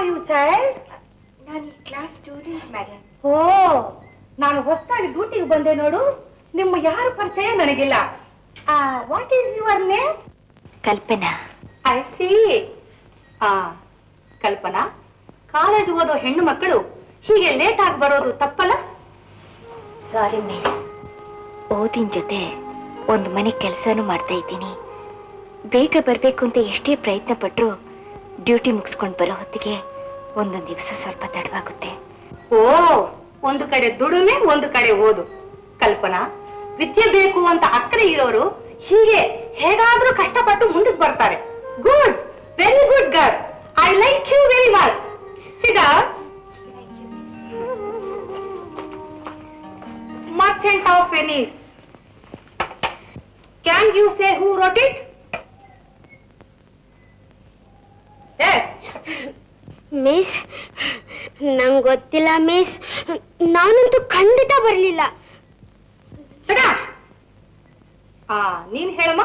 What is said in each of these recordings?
You child ನಾನು ಈ class student madam ಓ ನಾನು ಹೊಸದಾಗಿ ಡ್ಯೂಟಿಗೆ ಬಂದೆ ನೋಡು ನಿಮ್ಮ ಯಾರ ಪರಿಚಯ ನನಗಿಲ್ಲ what is your name Kalpana I see ಆ ಕಲ್ಪನಾ ಕಾಲೇಜ್ ಓದೋ ಹೆಣ್ಣು ಮಕ್ಕಳು ಹೀಗೆ ಲೇಟ್ ಆಗಿ ಬರೋದು ತಪ್ಪಲ್ಲ ಸಾರಿ ಮಿಸ್ ಓದಿನ ಜೊತೆ ಒಂದು ಮನೆ ಕೆಲಸನೂ ಮಾಡ್ತಾ ಇದ್ದೀನಿ ಬೇಗ ಬರಬೇಕು ಅಂತ ಎಷ್ಟೇ ಪ್ರಯತ್ನ ಪಟ್ಟರು ಡ್ಯೂಟಿ ಮುಗಿಸ್ಕೊಂಡು ಬರೋ ಹೊತ್ತಿಗೆ ಒಂದೊಂದು ದಿವಸ ಸ್ವಲ್ಪ ತಡವಾಗುತ್ತೆ ಓ ಒಂದು ಕಡೆ ದುಡಿಮೆ ಒಂದು ಕಡೆ ಓದು ಕಲ್ಪನಾ ವಿದ್ಯೆ ಬೇಕು ಅಂತ ಅಕ್ಕರೆ ಇರೋರು ಹೀಗೆ ಹೇಗಾದ್ರೂ ಕಷ್ಟಪಟ್ಟು ಮುಂದಕ್ಕೆ ಬರ್ತಾರೆ good very good girl I like you very much ಸಿದಾ merchant of Venice can you say who wrote it miss ನಂಗೆ ಗೊತ್ತಿಲ್ಲ ಮಿಸ್ ನಾನಂತೂ ಖಂಡಿತ ಬರಲಿಲ್ಲ ಸದಾ ಆ ನೀನ್ ಹೇಳಮ್ಮ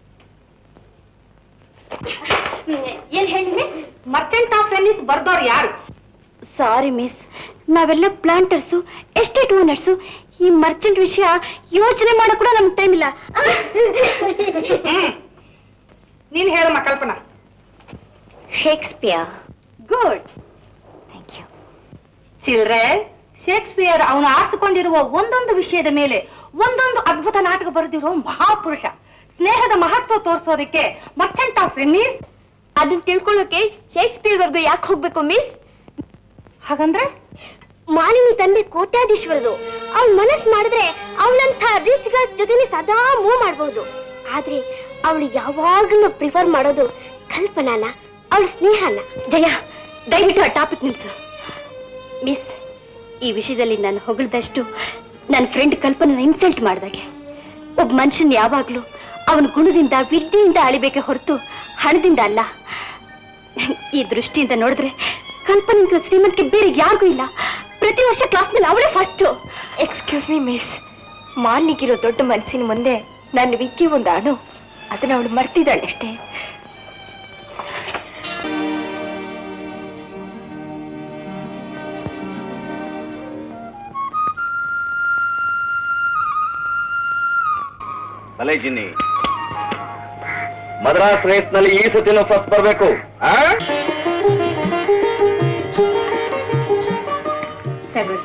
ಏನ್ ಹೇಳಿ ಮಿಸ್ ಮರ್ಚೆಂಟ್ ಆಫ್ ವೆನಿಸ್ ಬರ್ದವ್ರು ಯಾರು ಸಾರಿ ಮಿಸ್ ನಾವೆಲ್ಲ ಪ್ಲಾಂಟರ್ಸು ಎಸ್ಟೇಟ್ ಓನರ್ಸು ಈ ಮರ್ಚೆಂಟ್ ವಿಷಯ ಯೋಚನೆ ಮಾಡಕ್ ಕೂಡ ನಮ್ಗೆ ಟೈಮ್ ಇಲ್ಲ ಹ್ಮ್. ನೀನ್ ಹೇಳಮ್ಮ Kalpana Shakespeare good thank you ಚಿಲ್ರೆ ಶೇಕ್ಸ್ಪಿಯರ್ ಅವನು ಆರಿಸಿಕೊಂಡಿರುವ ಒಂದೊಂದು ವಿಷಯದ ಮೇಲೆ ಒಂದೊಂದು ಅದ್ಭುತ ನಾಟಕ ಬರೆದಿರೋ ಮಹಾಪುರುಷ ಸ್ನೇಹದ ಮಹತ್ವ ತೋರಿಸೋದಕ್ಕೆ ಮರ್ಚೆಂಟ್ ಆಫ್ ವೆನೀಸ್ ಅದನ್ನ ತಿಳ್ಕೊಳ್ಳೋಕೆ ಶೇಕ್ಸ್ಪಿಯರ್ ವರ್ಗು ಯಾಕೆ ಹೋಗ್ಬೇಕು ಮಿಸ್ ಹಾಗಂದ್ರೆ ಮಾಲಿನಿ ತಂದೆ ಕೋಟ್ಯಾಧೀಶ್ವರರು ಅವಳ ಮನಸ್ ಮಾಡಿದ್ರೆ ಅವಳಂತ ರಿಚ್ ಗರ್ಲ್ಸ್ ಜೊತೆನೆ ಸದಾ ಮೂವ್ ಮಾಡಬಹುದು ಆದ್ರೆ ಅವಳು ಯಾವಾಗಲೂ ಪ್ರಿಫರ್ ಮಾಡೋದು ಕಲ್ಪನಾನ ಅವಳ ಸ್ನೇಹನ ಜಯ ದಯವಿಟ್ಟು ಆ ಟಾಪಿಕ್ ನಿಲ್ಸು ಮಿಸ್ ಈ ವಿಷಯದಲ್ಲಿ ನಾನು ಹೊಗಳಿದಷ್ಟು ನನ್ನ ಫ್ರೆಂಡ್ ಕಲ್ಪನನ ಇನ್ಸಲ್ಟ್ ಮಾಡಿದಾಗೆ ಒಬ್ಬ ಮನುಷ್ಯನ್ ಯಾವಾಗ್ಲೂ ಅವನ ಗುಣದಿಂದ ವಿದ್ಯೆಯಿಂದ ಅಳಿಬೇಕೆ ಹೊರತು ಹಣದಿಂದ ಅಲ್ಲ ಈ ದೃಷ್ಟಿಯಿಂದ ನೋಡಿದ್ರೆ ಕಲ್ಪನಿಂದ ಶ್ರೀಮಂತಿಗೆ ಬೇರೆ ಯಾರಿಗೂ ಇಲ್ಲ ಪ್ರತಿ ವರ್ಷ ಕ್ಲಾಸ್ನಲ್ಲಿ ಅವಳೇ ಫಸ್ಟ್ ಎಕ್ಸ್ಕ್ಯೂಸ್ ಮಿ ಮಿಸ್ ಮಾರ್ನಿಗಿರೋ ದೊಡ್ಡ ಮನಸ್ಸಿನ ಮುಂದೆ ನನ್ನ ವಿದ್ಯೆ ಒಂದು ಅಣು ಅದನ್ನ ಅವಳು ಮರ್ತಿದ್ದಾಳೆ ಅಷ್ಟೇ ಅಲೆ ಜಿನ್ನಿ ಮದ್ರಾಸ್ ರೇಸ್ ನಲ್ಲಿ ಈ ಸತಿನೂ ಫಸ್ಟ್ ಬರ್ಬೇಕು ಆ? ತಗೊಳ್ಳಿ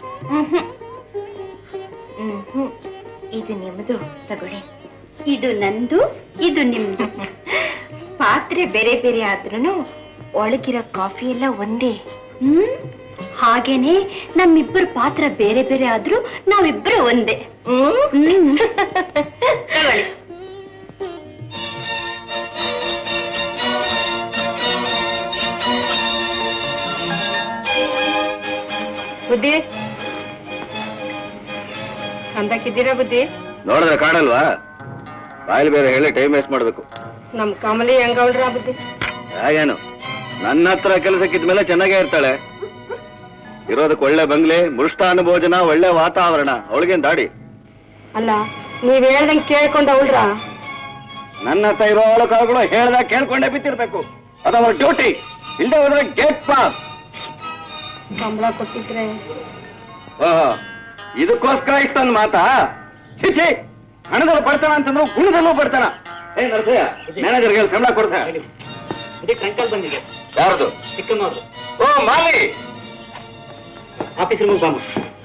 ಮ್ಹ್ಮ್. ಇದು ನಿಮ್ಮದು ತಗೊಳ್ಳಿ ಇದು ನಂದು ಇದು ನಿಮ್ದು ಪಾತ್ರೆ ಬೇರೆ ಬೇರೆ ಆದ್ರೂ ಒಳಗಿರೋ ಕಾಫಿ ಎಲ್ಲ ಒಂದೇ ಹ್ಮ್ ಹಾಗೇನೆ ನಮ್ಮಿಬ್ಬರ ಪಾತ್ರ ಬೇರೆ ಬೇರೆ ಆದ್ರೂ ನಾವಿಬ್ಬರು ಒಂದೇ ಹ್ಮ್ ತಗೊಳ್ಳಿ ಬುದ್ಧಿ ಅಂದಕ್ಕಿದ್ದೀರಾ ಬುದ್ಧಿ ನೋಡಿದ್ರೆ ಕಾಣಲ್ವಾ ಬಾಯಲ್ಲಿ ಬೇರೆ ಹೇಳಿ ಟೈಮ್ ವೇಸ್ಟ್ ಮಾಡ್ಬೇಕು ನಮ್ ಕಮಲಿ ಹೆಂಗವಳ್ರ ಬುದ್ಧಿ ಹಾಗೇನು ನನ್ನ ಹತ್ರ ಕೆಲಸಕ್ಕಿದ್ಮೇಲೆ ಚೆನ್ನಾಗೇ ಇರ್ತಾಳೆ ಇರೋದಕ್ಕೆ ಒಳ್ಳೆ ಬಂಗ್ಲೆ ಮೃಷ್ಟಾನ್ನ ಭೋಜನ ಒಳ್ಳೆ ವಾತಾವರಣ ಅವಳಿಗೇನ್ ದಾಡಿ ಅಲ್ಲ ನೀವ್ ಹೇಳ್ದಂಗ್ ಕೇಳ್ಕೊಂಡ ಅವಳ್ರ ನನ್ನ ಹತ್ರ ಇರೋ ಅವಳು ಹೇಳ್ದಾಗ ಕೇಳ್ಕೊಂಡೇ ಬಿತ್ತಿರ್ಬೇಕು ಅದು ಅವ್ರ ಡ್ಯೂಟಿ ಇಲ್ಲದೆ ಹೋದ್ರೆ ಗೇಟ್ ಪಾಸ್ ಸಂಬಳ ಕೊಟ್ಟಿದ್ರೆ ಓಹೋ ಇದಕ್ಕೋಸ್ಕರ ಇಷ್ಟೊಂದು ಮಾತಾ ಚಿಚಿ ಹಣದಲ್ಲಿ ಬಡ್ತಾನ ಅಂತಂದ್ರು ಗುಣದಲ್ಲೂ ಬಡ್ತಾನ ಏ ನರಸಯ್ಯ ಮ್ಯಾನೇಜರ್ಗೆ ಸಂಬಳ ಕೊಡ್ತಾ ಇದಕ್ಕೆ ಅಂಕಲ್ ಬಂದಿದೆ ಯಾರದು ಚಿಕ್ಕಮ್ಮವ್ರು ಓ ಮಾಲಿ ಆಫೀಸ್ ರೂಮಿಗೆ ಬಾಮ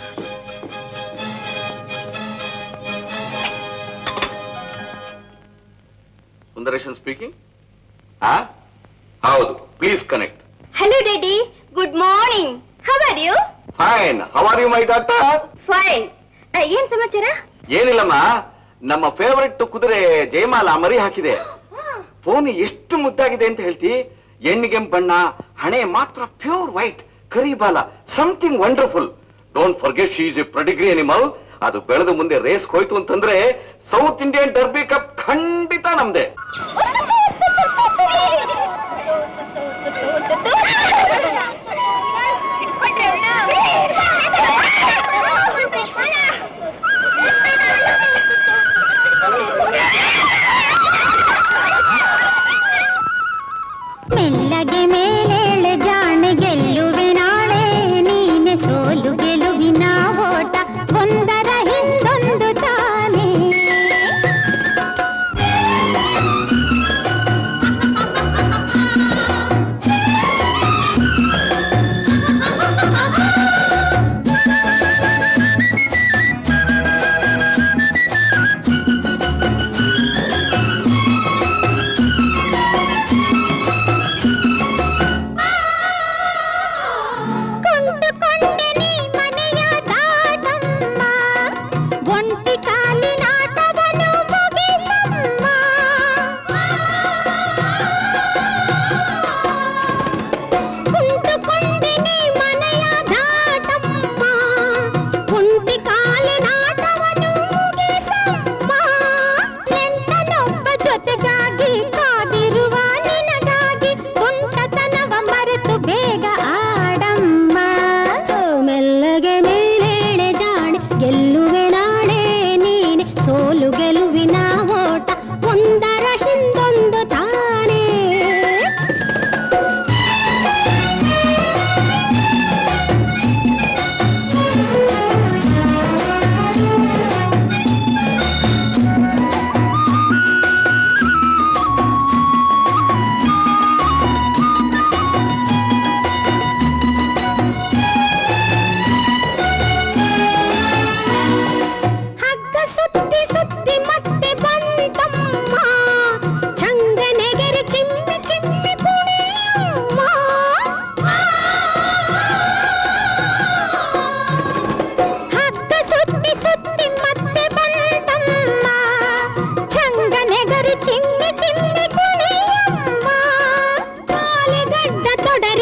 ಸುಂದರೇಶನ್ ಸ್ಪೀಕಿಂಗ್ ಹಾ ಹೌದು please connect hello daddy good morning how are you fine how are you my doctor fine ಏನ್ ಸಮಾಚಾರ ಏನಿಲ್ಲಮ್ಮ ನಮ್ಮ ಫೇವರೆಟ್ ಕುದುರೆ ಜಯಮಾಲ ಮರಿ ಹಾಕಿದೆ ಫೋನ್ ಎಷ್ಟು ಮುದ್ದಾಗಿದೆ ಅಂತ ಹೇಳ್ತಿ ಎಣ್ಣಿಗೆ ಬಣ್ಣ ಹಣೆ ಮಾತ್ರ ಪ್ಯೂರ್ ವೈಟ್ ಕರಿ ಬಾಲ something wonderful don't forget she's a pedigree animal ಅದು ಬೆಳೆದು ಮುಂದೆ ರೇಸ್ ಹೋಯ್ತು ಅಂತಂದ್ರೆ ಸೌತ್ ಇಂಡಿಯನ್ ಡರ್ಬಿ ಕಪ್ ಖಂಡಿತ ನಮ್ದೆ ಮೆಲ್ಲಗೆ ಮೇಲೇಳೆ ಜಾಣೆಗೆ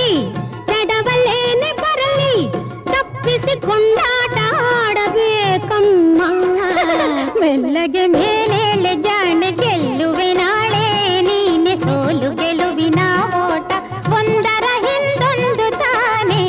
ತಡವಲ್ಲೇನೆ ಬರಲಿ ತಪ್ಪಿಸಿಕೊಂಡಾಟ ಆಡಬೇಕಮ್ಮ ಮೆಲ್ಲಗೆ ಮೇಲೇಳೆ ಜಾಣೆ ಗೆಲ್ಲುವೆ ನಾಳೆ ನೀನೆ ಸೋಲು ಗೆಲುವಿನ ಓಟ ಒಂದರ ಹಿಂದೊಂದು ತಾನೇ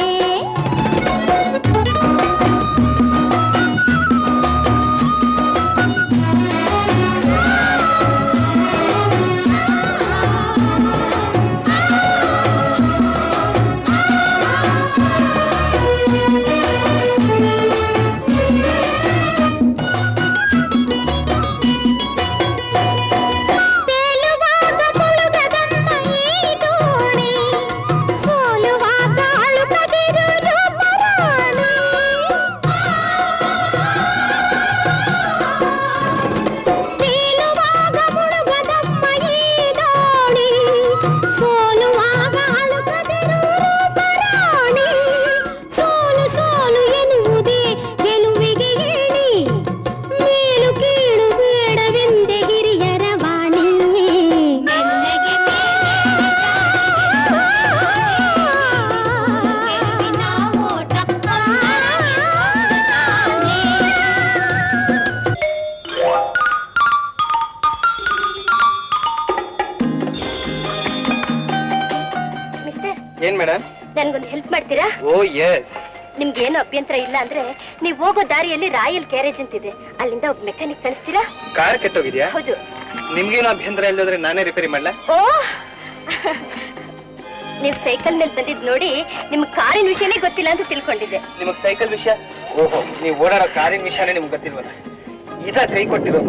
ತೇಲುವಾಗ ಮುಳುಗದಮ್ಮ ಈ ದೋಣಿ ಸೋಲುವಾಗ ಅಳುಕದಿರು ರೂಪರಾಣಿ ತೇಲುವಾಗ ಮುಳುಗದಮ್ಮ ಈ ದೋಣಿ ಸೋಲುವಾಗ ಅಳುಕದಿರು ರೂಪರಾಣಿ ಸೋಲು ಸೋಲು ಎನ್ನುವುದೇ ಗೆಲುವಿಗೆ ಹೇಳಿ ಮೇಲು ಕೀಳು ಬೇಡವೆಂದೆ ಹಿರಿಯರ ವಾಣಿ ಮಿಸ್ಟರ್ ಏನ್ ಮೇಡಮ್ ನನ್ಗೊಂದು ಹೆಲ್ಪ್ ಮಾಡ್ತೀರಾ ಓ ಎಸ್ ನಿಮ್ಗೆ ಏನು ಅಭ್ಯಂತರ ಇಲ್ಲ ಅಂದ್ರೆ ನೀವು ಹೋಗೋ ದಾರಿಯಲ್ಲಿ ರಾಯಲ್ ಗ್ಯಾರೇಜ್ ಅಂತಿದೆ ಅಲ್ಲಿಂದ ಒಬ್ಬ ಮೆಕ್ಯಾನಿಕ್ ಕಳಿಸ್ತೀರಾ ಕಾರ್ ಕೆಟ್ಟೋಗಿದ್ಯಾ ಹೌದು ನಿಮ್ಗೇನು ಅಭ್ಯಂತರ ಇಲ್ಲದ್ರೆ ನಾನೇ ರಿಪೇರಿ ಮಾಡ್ಲಾ ಓ ನೀವು ಸೈಕಲ್ ಮೇಲೆ ಬಂದಿದ್ ನೋಡಿ ನಿಮ್ಗೆ ಕಾರಿನ ವಿಷಯನೇ ಗೊತ್ತಿಲ್ಲ ಅಂತ ತಿಳ್ಕೊಂಡಿದ್ದೆ ನಿಮಗ್ ಸೈಕಲ್ ವಿಷಯ ಓಹೋ ನೀವು ಓಡಾಡೋ ಕಾರಿನ ವಿಷಯನೇ ನಿಮ್ಗೆ ಗೊತ್ತಿಲ್ವಲ್ಲ ಇದ ಕೈ ಕೊಟ್ಟಿರೋದು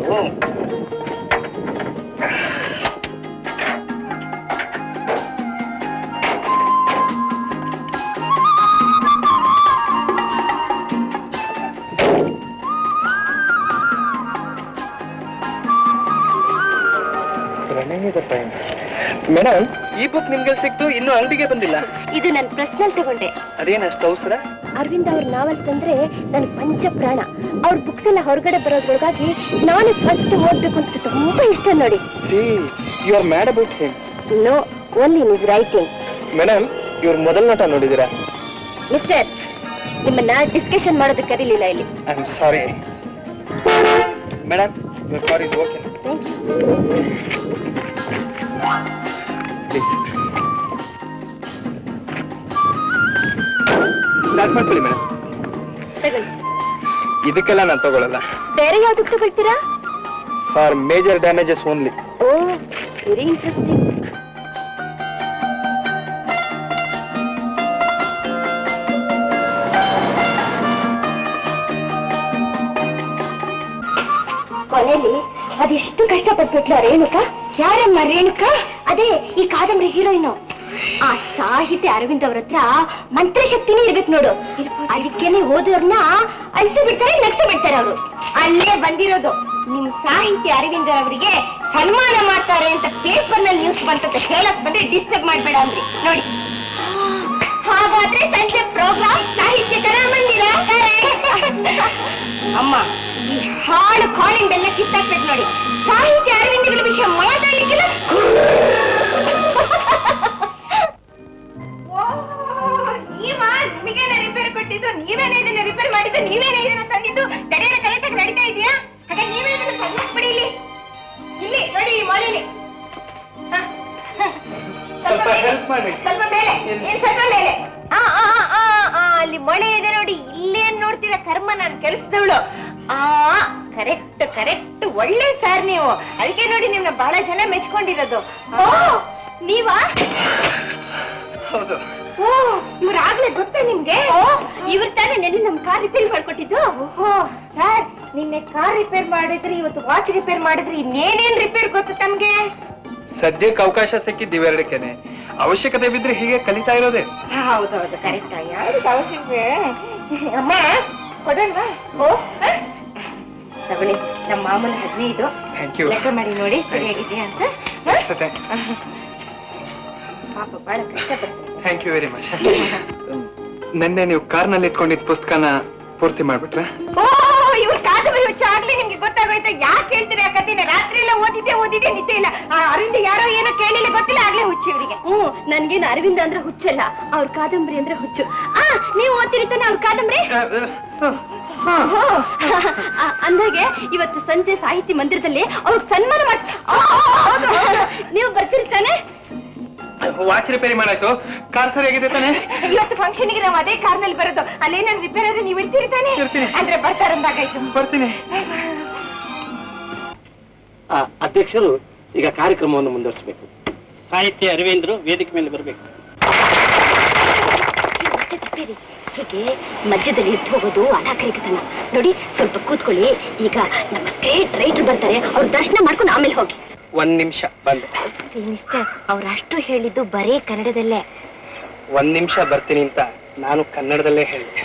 ಮೇಡಮ್ ಈ ಬುಕ್ ನಿಮ್ಗೆ ಸಿಕ್ತು ಇನ್ನು ಅಂಗಡಿಗೆ ಬಂದಿಲ್ಲ ಇದು ನನ್ನ ಪ್ರಶ್ನಲ್ ತಗೊಂಡೆ ಅದೇನ ಅಷ್ಟು ಅವಸರ ಅರವಿಂದ್ ಅವ್ರ ನಾವಲ್ಸ್ ಅಂದ್ರೆ ನನ್ ಪಂಚ ಪ್ರಾಣ ಅವ್ರ ಬುಕ್ಸ್ ಎಲ್ಲ ಹೊರಗಡೆ ಬರೋದ್ರೊಳಗಾಗಿ ನಾನು ಫಸ್ಟ್ ಓದ್ಬೇಕು ಅಂತ ತುಂಬಾ ಇಷ್ಟ ನೋಡಿ see you are mad about him no only in his writing madam ಇವ್ರ ಮೊದಲ ನೋಟ ನೋಡಿದ್ದೀರಾ ಮಿಸ್ಟರ್ ನಿಮ್ಮನ್ನ ಡಿಸ್ಕಷನ್ ಮಾಡೋದಕ್ಕೆ ಕರೀಲಿಲ್ಲ ಇಲ್ಲಿ I am sorry madam your car is okay thank you please start ಮಾಡ್ಕೊಳ್ಳಿ ಮೇಡಮ್ ತಗೊಳ್ಳಿ ಇದಕ್ಕೆಲ್ಲ ನಾನು ತಗೊಳ್ಳಲ್ಲ ಬೇರೆ ಯಾವ್ದಕ್ಕೆ ತಗೊಳ್ತೀರಾ for major damages only oh very interesting ಕೊನೆಯಲ್ಲಿ ಅದೆಷ್ಟು ಕಷ್ಟಪಟ್ಬಿಟ್ಲು ರೇಣುಕ ಯಾರಮ್ಮ ರೇಣುಕ ಅದೇ ಈ ಕಾದಂಬರಿ ಹೀರೋಯಿನು ಆ ಸಾಹಿತ್ಯ ಅರವಿಂದ್ ಅವ್ರ ಹತ್ರ ಮಂತ್ರಶಕ್ತಿನೇ ಇರ್ಬೇಕು ನೋಡು ಅದಕ್ಕೇನೆ ಓದೋರ್ನ ಅಳಿಸಿ ಬಿಡ್ತಾರೆ ನಗ್ಸಿ ಬಿಡ್ತಾರೆ ಅವರು ಅಲ್ಲೇ ಬಂದಿರೋದು ನಿಮ್ ಸಾಹಿತ್ಯ ಅರವಿಂದ್ ಅವರಿಗೆ ಸನ್ಮಾನ ಮಾಡ್ತಾರೆ ಅಂತ ಪೇಪರ್ ನಲ್ಲಿ ನ್ಯೂಸ್ ಬಂತಂತ ಹೇಳಕ್ ಬಂದ್ರೆ ಡಿಸ್ಟರ್ಬ್ ಮಾಡ್ಬೇಡ ಅಂದ್ರಿ ನೋಡಿ ಹಾಗಾದ್ರೆ ಸಂಜೆ ಪ್ರೋಗ್ರಾಮ್ ಸಾಹಿತ್ಯ ಕಲಾಮಂದಿರ ಅಮ್ಮ ಈ ಹಾಳು ಕಾಲಿಂಗ್ ಬೆಲ್ಲ ಕಿತ್ತಾಕ್ಬೇಕು ನೋಡಿ ಸಾಹಿತ್ಯ ಅರವಿಂದಗಳ ವಿಷಯ ಮಾತಾಡ್ಲಿಕ್ಕಿಲ್ಲ ನೀವಾ ನಿಮಗೇನೆ ರಿಪೇರ್ ಕೊಟ್ಟಿದ್ದು ನೀವೇನೇ ಇದನ್ನ ರಿಪೇರ್ ಮಾಡಿದ್ದು ನೀವೇನೇ ಇದನ್ನ ತಂದಿದ್ದು ಗಡಿಯಾರ ಕರೆಕ್ಟ್ ಆಗಿ ನಡೀತಾ ಇದೆಯಾ ಹಾಗೆ ನೀವೇ ಇದನ್ನ ಸರಿಯಾಗ್ಬಿಡಿ ಇಲ್ಲಿ ಇಲ್ಲಿ ನೋಡಿ ಈ ಮೊಳೆಲಿ ಹ, ಹ. ಸ್ವಲ್ಪ ಮೇಲೆ, help ಮಾಡಿ. ಸ್ವಲ್ಪ ಮೇಲೆ ಎಲ್ಲಿ? ಏನ್ ಸ್ವಲ್ಪ ಮೇಲೆ ಆ ಆ ಆ, ಆ, ಆ, ಅಲ್ಲಿ ಮೊಳೆ ಇದೆ ನೋಡಿ ಇಲ್ಲೇನ್ ನೋಡ್ತೀರಾ ಕರ್ಮ ನಾನು ಕೆಲಸದವಳು ಆ ಕರೆಕ್ಟ್ ಕರೆಕ್ಟ್ ಒಳ್ಳೆ ಸಾರ್ ನೀವು ಅದಕ್ಕೆ ನೋಡಿ ನಿಮ್ನ ಬಹಳ ಜನ ಮೆಚ್ಕೊಂಡಿರೋದು ಓ ನೀವಾ ಹೌದು ಓ ಇವ್ರ ಆಗ್ಲೇ ಗೊತ್ತಾ ನಿಮ್ಗೆ ಓ ಇವ್ರ ತಾನೇ ನೆನ್ನೆ ನಮ್ ಕಾರ್ ರಿಪೇರ್ ಮಾಡ್ಕೊಟ್ಟಿದ್ದು ಓಹೋ ಸರ್ ನಿನ್ನೆ ಕಾರ್ ರಿಪೇರ್ ಮಾಡಿದ್ರಿ ಇವತ್ತು ವಾಚ್ ರಿಪೇರ್ ಮಾಡಿದ್ರಿ ಇನ್ನೇನೇನ್ ರಿಪೇರ್ ಗೊತ್ತು ತಮ್ಗೆ ಸದ್ಯಕ್ಕೆ ಅವಕಾಶ ಸಿಕ್ಕಿದ್ದು ಇವೆರಡಕ್ಕೇನೆ ಅವಶ್ಯಕತೆ ಬಿದ್ರೆ ಹೀಗೆ ಕಲಿತಾ ಇರೋದೇ ಹೌದೌದು ಕರೆಕ್ಟ್ ಯಾವ್ದು ಅವಶ್ಯಕ ಅಮ್ಮ ಕೊಡಲ್ವಾ ಓ ಹ? ತಗೊಳ್ಳಿ ನಮ್ಮ ಮಾಮೂಲ ಹದಿನೈದು ಥ್ಯಾಂಕ್ ಯು ಲೆಕ್ಕ ಮಾಡಿ ನೋಡಿ ಸರಿಯಾಗಿದೆಯಾ ಅಂತ ಹ? ಪಾಪ ಬಹಳ ಕಷ್ಟಪಡ್ತೀನಿ ಥ್ಯಾಂಕ್ ಯು ವೆರಿ ಮಚ್ ನಿನ್ನೆ ನೀವು ಕಾರ್ನಲ್ಲಿ ಇಟ್ಕೊಂಡಿದ್ದ ಪುಸ್ತಕನ ಪೂರ್ತಿ ಮಾಡ್ಬಿಟ್ರೆ ಓ ಇವ್ರ ಕಾದಂಬರಿ ಹುಚ್ಚು ಆಗ್ಲೇ ನಿಮ್ಗೆ ಗೊತ್ತಾಗೋಯ್ತು ಯಾಕೆ ಹೇಳ್ತೀರಿ ಆ ಕಥೆನ ರಾತ್ರಿ ಎಲ್ಲ ಓದಿದ್ದೆ ಓದಿದ್ದೆ ನಿದ್ದೆ ಇಲ್ಲ ಆ ಅರವಿಂದ ಯಾರೋ ಏನೋ ಕೇಳಿಲ್ಲ ಗೊತ್ತಿಲ್ಲ ಆಗ್ಲೇ ಹುಚ್ಚು ಇವರಿಗೆ ಹ್ಞೂ ನನ್ಗೇನು ಅರವಿಂದ ಅಂದ್ರೆ ಹುಚ್ಚಲ್ಲ ಅವ್ರ ಕಾದಂಬರಿ ಅಂದ್ರೆ ಹುಚ್ಚು ಆ ನೀವು ಓದ್ತಿರಿ ತಾನೆ ಅವ್ರ ಕಾದಂಬರಿ ಓ, ಆ, ಅಂದಾಗೆ ಇವತ್ತು ಸಂಜೆ ಸಾಹಿತ್ಯ ಮಂದಿರದಲ್ಲಿ ಅವ್ರಿಗೆ ಸನ್ಮಾನ ಮಾಡ್ತಾರೆ ನೀವು ಬರ್ತೀರಿ ತಾನೆ ವಾಚ್ ರಿಪೇರಿ ಮಾಡಾಯ್ತು ಕಾರ್ ಸರಿಯಾಗಿದೆ ತಾನೆ ಇವತ್ತು ಫಂಕ್ಷನ್ಗೆ ನಾವು ಅದೇ ಕಾರ್ನಲ್ಲಿ ಬರೋದು ಅಲ್ಲೇನಾದ್ರು ರಿಪೇರ್ ಆದ್ರೆ ನೀವು ಇರ್ತೀರಿ ತಾನೆ ಇರ್ತೀನಿ. ಅಂದ್ರೆ ಬರ್ತಾರಂದಾಗಾಯ್ತು ಬರ್ತೀನಿ ಅಧ್ಯಕ್ಷರು ಈಗ ಕಾರ್ಯಕ್ರಮವನ್ನು ಮುಂದುವರಿಸಬೇಕು ಸಾಹಿತ್ಯ ಅರವಿಂದ್ರು ವೇದಿಕೆ ಮೇಲೆ ಬರಬೇಕು ಮತ್ತೆ ತಪ್ಪೇರಿ ಹೀಗೆ ಮಧ್ಯದಲ್ಲಿ ಎದ್ದು ಹೋಗೋದು ಅನಾಗರಿಕತನ ನೋಡಿ ಸ್ವಲ್ಪ ಕೂತ್ಕೊಳ್ಳಿ ಈಗ ನಮ್ಮ ಗ್ರೇಟ್ ರೈಟರ್ ಬರ್ತಾರೆ ಅವ್ರ ದರ್ಶನ ಮಾಡ್ಕೊಂಡು ಆಮೇಲೆ ಹೋಗಿ ಒಂದ್ ನಿಮಿಷ ಬಂದೆ ಮಿಸ್ಟರ್ ಅವ್ರಷ್ಟು ಹೇಳಿದ್ದು ಬರೀ ಕನ್ನಡದಲ್ಲೇ ಒಂದ್ ನಿಮಿಷ ಬರ್ತೀನಿ ಅಂತ ನಾನು ಕನ್ನಡದಲ್ಲೇ ಹೇಳಿದೆ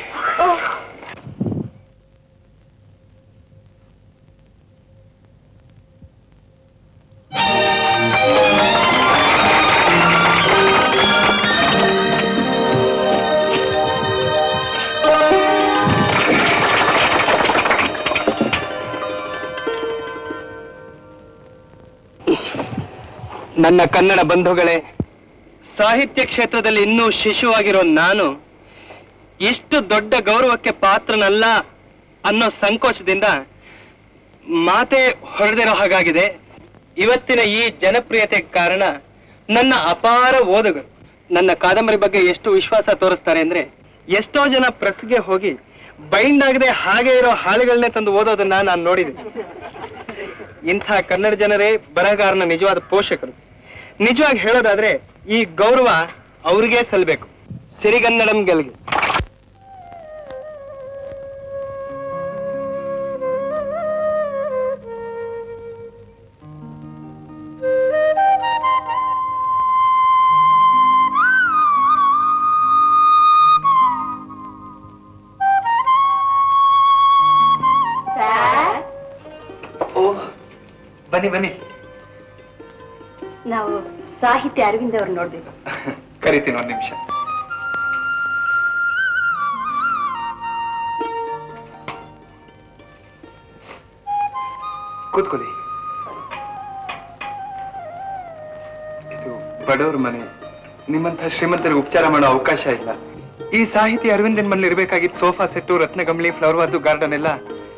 ನನ್ನ ಕನ್ನಡ ಬಂಧುಗಳೇ ಸಾಹಿತ್ಯ ಕ್ಷೇತ್ರದಲ್ಲಿ ಇನ್ನೂ ಶಿಶುವಾಗಿರೋ ನಾನು ಇಷ್ಟು ದೊಡ್ಡ ಗೌರವಕ್ಕೆ ಪಾತ್ರನಲ್ಲ ಅನ್ನೋ ಸಂಕೋಚದಿಂದ ಮಾತೆ ಹೊರದಿರೋ ಹಾಗಾಗಿದೆ ಇವತ್ತಿನ ಈ ಜನಪ್ರಿಯತೆಗೆ ಕಾರಣ ನನ್ನ ಅಪಾರ ಓದುಗರು ನನ್ನ ಕಾದಂಬರಿ ಬಗ್ಗೆ ಎಷ್ಟು ವಿಶ್ವಾಸ ತೋರಿಸ್ತಾರೆ ಅಂದ್ರೆ ಎಷ್ಟೋ ಜನ ಪ್ರೆಸ್ಗೆ ಹೋಗಿ ಬೈಂಡ್ ಆಗದೆ ಹಾಗೆ ಇರೋ ಹಾಳುಗಳನ್ನೇ ತಂದು ಓದೋದನ್ನ ನಾನು ನೋಡಿದ್ದೀನಿ ಇಂಥ ಕನ್ನಡ ಜನರೇ ಬರಹಗಾರನ ನಿಜವಾದ ಪೋಷಕರು ನಿಜವಾಗಿ ಹೇಳೋದಾದ್ರೆ ಈ ಗೌರವ ಅವ್ರಿಗೆ ಸಲ್ಬೇಕು ಸಿರಿಗನ್ನಡಂ ಗೆಲ್ಗೆ ಓಹ್ ಬನ್ನಿ ಬನ್ನಿ ನಾವು ಸಾಹಿತ್ಯ ಅರವಿಂದ್ ಅವ್ರು ನೋಡ್ಬೇಕು ಕರಿತೀನಿ ಒಂದ್ ನಿಮಿಷ ಕೂತ್ಕೊಳ್ಳಿ ಇದು ಬಡವ್ರ ಮನೆ ನಿಮ್ಮಂತ ಶ್ರೀಮಂತರಿಗೆ ಉಪಚಾರ ಮಾಡೋ ಅವಕಾಶ ಇಲ್ಲ ಈ ಸಾಹಿತಿ ಅರವಿಂದನ್ ಮನೇಲಿ ಇರ್ಬೇಕಾಗಿದ್ದ ಸೋಫಾ ಸೆಟ್ಟು ರತ್ನಗಂಬಳಿ ಫ್ಲವರ್ ವಾಸು ಗಾರ್ಡನ್ ಎಲ್ಲ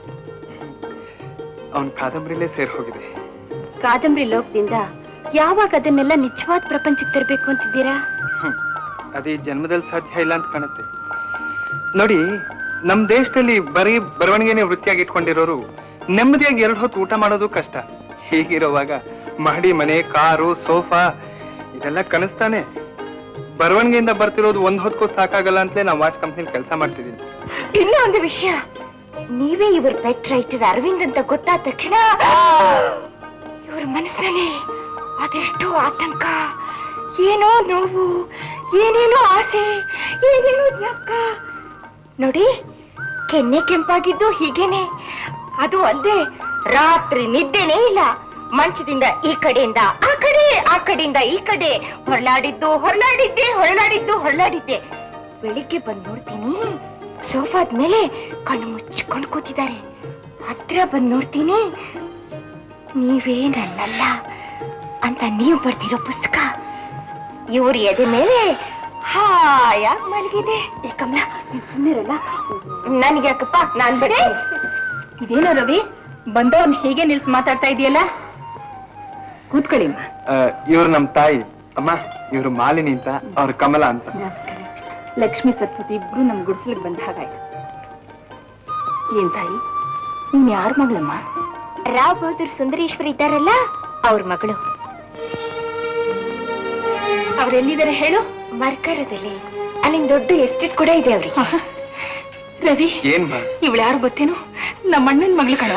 ಅವನ್ ಕಾದಂಬರಿಲೇ ಸೇರ್ ಹೋಗಿದೆ ಕಾದಂಬರಿ ಲೋಕದಿಂದ ಯಾವಾಗ ಅದನ್ನೆಲ್ಲ ನಿಜವಾದ ಪ್ರಪಂಚಕ್ಕೆ ತರಬೇಕು ಅಂತಿದ್ದೀರಾ ಹ್ಮ್. ಅದು ಈ ಜನ್ಮದಲ್ಲಿ ಸಾಧ್ಯ ಇಲ್ಲ ಅಂತ ಕಾಣುತ್ತೆ ನೋಡಿ ನಮ್ ದೇಶದಲ್ಲಿ ಬರೀ ಬರವಣಿಗೆನೆ ವೃತ್ತಿಯಾಗಿ ಇಟ್ಕೊಂಡಿರೋರು ನೆಮ್ಮದಿಯಾಗಿ ಎರಡು ಹೊತ್ತು ಊಟ ಮಾಡೋದು ಕಷ್ಟ ಹೀಗಿರುವಾಗ ಮಹಡಿ ಮನೆ ಕಾರು ಸೋಫಾ ಇದೆಲ್ಲ ಕನಸ್ತಾನೆ ಬರವಣಿಗೆಯಿಂದ ಬರ್ತಿರೋದು ಒಂದ್ ಹೊತ್ಕೂ ಸಾಕಾಗಲ್ಲ ಅಂತಲೇ ನಾವು ವಾಚ್ ಕಂಪ್ನಿಲಿ ಕೆಲಸ ಮಾಡ್ತಿದ್ದೀನಿ ಇನ್ನೂ ಒಂದು ವಿಷಯ ನೀವೇ ಇವ್ರ ಪೆಟ್ ರೈಟರ್ ಅರವಿಂದ್ ಅಂತ ಗೊತ್ತಾದ ತಕ್ಷಣ ಇವ್ರ ಮನಸ್ಸಿನಲ್ಲಿ ಅದೆಷ್ಟು ಆತಂಕ ಏನೋ ನೋವು ಏನೇನೋ ಆಸೆ ಏನೇನೋ ಜ್ಞಾಪಕ ನೋಡಿ ಕೆನ್ನೆ ಕೆಂಪಾಗಿದ್ದು ಹೀಗೇನೆ ಅದು ಅಲ್ಲದೆ ರಾತ್ರಿ ನಿದ್ದೆನೇ ಇಲ್ಲ ಮಂಚದಿಂದ ಈ ಕಡೆಯಿಂದ ಆ ಕಡೆ ಆ ಕಡೆಯಿಂದ ಈ ಕಡೆ ಹೊರಲಾಡಿದ್ದು ಹೊರಲಾಡಿದ್ದೆ ಹೊರಲಾಡಿದ್ದು ಹೊರಲಾಡಿದ್ದೆ ಬೆಳಿಗ್ಗೆ ಬಂದ್ ನೋಡ್ತೀನಿ ಸೋಫಾದ ಮೇಲೆ ಕಣ್ಣು ಮುಚ್ಕೊಂಡು ಕೂತಿದ್ದಾರೆ ಹತ್ರ ಬಂದ್ ನೋಡ್ತೀನಿ ನೀವೇ ನನ್ನಲ್ಲ ಅಂತ ನೀವು ಬರ್ದಿರೋ ಪುಸ್ತಕ ಇವ್ರ ಎದೆ ಮೇಲೆ ಹಾಯಾಗಿ ಮಲಗಿದೆ ಏ ಕಮಲ ಸುಮ್ಮನಿರಲ್ಲ ನನ್ಗೆ ಯಾಕಪ್ಪ ನಾನ್ ಬಿಡಿ ಇದೇನೋ ರವಿ ಬಂದವ್ರನ್ನ ಹೇಗೆ ನಿಲ್ಸಿ ಮಾತಾಡ್ತಾ ಇದೆಯಲ್ಲ ಕೂತ್ಕೊಳ್ಳಿ ಅಮ್ಮ. ಇವ್ರು ನಮ್ ತಾಯಿ ಅಮ್ಮ ಇವ್ರು ಮಾಲಿನಿ ಅಂತ ಅವ್ರ ಕಮಲ ಅಂತ ನಮಸ್ಕಾರ ಲಕ್ಷ್ಮೀ ಸರಸ್ವತಿ ಇಬ್ರು ನಮ್ ಗುಡ್ಸ್ಲಿಕ್ಕೆ ಬಂದ ಹಾಗಾಯ್ತು ಏನ್ ತಾಯಿ ನೀನ್ ಯಾರ ಮಗಳಮ್ಮ ರಾವ್ ಬಹದ್ದೂರ್ ಸುಂದರೇಶ್ವರಿ ಇದ್ದಾರಲ್ಲ ಅವ್ರ ಮಗಳು ಅವ್ರೆಲ್ಲಿದ್ದಾರೆ ಹೇಳು ಮರ್ಕರದಲ್ಲಿ ಅಲ್ಲಿಂದ ದೊಡ್ಡ ಎಸ್ಟೇಟ್ ಕೂಡ ಇದೆ ಅವ್ರಿಗೆ ರವಿ ಏನ್ ಮಾ ಇವಳು ಯಾರು ಗೊತ್ತೇನು ನಮ್ಮ ಅಣ್ಣನ ಮಗಳು ಕಣೋ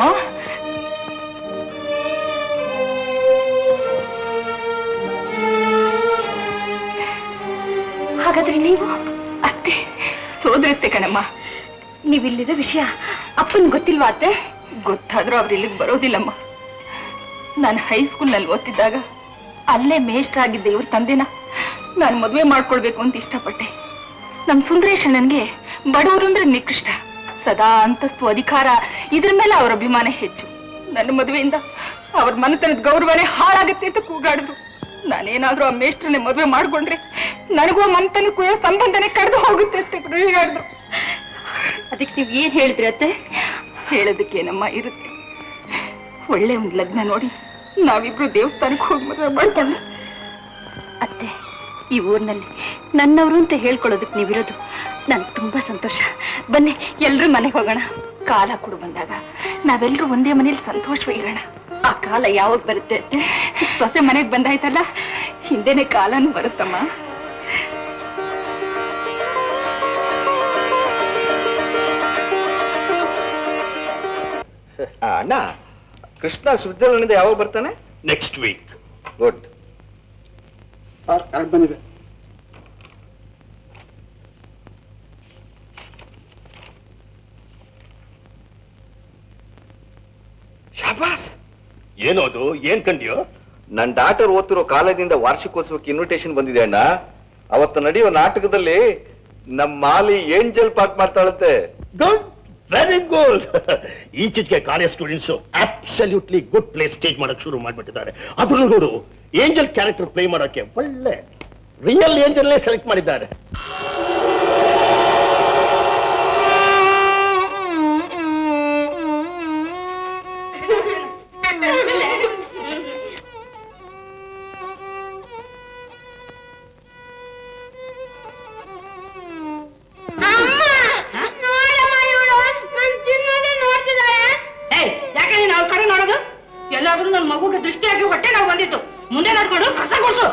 ಹಾಗಾದ್ರೆ ನೀವು ಅತ್ತೆ ಸೋದರತ್ತೆ ಕಣಮ್ಮ ನೀವಿಲ್ಲಿರೋ ವಿಷಯ ಅಪ್ಪನ್ ಗೊತ್ತಿಲ್ವಾ ಅತ್ತೆ ಗೊತ್ತಾದ್ರೂ ಅವ್ರು ಇಲ್ಲಿಗೆ ಬರೋದಿಲ್ಲಮ್ಮ ನಾನು ಹೈಸ್ಕೂಲ್ನಲ್ಲಿ ಓದ್ತಿದ್ದಾಗ ಅಲ್ಲೇ ಮೇಷ್ಟ್ರ ಆಗಿದ್ದೆ ಇವ್ರ ತಂದೆನ ನಾನು ಮದುವೆ ಮಾಡ್ಕೊಳ್ಬೇಕು ಅಂತ ಇಷ್ಟಪಟ್ಟೆ ನಮ್ ಸುಂದರೇಶ್ ಅಣ್ಣನ್ಗೆ ಬಡವರು ಅಂದ್ರೆ ನಿಕೃಷ್ಟ ಸದಾ ಅಂತಸ್ತು ಅಧಿಕಾರ ಇದ್ರ ಮೇಲೆ ಅವ್ರ ಅಭಿಮಾನ ಹೆಚ್ಚು ನನ್ನ ಮದುವೆಯಿಂದ ಅವ್ರ ಮನೆತನದ ಗೌರವನೇ ಹಾಳಾಗುತ್ತೆ ಅಂತ ಕೂಗಾಡಿದ್ರು ನಾನೇನಾದ್ರೂ ಆ ಮೇಷ್ಟ್ರನ್ನೇ ಮದುವೆ ಮಾಡ್ಕೊಂಡ್ರೆ ನನಗೂ ಆ ಮನೆತನಕ್ಕೂ ಇರೋ ಸಂಬಂಧನೇ ಕಡ್ದು ಹೋಗುತ್ತೆ ಅಂತ ಕೂಗಾಡಿದ್ರು ಅದಕ್ಕೆ ನೀವು ಏನ್ ಹೇಳಿದ್ರಿ ಅತ್ತೆ ಹೇಳೋದಕ್ಕೇನಮ್ಮ ಇರುತ್ತೆ ಒಳ್ಳೆ ಒಂದು ಲಗ್ನ ನೋಡಿ ನಾವಿಬ್ರು ದೇವಸ್ಥಾನಕ್ಕೆ ಹೋಗಿ ಮದುವೆ ಮಾಡ್ಕೊಂಡು ಅತ್ತೆ ಈ ಊರಿನಲ್ಲಿ ನನ್ನವರು ಅಂತ ಹೇಳ್ಕೊಳ್ಳೋದಕ್ಕೆ ನೀವಿರೋದು ನನ್ಗೆ ತುಂಬಾ ಸಂತೋಷ ಬನ್ನಿ ಎಲ್ರೂ ಮನೆಗೆ ಹೋಗೋಣ ಕಾಲ ಕೂಡ ಬಂದಾಗ ನಾವೆಲ್ಲರೂ ಒಂದೇ ಮನೇಲಿ ಸಂತೋಷವಾಗಿರೋಣ ಆ ಕಾಲ ಯಾವಾಗ ಬರುತ್ತೆ ಅತ್ತೆ? ಸೊಸೆ ಮನೆಗೆ ಬಂದಾಯ್ತಲ್ಲ ಹಿಂದೆನೆ ಕಾಲನೂ ಬರುತ್ತಮ್ಮ ಆ, ಅಣ್ಣ ಕೃಷ್ಣ ಸ್ವಿಟ್ಜರ್ಲೆಂಡ್ ಯಾವಾಗ ಬರ್ತಾನೆ next week good sir correct ಬಂದಿದೆ ಶಾಬಾಸ್ ಏನೋ ಅದು ಏನ್ ಕಂಡ್ಯೋ ನನ್ನ ಡಾಟರ್ ಓದ್ತಿರೋ ಕಾಲೇಜಿಂದ ವಾರ್ಷಿಕೋತ್ಸವಕ್ಕೆ ಇನ್ವಿಟೇಷನ್ ಬಂದಿದೆ ಅಣ್ಣ ಅವತ್ತು ನಡೆಯೋ ನಾಟಕದಲ್ಲಿ ನಮ್ಮ ಮಾಲಿ ಏಂಜಲ್ ಪಾರ್ಟ್ ಮಾಡ್ತಾಳಂತೆ ಗುಡ್ ವೆರಿ ಗುಡ್ ಈಚೆಗೆ college students absolutely good play stage ಮಾಡಕ್ ಶುರು ಮಾಡ್ಬಿಟ್ಟಿದ್ದಾರೆ ಅದ್ರಲ್ಲೂ ನೋಡು ಏಂಜಲ್ ಕ್ಯಾರೆಕ್ಟರ್ ಪ್ಲೇ ಮಾಡೋಕೆ ಒಳ್ಳೆ ರಿಯಲ್ ಏಂಜಲ್ ಸೆಲೆಕ್ಟ್ ಮಾಡಿದ್ದಾರೆ ಯಾಕೆ ನೀನು ಅವ್ರ ಕಡೆ ನೋಡೋದು ಎಲ್ಲಾದ್ರೂ ನನ್ನ ಮಗುಗೆ ದೃಷ್ಟಿಯಾಗಿ ಹೊಟ್ಟೆ ನಾವು ಬಂದಿತ್ತು ಮುಂದೆ ನೋಡ್ಕೊಂಡು ಕಸ ಕೊಡ್ಸು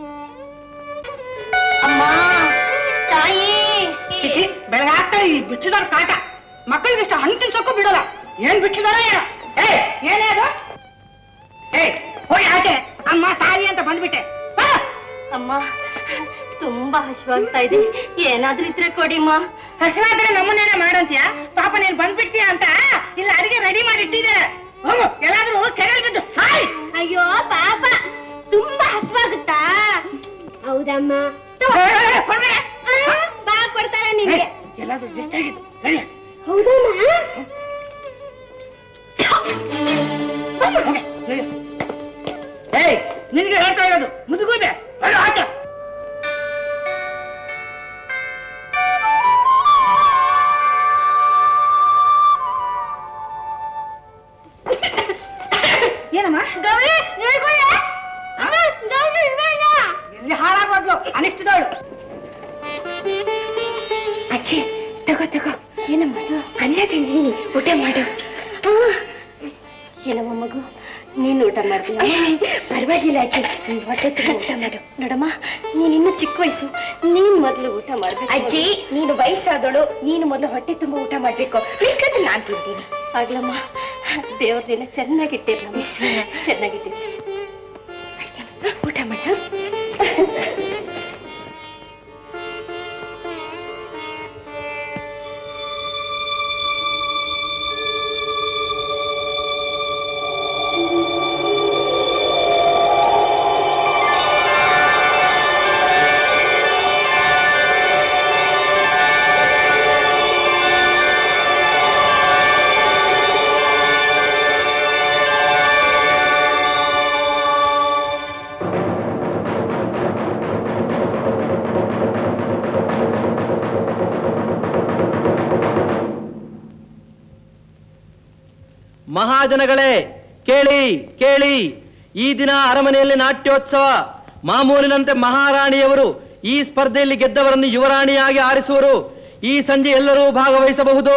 ಅಮ್ಮ ತಾಯಿ ಚಿಚಿ ಬೆಳಗಾಗ್ತಾ ಈ ಬಿಚ್ಚಿದಾರ ಕಾಟ ಮಕ್ಕಳಿಗೆ ಇಷ್ಟ ಹಣ್ಣು ತಿನ್ಸೋಕ್ಕೂ ಬಿಡೋಲ್ಲ ಏನ್ ಬಿಚ್ಚಿದಾರ ಏನೋ ಏ ಏನೇ ಅದು ಏ ಹೋಗಿ ಆಚೆ ಅಮ್ಮ ತಾಯಿ ಅಂತ ಬಂದ್ಬಿಟ್ಟೆ ಬಾ. ಅಮ್ಮ ತುಂಬಾ ಹಶ್ವಾಗ್ತಾ ಇದೆ ಏನಾದ್ರೂ ಇದ್ರೆ ಕೊಡಿಮ್ಮ ಹಸಿವಾದ್ರೆ ನಮ್ಮನ್ನೇನೆ ಮಾಡಂತೀಯ ಪಾಪ ನೀನ್ ಬಂದ್ಬಿಡ್ತೀಯ ಅಂತ ಇಲ್ಲ ಅಡಿಗೆ ರೆಡಿ ಮಾಡಿ ಇಟ್ಟಿದ್ದಾರೆ ಹೋಗು ಎಲ್ಲಾದ್ರೂ ಕೆರೆಯಲ್ಲಿ ಬಿದ್ದು ಸಾಯ್ ಅಯ್ಯೋ ಪಾಪ ತುಂಬಾ ಹಶ್ವಾಗುತ್ತಾ ಹೌದಮ್ಮ ಏ, ಏ, ಏ, ಕೊಡ್ಬೇಡ. ಬಾ ಕೊಡ್ತಾರೆ ಏ, ನಿನ್ಗೆ ಎಲ್ಲಾದ್ರೂ ಜಿಸ್ಟ್ ಆಗಿದ್ದು ನಡಿ. ಹೌದಮ್ಮ ಏಯ್ ನಿನ್ಗೆ ಹೇಳ್ತಾ ಇರೋದು ಮುದುಗುಬೆ ಆಟ ಏನಮ್ಮ ಗೌರಿ ನೋಡ್ಕೊಳ್ಳೆ ಅಮ್ಮ ಗೌರಿ ಇಲ್ವಲ್ಲ ಎಲ್ಲಿ ಹಾಳಾಗೋದ್ಲು ಅನಿಷ್ಟಿದವಳು ಅಜ್ಜಿ ತಗೋ ತಗೋ ಏನಮ್ಮ ಅನ್ನ ತಿಂದಿದ್ದೀನಿ ಊಟ ಮಾಡು ಏನಮ್ಮ ಮಗು ನೀನು ಊಟ ಮಾಡ್ತೀಯ ಪರವಾಗಿಲ್ಲ ಅಜ್ಜಿ ನೀನ್ ಹೊಟ್ಟೆ ತುಂಬ ಊಟ ಮಾಡು ನೋಡಮ್ಮ ನೀನ್ ಇನ್ನು ಚಿಕ್ಕ ವಯಸ್ಸು ನೀನ್ ಮೊದ್ಲು ಊಟ ಮಾಡ್ಬೇಕು ಅಜ್ಜಿ ನೀನು ವಯಸ್ಸಾದಳು ನೀನು ಮೊದಲು ಹೊಟ್ಟೆ ತುಂಬ ಊಟ ಮಾಡ್ಬೇಕು ಬೇಕಾದ್ರೆ ನಾನ್ ತಿಂತೀನಿ ಆಗ್ಲಮ್ಮ ದೇವ್ರ ದಿನ ಚೆನ್ನಾಗಿಟ್ಟಿರ್ಲಮ್ಮ ಚೆನ್ನಾಗಿಟ್ಟಿರ್ಲಿ ಊಟ ಮಾಡ ಮಹಾಜನಗಳೇ ಕೇಳಿ ಕೇಳಿ ಈ ದಿನ ಅರಮನೆಯಲ್ಲಿ ನಾಟ್ಯೋತ್ಸವ ಮಾಮೂಲಿನಂತೆ ಮಹಾರಾಣಿಯವರು ಈ ಸ್ಪರ್ಧೆಯಲ್ಲಿ ಗೆದ್ದವರನ್ನು ಯುವರಾಣಿಯಾಗಿ ಆರಿಸುವರು ಈ ಸಂಜೆ ಎಲ್ಲರೂ ಭಾಗವಹಿಸಬಹುದು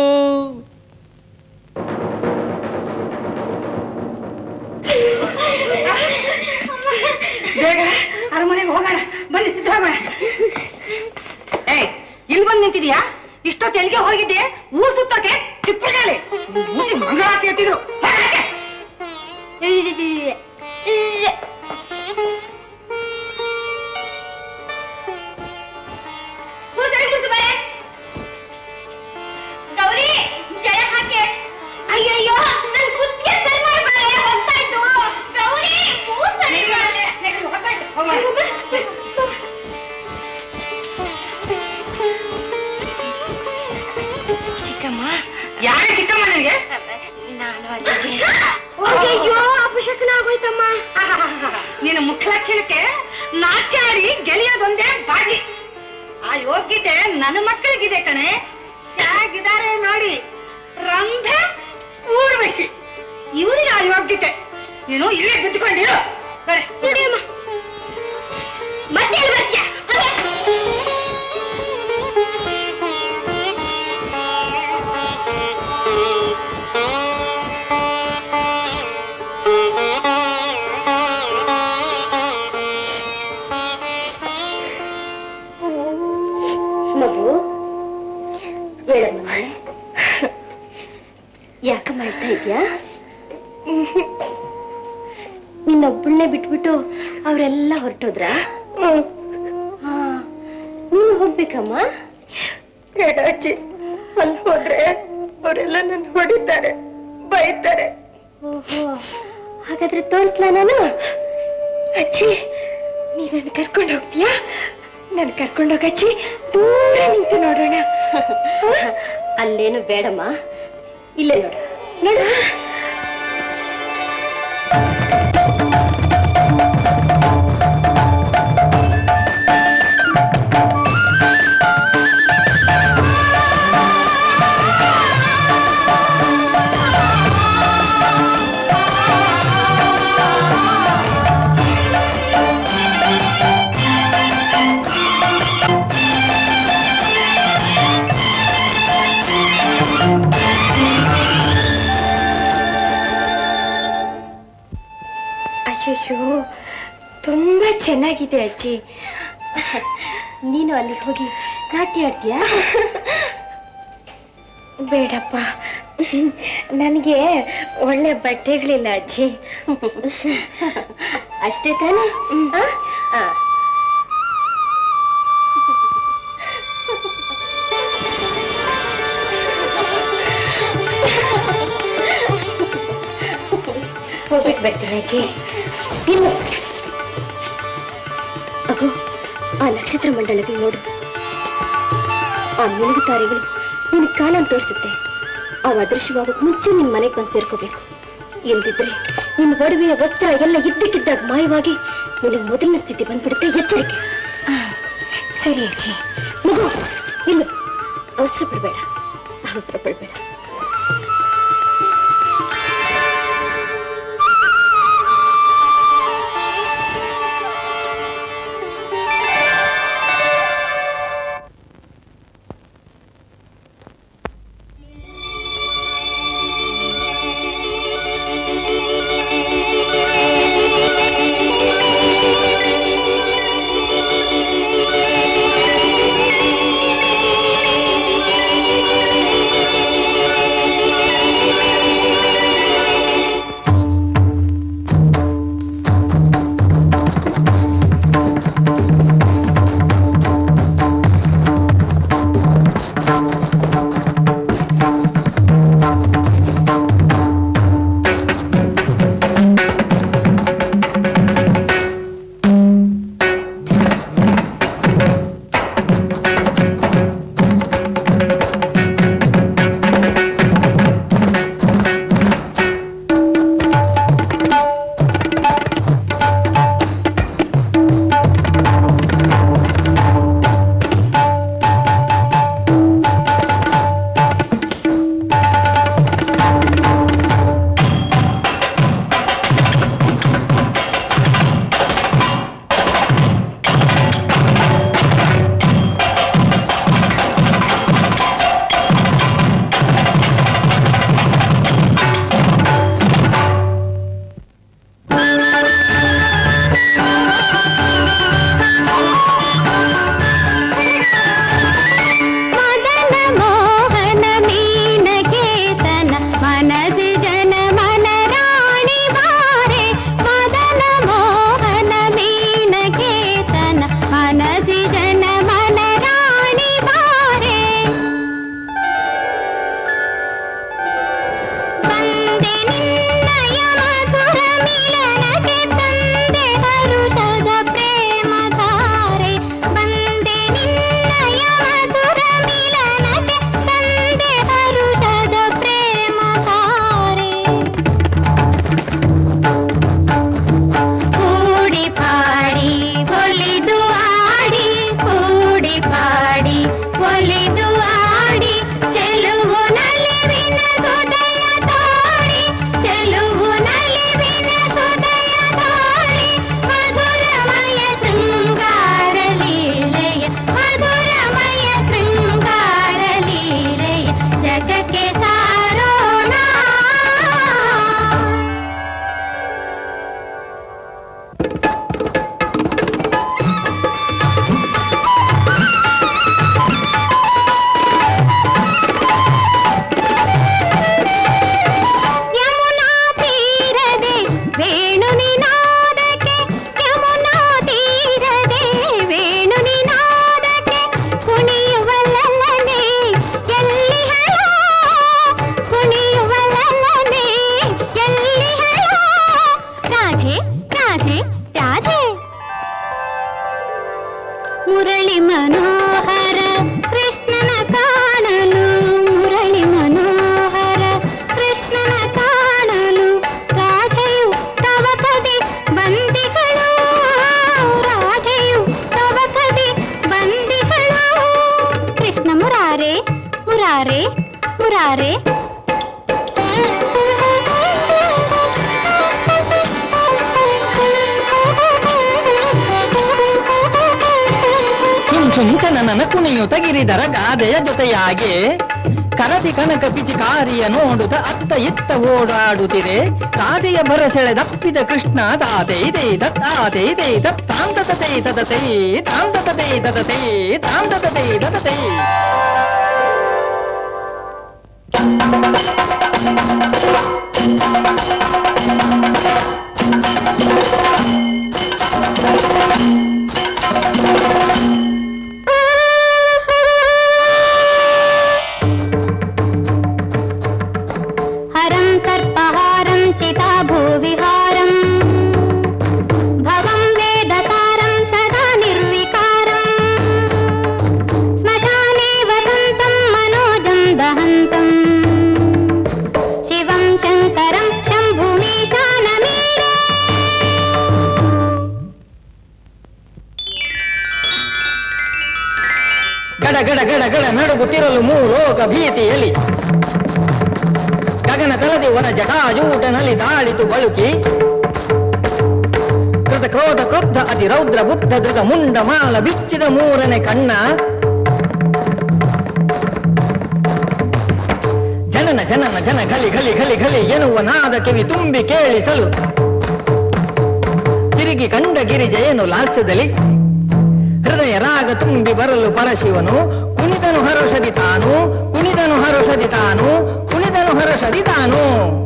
ಬೇಗ ಅರಮನೆಗೆ ಹೋಗೋಣ ಬನ್ನಿ ಸಿದ್ಧರಾಗೋಣ ಏಯ್ ಇಲ್ಲಿ ಬಂದು ನಿಂತಿದ್ಯಾ ಇಷ್ಟೊತ್ತು ಎಲ್ಲಿಗೆ ಹೋಗಿದ್ದೆ ಊರ್ ಸುತ್ತಕ್ಕೆ ಚಿಪ್ಪಗಾಳಿ ಮಂಗಳಾರತಿ ಎತ್ತಿದ್ರು ಹೊರಗೆ. ಕೂತ್ಕೊಳ್ಳಿ, ಕೂತ್ಕೊಳ್ಳಿ. ಗೌರಿ ಜಯ ಹಾಕಿ ಅಯ್ಯಯ್ಯೋ ನನ್ ಕುತ್ತಿಗೆ ಸರಿ ಮಾಡ್ಬೇಡ ಹೋಗ್ತಾ ಇತ್ತು ಗೌರಿ ಕೂತ್ಕೊಳ್ಳಿ. ನೆಕ್ಸ್ಟ್ ಹೊರಟಾಯ್ತು. ಹೋಗೋಣ. ಚಿಕ್ಕಮ್ಮ ಯಾರೇ ಚಿಕ್ಕಮ್ಮ ನನಗೆ ನಾನು ಅಲ್ಲಿಗೆ ಅಯ್ಯೋ ಅಪಶಕನ ಆಗೋಯ್ತಮ್ಮ ನಿನ್ನ ಮುಖಲಕ್ಷಣಕ್ಕೆ ನಾಟ್ಯಾಡಿ ಗೆಳೆಯೋದೊಂದೇ ಬಾಗಿ ಆ ಯೋಗ್ಯತೆ ನನ್ನ ಮಕ್ಕಳಿಗಿದೆ ಕಣೆ ಹೇಗಿದ್ದಾರೆ ನೋಡಿ ರಂಭೆ ಊರ್ವಶಿ ಇವರಿಗೆ ಆ ಯೋಗ್ಯತೆ ನೀನು ಇಲ್ಲೇ ಬಿದ್ದುಕೊಂಡಿರು ಬರೆ ನಡಿಯಮ್ಮ ಮತ್ತೆ ಎಲ್ಲಿ ಬರ್ತೀಯ? ಮಗು ಹೇಳಮ್ಮ ಯಾಕೆ ಮಾಡ್ತಾ ಇದ್ಯಾ ನಿನ್ನೊಬ್ಬಳನ್ನೇ ಬಿಟ್ಬಿಟ್ಟು ಅವರೆಲ್ಲ ಹೊರಟೋದ್ರ ನೀನು ಹೋಗ್ಬೇಕಮ್ಮ ಬೇಡ ಅಜ್ಜಿ ಅಲ್ಲಿ ಹೋದ್ರೆ ಅವರೆಲ್ಲ ನನ್ನ ಹೊಡಿತಾರೆ ಬೈತಾರೆ ಓಹೋ ಹಾಗಾದ್ರೆ ತೋರಿಸ್ಲಾ ನಾನು ಅಜ್ಜಿ ನೀ ನನ್ನ ಕರ್ಕೊಂಡು ಹೋಗ್ತೀಯಾ ನನ್ ಕರ್ಕೊಂಡೋಗ ಅಜ್ಜಿ ದೂರ ನಿಂತು ನೋಡೋಣ ಅಲ್ಲೇನು ಬೇಡಮ್ಮ ಇಲ್ಲೇ ನೋಡು ನೋಡು ಅಯ್ಯಯ್ಯೋ ತುಂಬಾ ಚೆನ್ನಾಗಿದೆ ಅಜ್ಜಿ ನೀನು ಅಲ್ಲಿ ಹೋಗಿ ನಾಟ್ಯ ಆಡ್ತೀಯಾ ಬೇಡಪ್ಪ ನನಗೆ ಒಳ್ಳೆ ಬಟ್ಟೆಗಳಿಲ್ಲ ಅಜ್ಜಿ ಅಷ್ಟೇ ತಾನೇ ಆ? ಆ. ಹೋಗ್ಬಿಟ್ಟು ಬರ್ತೀನಿ ಅಜ್ಜಿ ಇನ್ನು ಅಗೋ ಆ ನಕ್ಷತ್ರ ಮಂಡಲಗಳು ನೋಡು ಆ ಮಿನುಗು ತಾರೆಗಳು ನಿನ್ ಕಾಲನ್ನು ತೋರಿಸುತ್ತೆ ಅವು ಅದೃಶ್ಯವಾಗೋಕ್ ಮುಂಚೆ ನಿನ್ ಮನೆಗೆ ಬಂದು ಸೇರ್ಕೋಬೇಕು ಇಲ್ದಿದ್ರೆ ನಿನ್ ಒಡವೆಯ ವಸ್ತ್ರ ಎಲ್ಲ ಇದ್ದಕ್ಕಿದ್ದಾಗ ಮಾಯವಾಗಿ ನಿನಗೆ ಮೊದಲನೇ ಸ್ಥಿತಿ ಬಂದ್ಬಿಡುತ್ತೆ ಎಚ್ಚರಿಕೆ ಸರಿ ಅಜ್ಜಿ ಮಗು ಇನ್ನು ಅವಸರ ಪಡಬೇಡ ಅವಸರ ಪಡಬೇಡ ಆ ಮುರಾರೆ ಮುರಾರೆ ಚುಂಚನನ ಕುಣಿಯುತ ಗಿರಿಧರ ಗಾದೆಯ ಜೊತೆಯಾಗಿ ಕರತಿ ಕನಕ ಪಿಚಿಕಾರಿಯ ನೋಡುತ್ತ ಅತ್ತ ಇತ್ತ ಓಡಾಡುತ್ತಿದೆ ಕಾದೆಯ ಬರಸೆಳೆದಪ್ಪಿದ ಕೃಷ್ಣ ತಾತೈ ತೈ ತತ್ ಆತೈ ತೈ ತತ್ ತಾಂತತ ತೈ ತದತೈ ತಾಂತತ ತೈ ತದತೈ ತಾಂತತ ತೈ ತದತೈ हरं सर्पहारं चिता भूविहारम् भवं वेदसारं सदा निर्विकारम् श्मशाने वसन्तं मनोजं दहन्तम् शिवं शङ्करं शम्भुमीशानमीरे ಗಡ ಗಡ ಗಡ ಗಡ ನಡುಗುತ್ತಿರಲು ಮೂಲೋಕ ಭೀತಿಯಲ್ಲಿ ಗಗನ ತಲದಿ ವನ ಜಟಾಜೂಟನಲ್ಲಿ ದಾಳಿತು ಬಳುಕಿ ಕೃತ ಕ್ರೋಧ ಕ್ರುದ್ಧ ಅತಿ ರೌದ್ರ ಬುದ್ಧ ಧೃತ ಮುಂಡ ಮಾಲ ಬಿಚ್ಚಿದ ಮೂರನೇ ಕಣ್ಣ ಜನನ ಜನನ ಜನ ಘಲಿ ಘಲಿ ಘಲಿ ಘಲಿ ಎನ್ನುವ ನಾದ ಕಿವಿ ತುಂಬಿ ಕೇಳಿಸಲು ತಿರುಗಿ ಕಂಡ ಗಿರಿಜೆಯನ್ನು ಲಾಸ್ಯದಲ್ಲಿ ಹೃದಯ ರಾಗ ತುಂಬಿ ಬರಲು ಪರಶಿವನು ಕುಣಿದನು ಹರುಷದಿ ತಾನು ಕುಣಿದನು ಹರುಷದಿ ತಾನು ಕುಣಿದನು ಹರುಷದಿ ತಾನು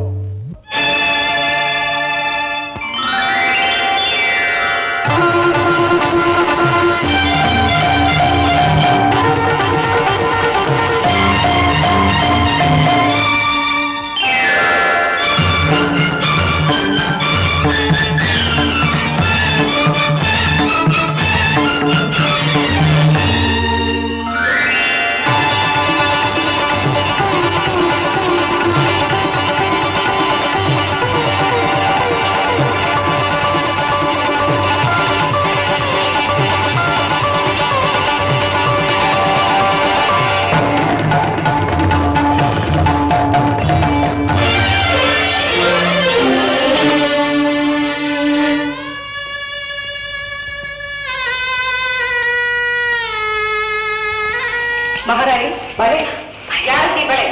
ಮಹಾರಾಣಿ ಬಳೆ ಯಾರಿಗೆ ಬಳೆ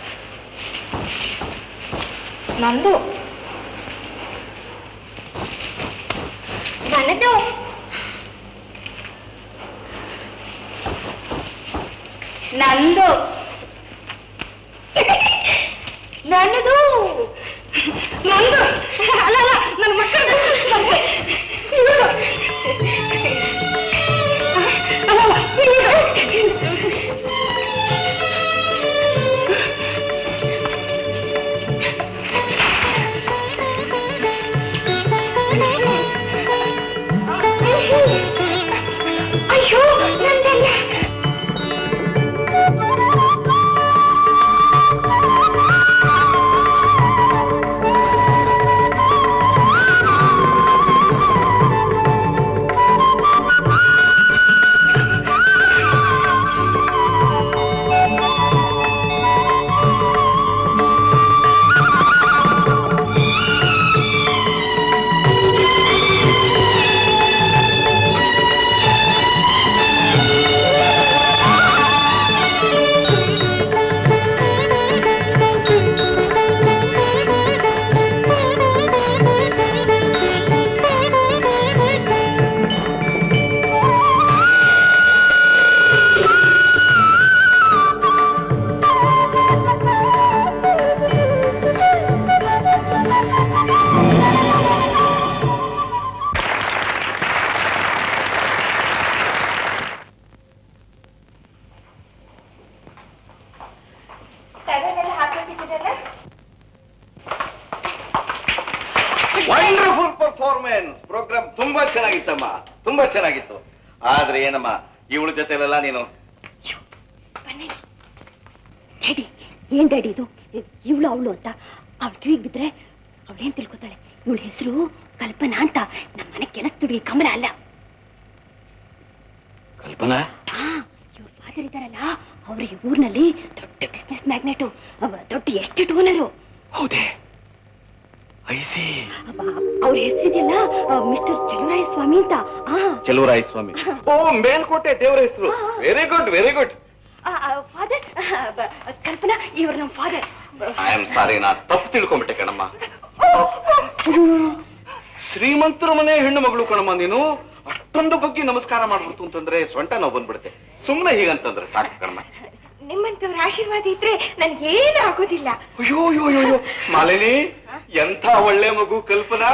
ನಂದು ನನ್ನದು ನಂದು ನನ್ನದು ನಂದು ಅಲ್ಲ ಅಲ್ಲ ನನ್ನ ಮಕ್ಕಳದು ಇವ್ರದು. ಅಲ್ಲ ಅಲ್ಲ ಇವ್ರದು. ಅಯ್ಯೋ ನಂದಲ್ಲ ವಂಡರ್ಫುಲ್ ಪರ್ಫಾರ್ಮೆನ್ಸ್ ಪ್ರೋಗ್ರಾಮ್ ತುಂಬಾ ಚೆನ್ನಾಗಿತ್ತಮ್ಮ ತುಂಬಾ ಚೆನ್ನಾಗಿತ್ತು ಆದ್ರೆ ಏನಮ್ಮ ಇವಳ ಜೊತೆಲೆಲ್ಲ ನೀನು ಡ್ಯಾಡಿ ಏನ್ ಡ್ಯಾಡಿ ಇದು ಇವಳು ಅವಳು ಅಂತ ಅವಳು ಕಿವಿಗೆ ಬಿದ್ರೆ ಅವಳೇನ್ ತಿಳ್ಕೊತಾಳೆ ಇವಳ ಹೆಸರು ಕಲ್ಪನಾ ಅಂತ ನಮ್ಮ ಮನೆ ಕೆಲಸ ತುಡಿ ಕಮಲ ಅಲ್ಲ ಕಲ್ಪನಾ ಹಾ ಇವ್ರ ಫಾದರ್ ಇದಾರಲ್ಲ ಅವ್ರ ಈ ಊರ್ನಲ್ಲಿ ದೊಡ್ಡ ಬಿಸ್ನೆಸ್ ಮ್ಯಾಗ್ನೆಟು ದೊಡ್ಡ ಎಸ್ಟೇಟ್ ಓನರು ಹೌದೇ ಐಸಿ ಅವ್ರ ಹೆಸರಿದೆಯಲ್ಲ ಮಿಸ್ಟರ್ ಚಲುರಾಯ ಸ್ವಾಮಿ ಅಂತ ಆ ಚೆಲುವರಾಯ ಸ್ವಾಮಿ ಓ ಮೇಲ್ಕೋಟೆ ದೇವರ ಹೆಸರು very good very good father Kalpana ಇವ್ರು ನಮ್ಮ ಫಾದರ್ ಐ ಆಮ್ ಸಾರಿ ನಾ ತಪ್ಪು ತಿಳ್ಕೊಂಬಿಟ್ಟೆ ಕಣಮ್ಮ ಶ್ರೀಮಂತರ ಮನೆ ಹೆಣ್ಣು ಮಗಳು ಕಣಮ್ಮ ನೀನು ಅಷ್ಟೊಂದು ಬಗ್ಗೆ ನಮಸ್ಕಾರ ಮಾಡ್ಬಿಡ್ತು ಅಂತಂದ್ರೆ ಸೊಂಟ ನೋವು ಬಂದ್ಬಿಡುತ್ತೆ ಸುಮ್ಮನೆ ಹೀಗಂತಂದ್ರೆ ಸಾಕು ಕಣಮ್ಮ ನಿಮ್ಮಂತವ್ರ ಆಶೀರ್ವಾದ ಇದ್ರೆ ನನ್ಗೇನು ಆಗೋದಿಲ್ಲ ಅಯ್ಯೋ ಅಯ್ಯೋ ಅಯ್ಯೋ ಅಯ್ಯೋ ಮಾಲಿನಿ ಎಂಥ ಒಳ್ಳೆ ಮಗು ಕಲ್ಪನಾ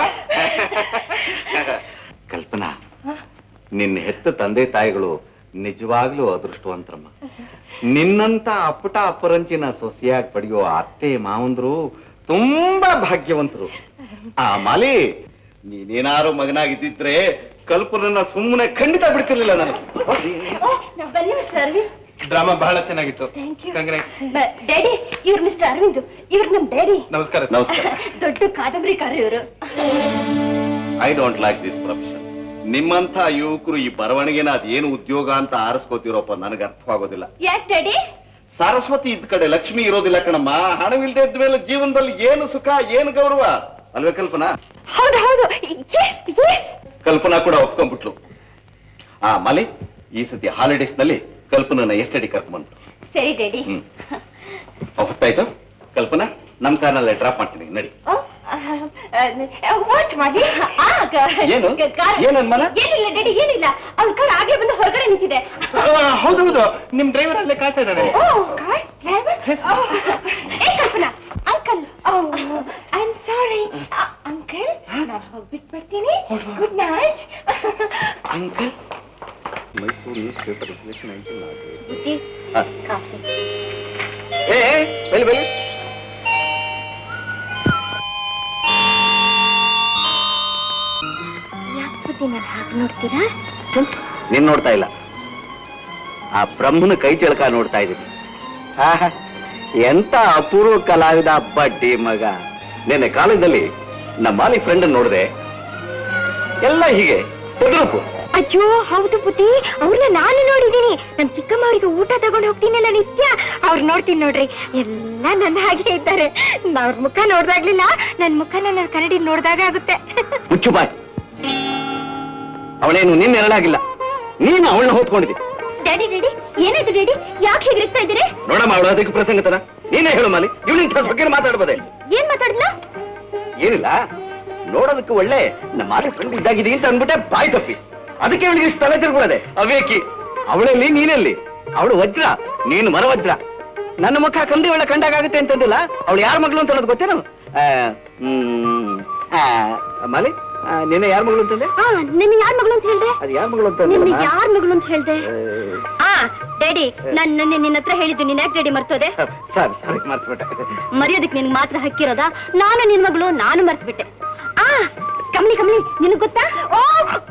ಕಲ್ಪನಾ ನಿನ್ನ ಹೆತ್ತ ತಂದೆ ತಾಯಿಗಳು ನಿಜವಾಗ್ಲೂ ಅದೃಷ್ಟವಂತರಮ್ಮ ನಿನ್ನಂತ ಅಪ್ಪಟ ಅಪರಂಚಿನ ಸೊಸೆಯಾಗಿ ಪಡೆಯೋ ಅತ್ತೆ ಮಾವಂದ್ರು ತುಂಬಾ ಭಾಗ್ಯವಂತರು ಆ ಮಾಲಿ ನೀನೇನಾರು ಮಗನಾಗಿದ್ದಿದ್ರೆ ಕಲ್ಪನನ್ನ ಸುಮ್ಮನೆ ಖಂಡಿತ ಬಿಡ್ತಿರ್ಲಿಲ್ಲ ನಾನು ಬನ್ನಿ ಮಿಸ್ಟರ್ ಅರವಿಂದ್ ಡ್ರಾಮಾ ಬಹಳ ಚೆನ್ನಾಗಿತ್ತು ಥ್ಯಾಂಕ್ ಯು Congrats. ಡ್ಯಾಡಿ ಇವ್ರು ಮಿಸ್ಟರ್ ಅರವಿಂದ್ ಇವ್ರು ನಮ್ ಡ್ಯಾಡಿ ನಮಸ್ಕಾರ sir. ನಮಸ್ಕಾರ ದೊಡ್ಡ ಕಾದಂಬರಿಕಾರ ಇವರು I don't like this profession ನಿಮ್ಮಂಥ ಯುವಕರು ಈ ಬರವಣಿಗೆನ ಅದೇನು ಉದ್ಯೋಗ ಅಂತ ಆರಿಸ್ಕೋತಿರೋಪ್ಪ ನನಗೆ ಅರ್ಥವಾಗೋದಿಲ್ಲ ಯಾಕೆ ಡ್ಯಾಡಿ ಸರಸ್ವತಿ ಇದ್ದ ಕಡೆ ಲಕ್ಷ್ಮಿ ಇರೋದಿಲ್ಲ ಕಣಮ್ಮ ಹಣವಿಲ್ದೇ ಇದ್ದ ಮೇಲೆ ಜೀವನದಲ್ಲಿ ಏನು ಸುಖ ಏನು ಗೌರವ ಅಲ್ವೇ ಕಲ್ಪನಾ ಹೌದು ಹೌದು ಎಸ್ ಎಸ್ ಕಲ್ಪನಾ ಕೂಡ ಒಪ್ಕೊಂಡ್ಬಿಟ್ಲು ಆ ಮಲೆ ಈ ಸತಿ ಹಾಲಿಡೇಸ್ ನಲ್ಲಿ ಕಲ್ಪನನ ಎಷ್ಟಡಿ ಕರ್ಕೊಂಡ್ಬಂತು ಸರಿ ಡ್ಯಾಡಿ ಹ್ಮ್ ಹೊತ್ತಾಯ್ತು ಕಲ್ಪನಾ ನಮ್ ಕಾರ್ನಲ್ಲಿ ಡ್ರಾಪ್ ಮಾಡ್ತೀನಿ ನಡಿ ವಾಚ್ ಮಾಡಿ ಆ, ಕ- ಏನು? ಕ- ಕಾರ್- ಏನು ಅನ್ಮಲ? ಏನಿಲ್ಲ ಡ್ಯಾಡಿ ಏನಿಲ್ಲ ಅವ್ನ ಕಾರ್ ಆಗ್ಲೇ ಬಂದು ಹೊರಗಡೆ ನಿಂತಿದೆ ಹೌದು ಹೌದು ನಿಮ್ ಡ್ರೈವರ್ ಅಲ್ಲೇ ಕಾಯ್ತಾ ಇದ್ದಾನೆ ಓ ಕಾರ್ ಡ್ರೈವರ್ ಏ Kalpana uncle I am sorry uncle ನಾನು ಹೋಗ್ಬಿಟ್ಟು ಬರ್ತೀನಿ good night uncle Mysuru newspaper ಬುದ್ಧಿ ಕಾಫಿ ಏ ಏ, ಬೈಲಿ ಬೈಲಿ ಯಾಕೆ ಬುದ್ಧಿ ನಾನು ಹಾಗೆ ನೋಡ್ತೀರಾ ನೀನ್ ನೋಡ್ತಾ ಇಲ್ಲ ಆ ಬ್ರಹ್ಮನ ಕೈ ಚಳಕ ನೋಡ್ತಾ ಇದ್ದೀನಿ ಆಹಾ, ಎಂತ ಅಪೂರ್ವ ಕಲಾವಿದ ಬಡ್ಡಿ ಮಗ ನಿನ್ನೆ ಕಾಲೇಜಲ್ಲಿ ನಮ್ಮ ಮಾಲಿ ಫ್ರೆಂಡ್ ನೋಡಿದೆ ಎಲ್ಲ ಹೀಗೆ ತೆಗ್ರೂಪು ಅಯ್ಯೋ ಹೌದು ಬುದ್ಧಿ ಅವ್ರನ್ನ ನಾನು ನೋಡಿದ್ದೀನಿ ನಮ್ ಚಿಕ್ಕಮ್ಮ ಅವ್ರಿಗೆ ಊಟ ತಗೊಂಡು ಹೋಗ್ತೀನಲ್ಲ ನಿತ್ಯ ಅವ್ರು ನೋಡ್ತೀನಿ ನೋಡ್ರಿ ಎಲ್ಲ ನನ್ನ ಹಾಗೆ ಇದ್ದಾರೆ ಅವ್ರ ಮುಖ ನೋಡ್ದಾಗ್ಲಿಲ್ಲ ನನ್ ಮುಖನ ನನ್ನ ಕನ್ನಡಿ ನೋಡ್ದಾಗ ಆಗುತ್ತೆ ಮುಚ್ಚು ಬಾಯ್ ಅವಳೇನು ನಿನ್ನ ಎರಡಾಗಿಲ್ಲ ನೀನು ಅವಳನ್ನ ಹೊತ್ಕೊಂಡಿದ್ದಿ ಡ್ಯಾಡಿ ಡ್ಯಾಡಿ ಏನಾಯ್ತು ಡ್ಯಾಡಿ ಯಾಕೆ ಹೆದರಿಸ್ತಾ ಇದ್ದೀರಿ ನೋಡಮ್ಮ ಅವಳು ಅದಕ್ಕೆ ಪ್ರಸಂಗತನ ನೀನೇ ಹೇಳು ಮಾಲಿ ಇವಳಿಂತ ಬಗ್ಗೆ ಮಾತಾಡ್ಬೋದೆ ಏನ್ ಮಾತಾಡ್ಲ ಏನಿಲ್ಲ ನೋಡೋದಕ್ಕೆ ಒಳ್ಳೆ ನಮ್ಮ ಮಾಲಿ ಫ್ರೆಂಡ್ ಇದ್ದಾಗಿದೆ ಅಂತ ಅಂದ್ಬಿಟ್ಟೆ ಬಾಯಿ ತಪ್ಪಿ ಅದಕ್ಕೆ ಅವಳಿಗೆ ಇಷ್ಟು ತಲೆ ತಿರ್ಕೊಳ್ಳದೆ ಅವೇಕಿ ಅವಳಲ್ಲಿ ನೀನಲ್ಲಿ ಅವಳು ವಜ್ರ ನೀನು ಮರವಜ್ರ ನನ್ನ ಮುಖ ಕಂಡು ಇವಳ ಕಂಡಾಗುತ್ತೆ ಅಂತಂದಿಲ್ಲ ಅವಳು ಯಾರ ಮಗಳು ಅಂತ ಅನ್ನೋದು ಗೊತ್ತೇನು ಆ, ಹ್ಮ್, ಆ, ಮಾಲಿ ಆ, ನಿನ್ನೆ ಯಾರ ಮಗಳು ಅಂತಂದೆ ಹಾ ನಿನ್ನ ಯಾರ್ ಮಗಳು ಅಂತ ಹೇಳ್ದೆ ಅದು ಯಾರ ಮಗಳು ಅಂತ ನಿನ್ನ ಅಂದಿಲ್ಲಮ್ಮ? ಯಾರ್ ಮಗಳು ಅಂತ ಹೇಳ್ದೆ ಆ, ಆ ಡ್ಯಾಡಿ ನಾನ್ ನಿನ್ನೆ ನಿನ್ನ ಹತ್ರ ಹೇಳಿದ್ದು ನೀನ್ ಯಾಕೆ ಡ್ಯಾಡಿ ಮರ್ತೋದೆ ಸರಿ ಸರಿ ಮರ್ತ್ಬಿಟ್ಟೆ ಮರೆಯೋದಕ್ಕೆ ನಿನ್ಗೆ ಮಾತ್ರ ಹಕ್ಕಿರೋದ ನಾನು ನಿನ್ ಮಗಳು ನಾನು ಮರ್ತ್ಬಿಟ್ಟೆ ಆ ಕಮ್ಲಿ ಕಮ್ಲಿ ನಿನಗ್ ಗೊತ್ತಾ ಓ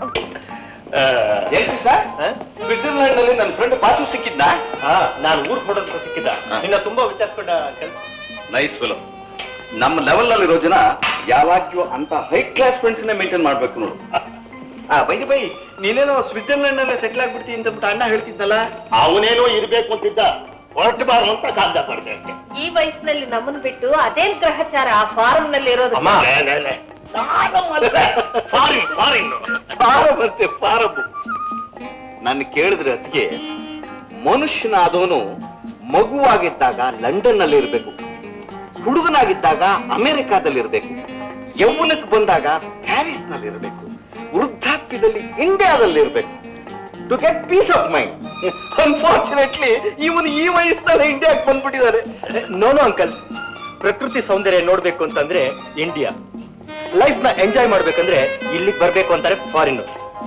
ಏನ್ ಕೃಷ್ಣ ಸ್ವಿಟ್ಜರ್ಲ್ಯಾಂಡ್ ನಲ್ಲಿ ನನ್ನ ಫ್ರೆಂಡ್ ಪಾಚು ಸಿಕ್ಕಿದ್ನಾ ನಾನು ಊರ್ ಹೊಡೋದ್ರ ಸಿಕ್ಕಿದ್ದ ನಿನ್ನ ತುಂಬಾ ವಿಚಾರಿಸ್ಕೊಂಡ ಅಂಕಲ್ ನೈಸ್ ಫಿಲೋ ನಮ್ಮ ಲೆವೆಲ್ ನಲ್ಲಿ ಇರೋ ಜನ ಯಾವಾಗ್ಲೂ ಅಂತ ಹೈ ಕ್ಲಾಸ್ ಫ್ರೆಂಡ್ಸ್ ಮೇಂಟೈನ್ ಮಾಡ್ಬೇಕು ನೋಡು ಆ ಬೈ ಬೈ ನೀನೇನೋ ಸ್ವಿಟ್ಜರ್ಲೆಂಡ್ ನಲ್ಲಿ ಸೆಟ್ಲ್ ಆಗ್ಬಿಡ್ತಿ ಅಂತ ಬಿಟ್ಟು ಅಣ್ಣ ಹೇಳ್ತಿದ್ದಲ್ಲ ಅವನೇನೋ ಇರ್ಬೇಕು ಅಂತಿದ್ದ ಹೊರಟಬಾರು ಅಂತ ಕಾಗ್ದ ಬರ್ದೆ ಅಂತೆ. ಈ ವಯಸ್ಸಿನಲ್ಲಿ ನಮ್ಮನ್ನ ಬಿಟ್ಟು ಅದೇನ್ ಗ್ರಹಚಾರ ಆ ಫಾರಂ ನಲ್ಲಿ ಇರೋದು ಅಮ್ಮ ಲೇ, ಲೇ, ಲೇ. ಫಾರಿನ್ ಫಾರಿನ್ ಫಾರಂ ಅಂತೆ ಫಾರಂ ನನ್ನ ಕೇಳಿದ್ರೆ ಅದಕ್ಕೆ ಮನುಷ್ಯನಾದವನು ಮಗುವಾಗಿದ್ದಾಗ ಲಂಡನ್ ನಲ್ಲಿ ಇರ್ಬೇಕು ಹುಡುಗನಾಗಿದ್ದಾಗ ಅಮೆರಿಕಾದಲ್ಲಿ ಇರ್ಬೇಕು ಯೌವನಕ್ಕೆ ಬಂದಾಗ ಪ್ಯಾರಿಸ್ ನಲ್ಲಿ ಇರ್ಬೇಕು ವೃದ್ಧಾಪ್ಯದಲ್ಲಿ ಇಂಡಿಯಾದಲ್ಲಿ ಇರ್ಬೇಕು to get peace of mind unfortunately ಇವನು ಈ ವಯಸ್ಸಿನಲ್ಲಿ ಇಂಡಿಯಾಕ್ಕೆ ಬಂದ್ಬಿಟ್ಟಿದ್ದಾರೆ ನೋ ನೋ ಅಂಕಲ್ ಪ್ರಕೃತಿ ಸೌಂದರ್ಯ ನೋಡ್ಬೇಕು ಅಂತಂದ್ರೆ ಇಂಡಿಯಾ ಲೈಫ್ ನ ಎಂಜಾಯ್ ಮಾಡ್ಬೇಕಂದ್ರೆ ಇಲ್ಲಿಗೆ ಬರ್ಬೇಕು ಅಂತಾರೆ ಫಾರಿನ್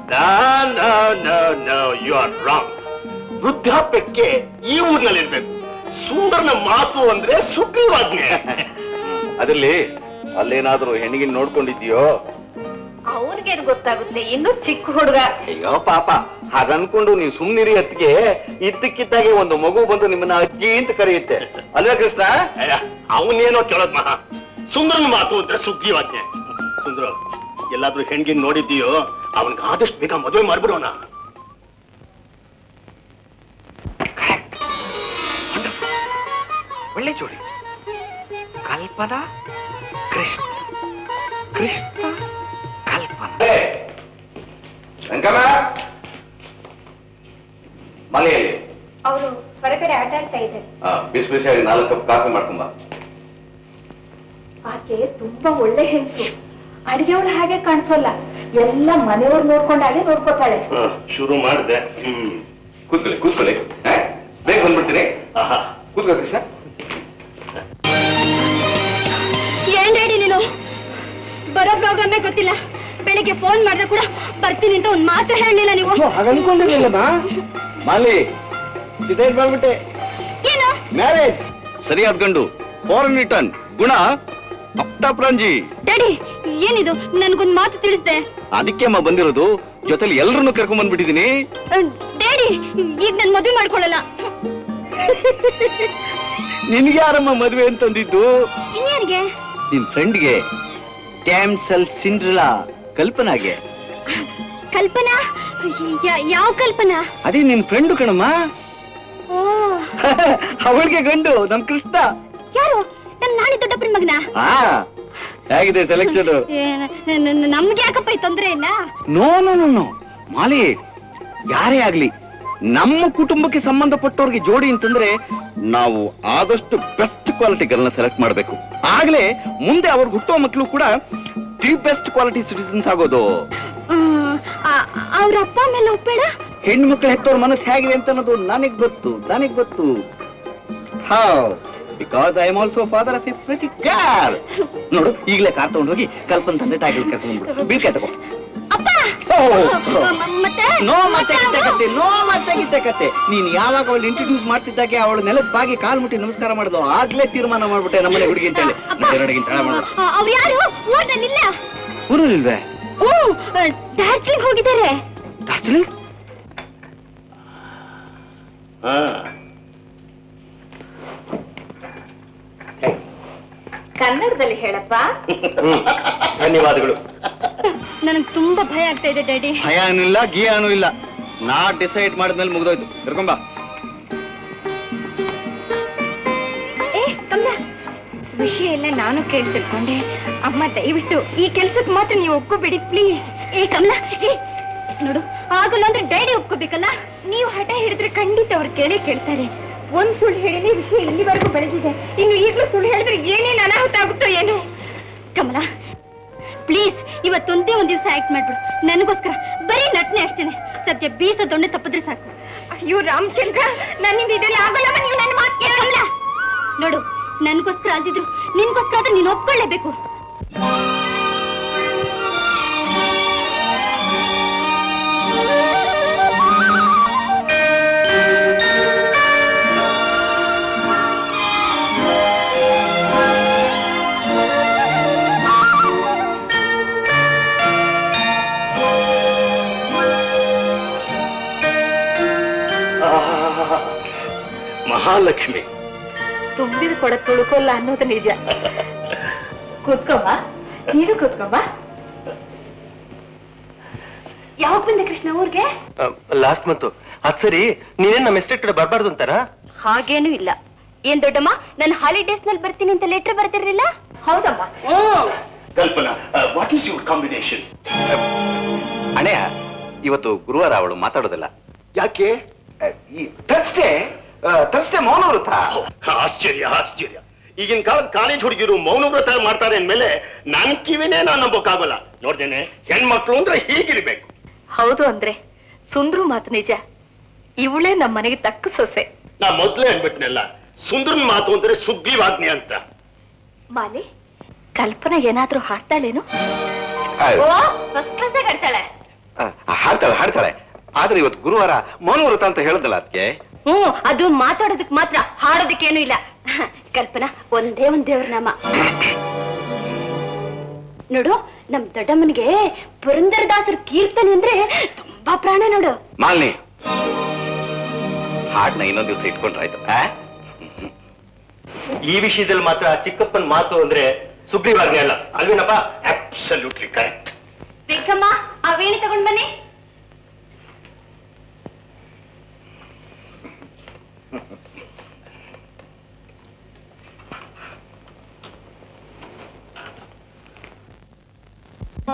ಯು ಆರ್ ರಾಂಗ್ ವೃದ್ಧಾಪ್ಯಕ್ಕೆ ಈ ಊರ್ನಲ್ಲಿ ಇರ್ಬೇಕು ಸುಂದರನ ಮಾತು ಅಂದ್ರೆ ಸುಗ್ರೀವಾಜ್ಞೆ ಅದ್ರಲ್ಲಿ ಅಲ್ಲೇನಾದ್ರೂ ಹೆಣ್ಣಿಗೆ ನೋಡ್ಕೊಂಡಿದ್ಯೋ ಅವನಿಗೇನು ಗೊತ್ತಾಗುತ್ತೆ ಇನ್ನು ಚಿಕ್ಕ ಹುಡುಗ ಅಯ್ಯೋ ಪಾಪ ಹಾಗನ್ಕೊಂಡು ನೀವು ಸುಮ್ನಿರಿ ಹೊತ್ತಿಗೆ ಇದ್ದಕ್ಕಿದ್ದಾಗೆ ಒಂದು ಮಗು ಬಂದು ನಿಮ್ಮನ್ನ ಅಜ್ಜಿ ಅಂತ ಕರೆಯುತ್ತೆ ಅಲ್ವೇ ಕೃಷ್ಣ ಅವನೇನೋ ಕೇಳೋದ್ ಮಹಾ ಸುಂದರನ ಮಾತು ಅಂದ್ರೆ ಸುಗ್ರೀವಾಜ್ಞೆ ಸುಂದರ ಎಲ್ಲಾದ್ರೂ ಹೆಣ್ಗಿನ್ ನೋಡಿದ್ದೀಯೋ ಅವನ್ಗೆ ಆದಷ್ಟು ಬೇಗ ಮದುವೆ ಮಾಡ್ಬಿಡೋಣ ಒಳ್ಳೆ ಜೋಡಿ ಕಲ್ಪನಾ ಕೃಷ್ಣ ಕೃಷ್ಣ ಕಲ್ಪನಾ ರಂಗಮ್ಮ ಮನೆಯಲ್ಲಿ ಅವರು ಹೊರಗಡೆ ಆಟ ಆಡ್ತಾ ಇದ್ದಾರೆ ಬಿಸಿ ಬಿಸಿಯಾಗಿ ನಾಲ್ಕು ಕಪ್ ಕಾಫಿ ಮಾಡ್ಕೊಂಬ ಆಕೆ ತುಂಬಾ ಒಳ್ಳೆ ಹೆಂಗಸು ಅಡಿಗೆವಳು ಹಾಗೆ ಕಾಣಿಸೋಲ್ಲ ಎಲ್ಲ ಮನೆಯವ್ರು ನೋಡ್ಕೊಂಡು ಹಾಗೆ ನೋಡ್ಕೋತಾಳೆ ಶುರು ಮಾಡಿದೆ ಹ್ಮ್ ಕೂತ್ಕೊಳ್ಳಿ ಕೂತ್ಕೊಳ್ಳಿ ಹ? ಬೇಗ ಬಂದ್ಬಿಡ್ತೀನಿ ಆಹಾ ಕೂತ್ಕೋ ಕೃಷ್ಣ ಏನ್ ರೆಡಿ ನೀನು ಬರೋ ಪ್ರೋಗ್ರಾಮೇ ಗೊತ್ತಿಲ್ಲ ಬೆಳಿಗ್ಗೆ ಫೋನ್ ಮಾಡಿದ್ರೆ ಕೂಡ ಬರ್ತೀನಿ ಅಂತ ಒಂದ್ ಮಾತು ಹೇಳಲಿಲ್ಲ ನೀವು ಹಾಗ ಅನ್ಕೊಂಡಿರ್ಲಿಲ್ಲಮ್ಮ ಮಾಲಿ ಡಿಸೈಡ್ ಮಾಡ್ಬಿಟ್ಟೆ ಏನು ಮ್ಯಾರೇಜ್ ಸರಿಯಾದ ಗಂಡು ಫಾರಿನ್ ರಿಟರ್ನ್ ಗುಣ ಅಪ್ಟಾಪ್ರಾಂಜಿ ಡ್ಯಾಡಿ ಏನಿದು ನನ್ಗೊಂದ್ ಮಾತು ತಿಳಿಸ್ದೆ ಅದಕ್ಕೆ ಅಮ್ಮ ಬಂದಿರೋದು ಜೊತೆಲಿ ಎಲ್ರನ್ನೂ ಕರ್ಕೊಂಡ್ ಬಂದ್ಬಿಟ್ಟಿದೀನಿ ಡ್ಯಾಡಿ ಈಗ ನನ್ ಮದುವೆ ಮಾಡ್ಕೊಳ್ಳಲ್ಲ ನಿನ್ಗೆ ಯಾರಮ್ಮ ಮದುವೆ ಅಂತಂದಿದ್ದು ಇನ್ಯಾರಿಗೆ ನಿನ್ ಫ್ರೆಂಡ್ಗೆ ಟ್ಯಾಮ್ಸಲ್ ಸಿಂಡ್ರಲಾ ಕಲ್ಪನಾಗೆ ಕಲ್ಪನಾ ಯಾ- ಯಾವ ಕಲ್ಪನಾ ಅದೇ ನಿನ್ ಫ್ರೆಂಡು ಕಣಮ್ಮ ಓ ಅವಳಿಗೆ ಗಂಡು ನಮ್ ಕೃಷ್ಣ ಯಾರು ನಮ್ ನಾಣಿ ದೊಡ್ಡಪ್ಪನ ಮಗನ ಹಾ ಹೇಗಿದೆ ಸೆಲೆಕ್ಷನ್ ನಮ್ಗೆ ಯಾಕಪ್ಪ ಈ ತೊಂದ್ರೆ ಇಲ್ಲ no no no no Mali ಯಾರೇ ಆಗ್ಲಿ ನಮ್ಮ ಕುಟುಂಬಕ್ಕೆ ಸಂಬಂಧಪಟ್ಟವ್ರಿಗೆ ಜೋಡಿ ಅಂತಂದ್ರೆ ನಾವು ಆದಷ್ಟು ಬೆಸ್ಟ್ ಕ್ವಾಲಿಟಿ ಗರ್ಲ್ನ ಸೆಲೆಕ್ಟ್ ಮಾಡಬೇಕು ಆಗ್ಲೇ ಮುಂದೆ ಅವ್ರಿಗೆ ಹುಟ್ಟುವ ಮಕ್ಕಳು ಕೂಡ ದಿ ಬೆಸ್ಟ್ ಕ್ವಾಲಿಟಿ ಸಿಟಿಸನ್ಸ್ ಆಗೋದು ಅವ್ರ ಅಪ್ಪ ಮೇಲೆ ಒಪ್ಪೇಡ ಹೆಣ್ಮಕ್ಳು ಹೆತ್ತವ್ರ ಮನಸ್ಸು ಹೇಗಿದೆ ಅಂತ ಅನ್ನೋದು ನನಗ್ ಗೊತ್ತು ನನಗ್ ಗೊತ್ತು how because I am also father of a pretty girl ನೋಡು ಈಗಲೇ ಕಾರ್ ತಗೊಂಡೋಗಿ ಕಲ್ಪನ್ ತಂದೆ ತಾಯಿಗಳು ಕರ್ಕೊಂಡು ಬೀಳ್ಕಾಯ್ ತಗೋ ಅಪ್ಪ ಮತ್ತೆ ನೋ ಮತ್ತೆ ಗಿತ್ತೆ ಕತೆ ನೋ ಮತ್ತೆ ಗಿತ್ತೆ ಕತೆ ನೀನ್ ಯಾವಾಗ ಅವಳು ಇಂಟ್ರೊಡ್ಯೂಸ್ ಮಾಡ್ತಿದ್ದಾಗೆ ಅವಳು ನೆಲಕ್ ಬಾಗಿ ಕಾಲ್ ಮುಟ್ಟಿ ನಮಸ್ಕಾರ ಮಾಡಿದ್ಲು ಆಗ್ಲೇ ತೀರ್ಮಾನ ಮಾಡ್ಬಿಟ್ಟೆ ನಮ್ಮನೆ ಹುಡುಗಿ ಅಂತ ಹೇಳಿ ಎರಡಿಗಿಂತ ತಳ ಮಾಡ ಅವ್ರು ಯಾರು ಊರ್ನಲ್ಲಿಲ್ಲ ಊರಲ್ಲಿಲ್ವೇ ಓ ಡಾರ್ಜಿಲಿಂಗ್ ಹೋಗಿದ್ದಾರೆ ಡಾರ್ಜಿಲಿಂಗ್ ಹಾ ಕನ್ನಡದಲ್ಲಿ ಹೇಳಪ್ಪ ಧನ್ಯವಾದಗಳು ನನಗೆ ತುಂಬಾ ಭಯ ಆಗ್ತಾ ಇದೆ ಡ್ಯಾಡಿ ಭಯಾನೂ ಇಲ್ಲ ಗೀಯಾನೂ ಇಲ್ಲ ನಾ ಡಿಸೈಡ್ ಮಾಡಿದ್ಮೇಲೆ ಮುಗ್ದೋಯ್ತು ಕರ್ಕೊಂಬ ಏ ಕಮಲ ವಿಷಯ ಎಲ್ಲ ನಾನು ಕೇಳಿ ತಿಳ್ಕೊಂಡೆ ಅಮ್ಮ ದಯವಿಟ್ಟು ಈ ಕೆಲ್ಸಕ್ಕೆ ಮಾತ್ರ ನೀವು ಒಪ್ಕೋಬೇಡಿ ಪ್ಲೀಸ್ ಏ ಕಮಲ ಏ ನೋಡು ಆಗಲ್ಲ ಅಂದ್ರೆ ಡ್ಯಾಡಿ ಒಪ್ಕೋಬೇಕಲ್ಲ ನೀವು ಹಠ ಹಿಡಿದ್ರೆ ಖಂಡಿತ ಅವ್ರು ಕೇಳೇ ಕೇಳ್ತಾರೆ ಒಂದ್ ಸುಳ್ಳು ಹೇಳಿನೇ ವಿಷಯ ಇಲ್ಲಿವರೆಗೂ ಬೆಳೆದಿದೆ ಇನ್ನು ಈಗಲೂ ಸುಳ್ಳು ಹೇಳಿದ್ರೆ ಏನೇನ್ ಅನಾಹುತ ಆಗುತ್ತೋ ಏನು ಕಮಲ ಪ್ಲೀಸ್ ಇವತ್ತೊಂದೇ ಒಂದ್ ದಿವಸ ಆಕ್ಟ್ ಮಾಡ್ಬಿಡು ನನಗೋಸ್ಕರ ಬರೀ ನಟನೆ ಅಷ್ಟೇನೆ ಸದ್ಯ ಬೀಸ ದೊಣ್ಣೆ ತಪ್ಪಿದ್ರೆ ಸಾಕು ಅಯ್ಯೋ ರಾಮಚಂದ್ರ ನನ್ನಿಂದ ಇದೆಲ್ಲ ಆಗಲ್ಲವ ನೀವು ನನ್ನ ಮಾತು ಏ ಕಮಲ ನೋಡು ನನ್ಗೋಸ್ಕರ ಅಲ್ದಿದ್ರು ನಿನ್ಗೋಸ್ಕರ ಆದ್ರೆ ನೀನ್ ಒಪ್ಕೊಳ್ಳೇಬೇಕು ಆಹ್, ಮಹಾಲಕ್ಷ್ಮಿ ತುಂಬಿದ ಕೊಡ ತುಳುಕೋಲ್ಲ ಅನ್ನೋದು ನಿಜ ಕೂತ್ಕೊಮ್ಮ ನೀನು ಕೂತ್ಕೊಮ್ಮ ಯಾವಾಗ ಬಂದೆ ಕೃಷ್ಣ ಊರ್ಗೆ ಲಾಸ್ಟ್ ಮಂತ್ ಅದ್ ಸರಿ ನೀನೇನ್ ನಮ್ಮ ಎಸ್ಟೇಟ್ ಕಡೆ ಬರ್ಬಾರ್ದು ಅಂತಾರ ಹಾಗೇನೂ ಇಲ್ಲ ಏನ್ ದೊಡ್ಡಮ್ಮ ನಾನು ಹಾಲಿಡೇಸ್ ನಲ್ಲಿ ಬರ್ತೀನಿ ಅಂತ ಲೆಟರ್ ಬರ್ತಿರ್ಲಿಲ್ಲ ಹೌದಮ್ಮ Kalpana what is your combination ಅಣ್ಣಯ್ಯ ಇವತ್ತು ಗುರುವಾರ ಅವಳು ಮಾತಾಡೋದಿಲ್ಲ ಯಾಕೆ ಈ ಥರ್ಸ್ಡೇ ಥರ್ಸ್ಡೇ ಮೌನ ವೃತ ಆಶ್ಚರ್ಯ ಆಶ್ಚರ್ಯ ಈಗಿನ ಕಾಲದ ಕಾಲೇಜ್ ಹುಡುಗಿರು ಮೌನ ವ್ರತ ಮಾಡ್ತಾರೆ ಅಂದ್ಮೇಲೆ ನನ್ ಕಿವಿನೇ ನಾನು ನಂಬೋಕ್ಕಾಗಲ್ಲ ನೋಡ್ದೇನೆ ಹೆಣ್ಮಕ್ಳು ಅಂದ್ರೆ ಹೀಗಿರ್ಬೇಕು ಹೌದು ಅಂದ್ರೆ ಸುಂದ್ರು ಮಾತು ನಿಜ ಇವಳೇ ನಮ್ಮ ಮನೆಗೆ ತಕ್ಕ ಸೊಸೆ ನಾ ಮೊದ್ಲೇ ಅನ್ಬಿಟ್ನೆಲ್ಲ ಸುಂದರನ್ ಮಾತು ಅಂದ್ರೆ ಸುಗ್ರೀವಾಜ್ಞೆ ಅಂತ ಮಾಲಿ ಕಲ್ಪನಾ ಏನಾದ್ರೂ ಹಾಡ್ತಾಳೇನು ಓ ಫಸ್ಟ್ ಕ್ಲಾಸ್ ಆಡ್ತಾಳೆ ಹಾಡ್ತಾಳೆ ಹಾಡ್ತಾಳೆ ಆದ್ರೆ ಇವತ್ತು ಗುರುವಾರ ಮೌನ ವೃತ ಅಂತ ಹೇಳಿದಲ್ಲ ಅದಕ್ಕೆ ಹ್ಮ್ ಅದು ಮಾತಾಡೋದಕ್ ಮಾತ್ರ ಹಾಡೋದಕ್ಕೇನು ಇಲ್ಲ ಕಲ್ಪನಾ ಒಂದೇ ಒಂದ್ ದೇವ್ರ ನಾಮ ನೋಡು ನಮ್ ದೊಡ್ಡಮ್ಮನಿಗೆ ಪುರಂದರದಾಸರ ಕೀರ್ತನೆ ಅಂದ್ರೆ ತುಂಬಾ ಪ್ರಾಣ ನೋಡು ಮಾಲಿನಿ ಹಾಡ್ನ ಇನ್ನೊಂದ್ ದಿವಸ ಇಟ್ಕೊಂಡ್ರಾಯ್ತು ಆ? ಈ ವಿಷಯದಲ್ಲಿ ಮಾತ್ರ ಚಿಕ್ಕಪ್ಪನ್ ಮಾತು ಅಂದ್ರೆ ಸುಗ್ರೀವಾಜ್ಞೆ ಅಲ್ಲ ಅಲ್ವೇನಪ್ಪ ಅಬ್ಸಲ್ಯೂಟ್ಲಿ ಕರೆಕ್ಟ್ ಬೇಕಮ್ಮ ಆ ವೇಣಿ ತಗೊಂಡ್ ಬನ್ನಿ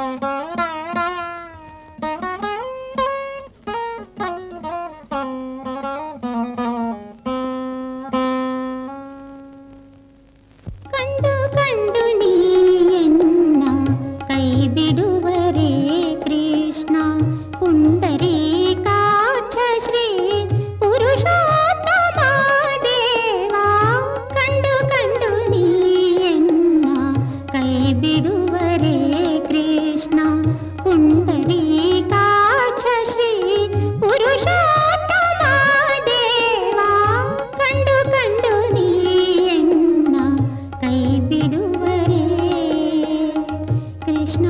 ಕಂಡು ಕಂಡು ನೀಯನ್ನ ಕೈ ಬಿಡುವರೇ ಕೃಷ್ಣ ಪುಂಡರೀಕಾಕ್ಷ ಶ್ರೀ ಪುರುಷೋತ್ತಮ ದೇವ ಕಂಡು ಕಂಡು ನೀಯನ್ನ ಕೈ ಬಿಡುವರೇ ಕೃಷ್ಣ ಪುಂಡರೀಕಾಕ್ಷ ಶ್ರೀ ಪುರುಷೋತ್ತಮ ದೇವ ಕಂಡು ಕಂಡು ನೀಯನ್ನ ಕೈ ಬಿಡುವರೇ ಕೃಷ್ಣ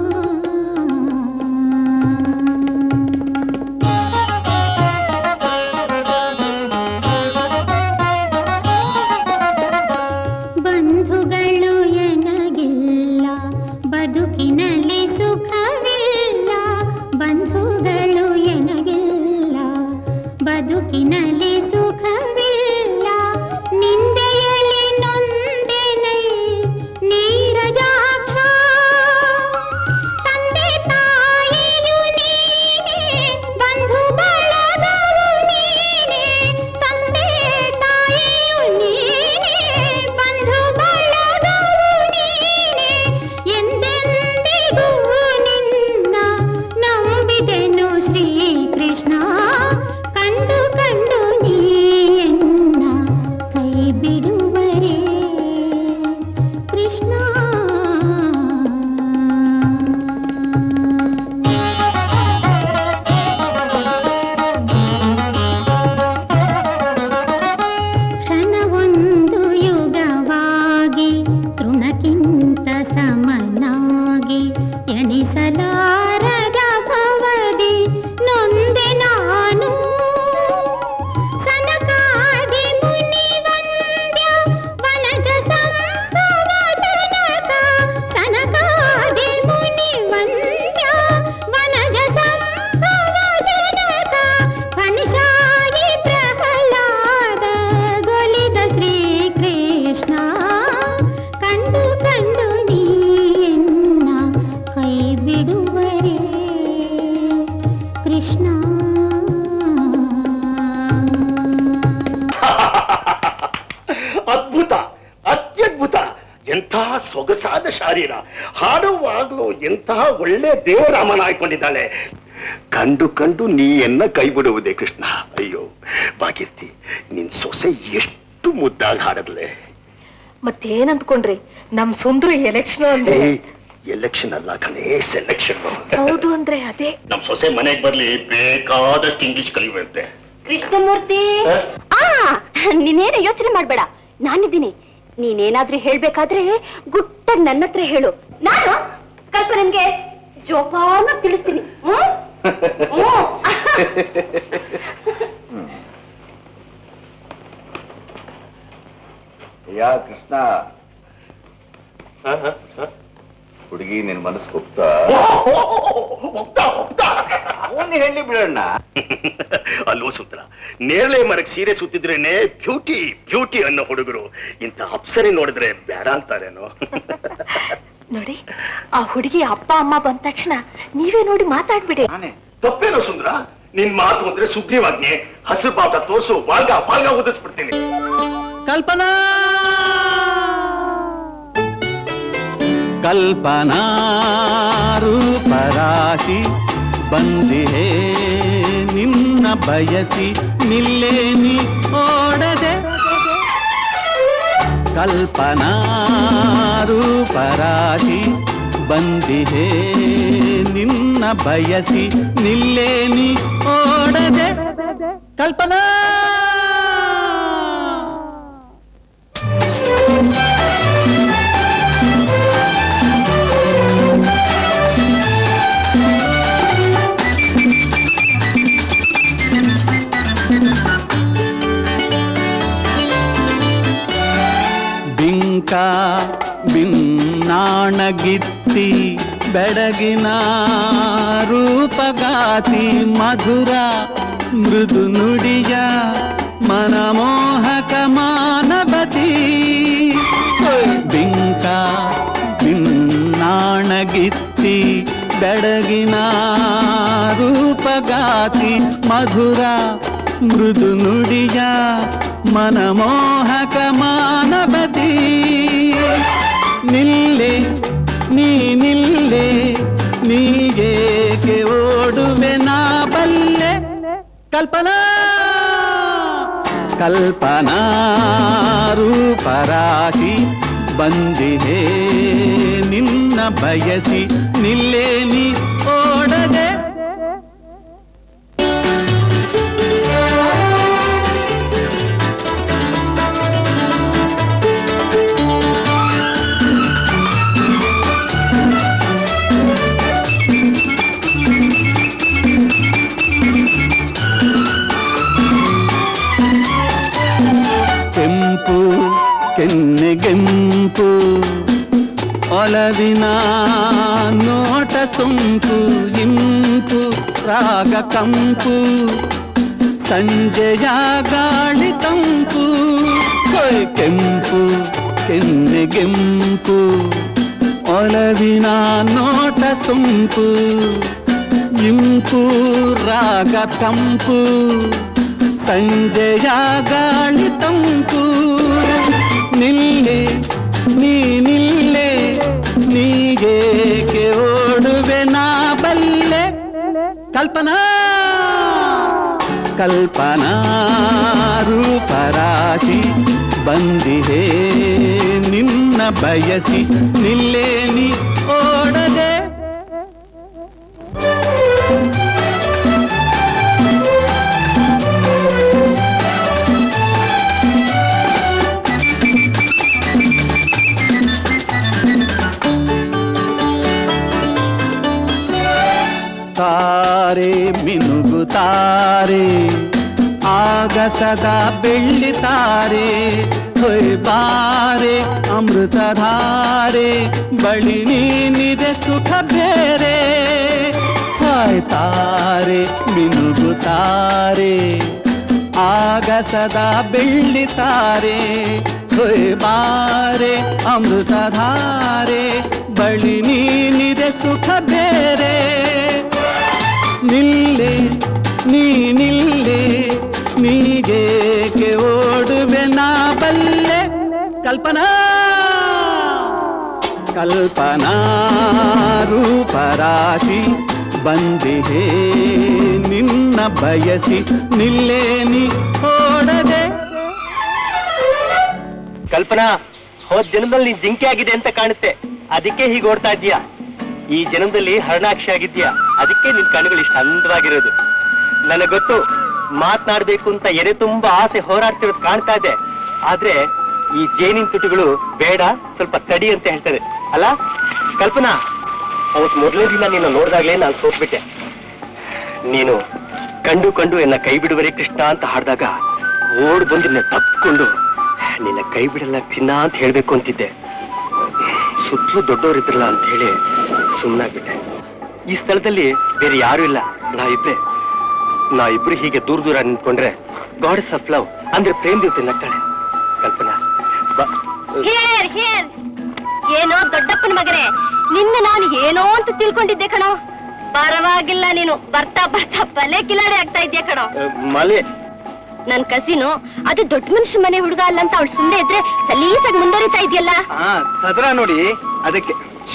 ಬಂಧುಗಳು ಎನಗಿಲ್ಲ ಬದುಕಿನಲ್ಲಿ ಸುಖವಿಲ್ಲ ಬಂಧುಗಳು ಎನಗಿಲ್ಲ ಬದುಕಿನಲ್ಲಿ ಸುಖವಿಲ್ಲ ನಿಂದೆಯಲಿ ನೊಂದೆನೈ ನೀರಜಾಕ್ಷ ತಂದೆ ತಾಯಿಯು ನೀನೆ ಬಂಧು ಬಳಗವು ನೀನೆ ತಂದೆ ತಾಯಿಯು ನೀನೆ ಬಂಧು ಬಳಗವು ನೀನೆ ಎಂದೆಂದಿಗೂ ನಿನ್ನ ನಂಬಿದೆನು ಶ್ರೀಕೃಷ್ಣ ಕಂಡು ಕಂಡು ನೀಯನ್ನ ಕೈ ಬಿಡುವರೇ ಕೃಷ್ಣ ಕ್ಷಣವೊಂದು ಯುಗವಾಗಿ ತೃಣಕ್ಕಿಂತ ಸಮನಾಗಿ ಎಣಿಸಲಾರದ ಭವದಿ ನೊಂದೆ ನಾನು ಸನಕಾದಿ ಮುನಿವಂದ್ಯ ವನಜ ಸಂಭವ ಜನಕ ಸನಕಾದಿ ಮುನಿವಂದ್ಯ ವನಜ ಸಂಭವ ಜನಕ ಫಣಿಶಾಯಿ ಪ್ರಹ್ಲಾದ ಗೊಲಿದ ಶ್ರೀಕೃಷ್ಣ ಕಂಡು ಕಂಡು ನೀಯನ್ನ ಕೈ ಬಿಡುವರೇ ಕೃಷ್ಣ ಅದ್ಭುತ ಅತ್ಯದ್ಭುತ ಎಂತಹ ಸೊಗಸಾದ ಶಾರೀರ ಹಾಡುವಾಗಲೂ ಎಂತಹ ಒಳ್ಳೆ ದೇವರಾಮನ ಆಯ್ಕೊಂಡಿದ್ದಾಳೆ ಕಂಡು ಕಂಡು ನೀಯನ್ನ ಕೈ ಬಿಡುವುದೇ ಕೃಷ್ಣ ಅಯ್ಯೋ ಭಾಗೀರ್ತಿ ನಿನ್ ಸೊಸೆ ಎಷ್ಟು ಮುದ್ದಾಗಿ ಹಾಡದ್ಲೆ ಮತ್ತೇನ್ ಅಂದ್ಕೊಂಡ್ರಿ ನಮ್ ಸುಂದ್ರ ಎಲೆಕ್ಷನ್ ಅಂದ್ರೆ ಎಲೆಕ್ಷನ್ ಅಲ್ಲ ಕಣೇ ಸೆಲೆಕ್ಷನ್ ಹೌದು ಅಂದ್ರೆ ಅದೇ ನಮ್ ಸೊಸೆ ಮನೆಗೆ ಬರ್ಲಿ ಬೇಕಾದಷ್ಟು ಇಂಗ್ಲಿಷ್ ಕಲಿಯುವಂತೆ ಕೃಷ್ಣಮೂರ್ತಿ ಆ ನೀನೇನು ಯೋಚನೆ ಮಾಡ್ಬೇಡ ನಾನಿದ್ದೀನಿ ನೀನೇನಾದ್ರೂ ಹೇಳ್ಬೇಕಾದ್ರೆ ಗುಟ್ಟಾಗಿ ನನ್ನ ಹತ್ರ ಹೇಳು ನಾನು ಕಲ್ಪನೆಗೆ ಜೋಪಾನ ತಿಳಿಸ್ತೀನಿ ಹ್ಮ್? ಹ್ಮ್. ಯಾ ಕೃಷ್ಣ ಹುಡುಗಿ ನಿನ್ ಮನಸ್ಸು ಹೋಗ್ತಾ ಹೋಗ್ತಾ ಹೋಗ್ತಾ ಅವನು ಹೇಳಿ ಬಿಡೋಣ ಅಲ್ವೋ ಸುಂದರ ನೇರಳೆ ಮರಕ್ಕೆ ಸೀರೆ ಸುತ್ತಿದ್ರೇನೆ ಬ್ಯೂಟಿ ಬ್ಯೂಟಿ ಅನ್ನೋ ಹುಡುಗರು ಇಂಥ ಅಪ್ಸರಿ ನೋಡಿದ್ರೆ ಬೇಡ ಅಂತಾರೇನೋ ನೋಡಿ ಆ ಹುಡುಗಿ ಅಪ್ಪ ಅಮ್ಮ ಬಂದ ತಕ್ಷಣ ನೀವೇ ನೋಡಿ ಮಾತಾಡ್ಬಿಡಿ ನಾನೇ ತಪ್ಪೇನೋ ಸುಂದರ ನಿನ್ ಮಾತು ಅಂದ್ರೆ ಸುಗ್ರೀವಾಜ್ಞೆ ಹಸಿರು ಪಾಪ ತೋರ್ಸು ಬಾಲ್ಗ ಬಾಲ್ಗ ಓದಿಸ್ಬಿಡ್ತೀನಿ ಕಲ್ಪನಾ ಕಲ್ಪನಾ ರೂಪರಾಶಿ ಬಂದಿಹೇ ನಿನ್ನ ಬಯಸಿ ನಿಲ್ಲೇ ನೀ ಓಡದೆ ಕಲ್ಪನಾ ರೂಪರಾಶಿ ಬಂದಿಹೇ ನಿನ್ನ ಬಯಸಿ ನಿಲ್ಲೇ ನೀ ಓಡದೆ ಕಲ್ಪನಾ ಬಿಂಕ ಬಿನ್ನಾಣಗಿತ್ತಿ ಬೆಡಗಿನ ರೂಪಗಾತಿ ಮಧುರ ಮೃದು ನುಡಿಯ ಮನಮೋಹಕ ಮಾನವತಿ ಬಿಂಕ ಬಿನ್ನಾಣಗಿತ್ತಿ ಬೆಡಗಿನ ರೂಪಗಾತಿ ಮಧುರ ಮೃದು ನುಡಿಯ ಮನಮೋಹಕ ಮಾನವತಿ ನಿಲ್ಲೆ ನೀ ನಿಲ್ಲೆ ನೀಗೇಕೆ ಓಡುವೆ ನಾ ಬಲ್ಲೆ ಕಲ್ಪನಾ ಕಲ್ಪನಾ ರೂಪರಾಶಿ ಬಂದಿದೆ ನಿನ್ನ ಬಯಸಿ ನಿಲ್ಲೇ ನೀ ಓಡದೆ ಕೆಂಪು ಕೆನ್ನೆಗೆಂಪು ಒಲವಿನ ನೋಟ ಸೊಂಪು ಇಂಪು ರಾಗ ಕಂಪು ಸಂಜೆಯ ಗಾಳಿ ತಂಪು ಹೊಯ್ ಕೆಂಪು ಕೆನ್ನೆಗೆಂಪು ಒಲವಿನ ನೋಟ ಸೊಂಪು ಇಂಪು ರಾಗ ತಂಪು ಸಂಜೆಯ ಗಾಳಿ ತಂಪು ನಿಲ್ಲೆ ನೀ ನಿಲ್ಲೆ ನೀಗೇಕೆ ಓಡುವೆ ನಾ ಬಲ್ಲೆ ಕಲ್ಪನಾ ಕಲ್ಪನಾ ರೂಪರಾಶಿ ಬಂದಿದೆ ನಿನ್ನ ಬಯಸಿ ನಿಲ್ಲೇ ನೀ ಓಡದೆ ತಾರೆ ಮಿನುಗುತ್ತಾರೆ ಆಗಸದ ಬೆಳ್ಳಿ ತಾರೆ ಹೊಯ್ ಬಾರೆ ಅಮೃತಧಾರೆ ಬಳಿ ನೀನಿದೆ ಸುಖ ಬೇರೆ ಹಾಯ್ತಾರೆ ಮಿನುಗುತ್ತಾರೆ ಆಗಸದ ಬೆಳ್ಳಿ ತಾರೆ ಹೊಯ್ ಬಾರೆ ಅಮೃತಧಾರೆ ಬಳಿ ನೀನಿದೆ ಸುಖ ಬೇರೆ ನಿಲ್ಲೆ ನೀ ನಿಲ್ಲೆ ನೀಗೇಕೆ ಓಡುವೆ ನಾ ಬಲ್ಲೆ ಕಲ್ಪನಾ ಕಲ್ಪನಾ ರೂಪರಾಶಿ ಬಂದಿದೆ ನಿನ್ನ ಬಯಸಿ ನಿಲ್ಲೇ ನೀ ಓಡದೆ ಕಲ್ಪನಾ ಹೋದ್ ಜನ್ಮದಲ್ಲಿ ನೀನ್ ಜಿಂಕೆ ಆಗಿದೆ ಅಂತ ಕಾಣುತ್ತೆ ಅದಕ್ಕೆ ಹೀಗೆ ಓಡ್ತಾ ಇದೀಯಾ ಈ ಜನ್ಮದಲ್ಲಿ ಹರಣಾಕ್ಷಿ ಆಗಿದ್ಯಾ ಅದಕ್ಕೆ ನಿನ್ ಕಣ್ಣುಗಳು ಇಷ್ಟು ಅಂದವಾಗಿರೋದು ನನಗೆ ಗೊತ್ತು ಮಾತನಾಡ್ಬೇಕು ಅಂತ ಎದೆ ತುಂಬಾ ಆಸೆ ಹೋರಾಡ್ತಿರೋದು ಕಾಣ್ತಾ ಇದೆ ಆದ್ರೆ ಈ ಜೇನಿನ ತುಟಿಗಳು ಬೇಡ ಸ್ವಲ್ಪ ತಡಿ ಅಂತ ಹೇಳ್ತಾರೆ ಅಲ್ಲ ಕಲ್ಪನಾ ಅವತ್ ಮೊದಲನೇ ದಿನ ನೀನು ನೋಡಿದಾಗ್ಲೇ ನಾನು ಸೋತ್ಬಿಟ್ಟೆ ನೀನು ಕಂಡು ಕಂಡು ಎನ್ನ ಕೈ ಬಿಡುವರೆ ಕೃಷ್ಣ ಅಂತ ಹಾಡಿದಾಗ ಓಡ್ ಬಂದು ನಿನ್ನ ತಪ್ಪಿಕೊಂಡು ನಿನ್ನ ಕೈ ಬಿಡಲ್ಲ ಚಿನ್ನ ಅಂತ ಹೇಳ್ಬೇಕು ಅಂತಿದ್ದೆ ಸುತ್ತಲೂ ದೊಡ್ಡವರಿದ್ರಲ್ಲ ಅಂತ ಹೇಳಿ ಸುಮ್ಮನಾಗ್ಬಿಟ್ಟೆ ಈ ಸ್ಥಳದಲ್ಲಿ ಬೇರೆ ಯಾರು ಇಲ್ಲ ನಾ ಇಬ್ರೆ ನಾ ಇಬ್ರು ಹೀಗೆ ದೂರ ದೂರ ನಿಂತ್ಕೊಂಡ್ರೆ ಗಾಡ್ಸ್ ಆಫ್ ಲವ್ ಅಂದ್ರೆ ಪ್ರೇಮ್ ದೇವತೆ ನಗ್ತಾಳೆ ಕಲ್ಪನಾ ಬಾ- ಹಿಯರ್ ಹಿಯರ್ ಏನೋ ದೊಡ್ಡಪ್ಪನ ಮಗನೇ ನಿನ್ನ ನಾನು ಏನೋ ಅಂತ ತಿಳ್ಕೊಂಡಿದ್ದೆ ಕಣೋ ಪರವಾಗಿಲ್ಲ ನೀನು ಬರ್ತಾ ಬರ್ತಾ ಬಲೆ ಕಿಲಾಡಿ ಆಗ್ತಾ ಇದ್ಯಾ ಕಣೋ ಅಹ್, ಮಲೆ ನನ್ ಕಸಿನು ಅದು ದೊಡ್ಡ ಮನುಷ್ಯ ಮನೆ ಹುಡುಗ ಅಲ್ಲ ಅಂತ ಅವಳು ಸುಮ್ಮನೆ ಇದ್ರೆ ಸಲೀಸಾಗಿ ಮುಂದುವರಿತಾ ಇದೆಯಲ್ಲ ಹಾ ಸದರ ನೋಡಿ ಅದಕ್ಕೆ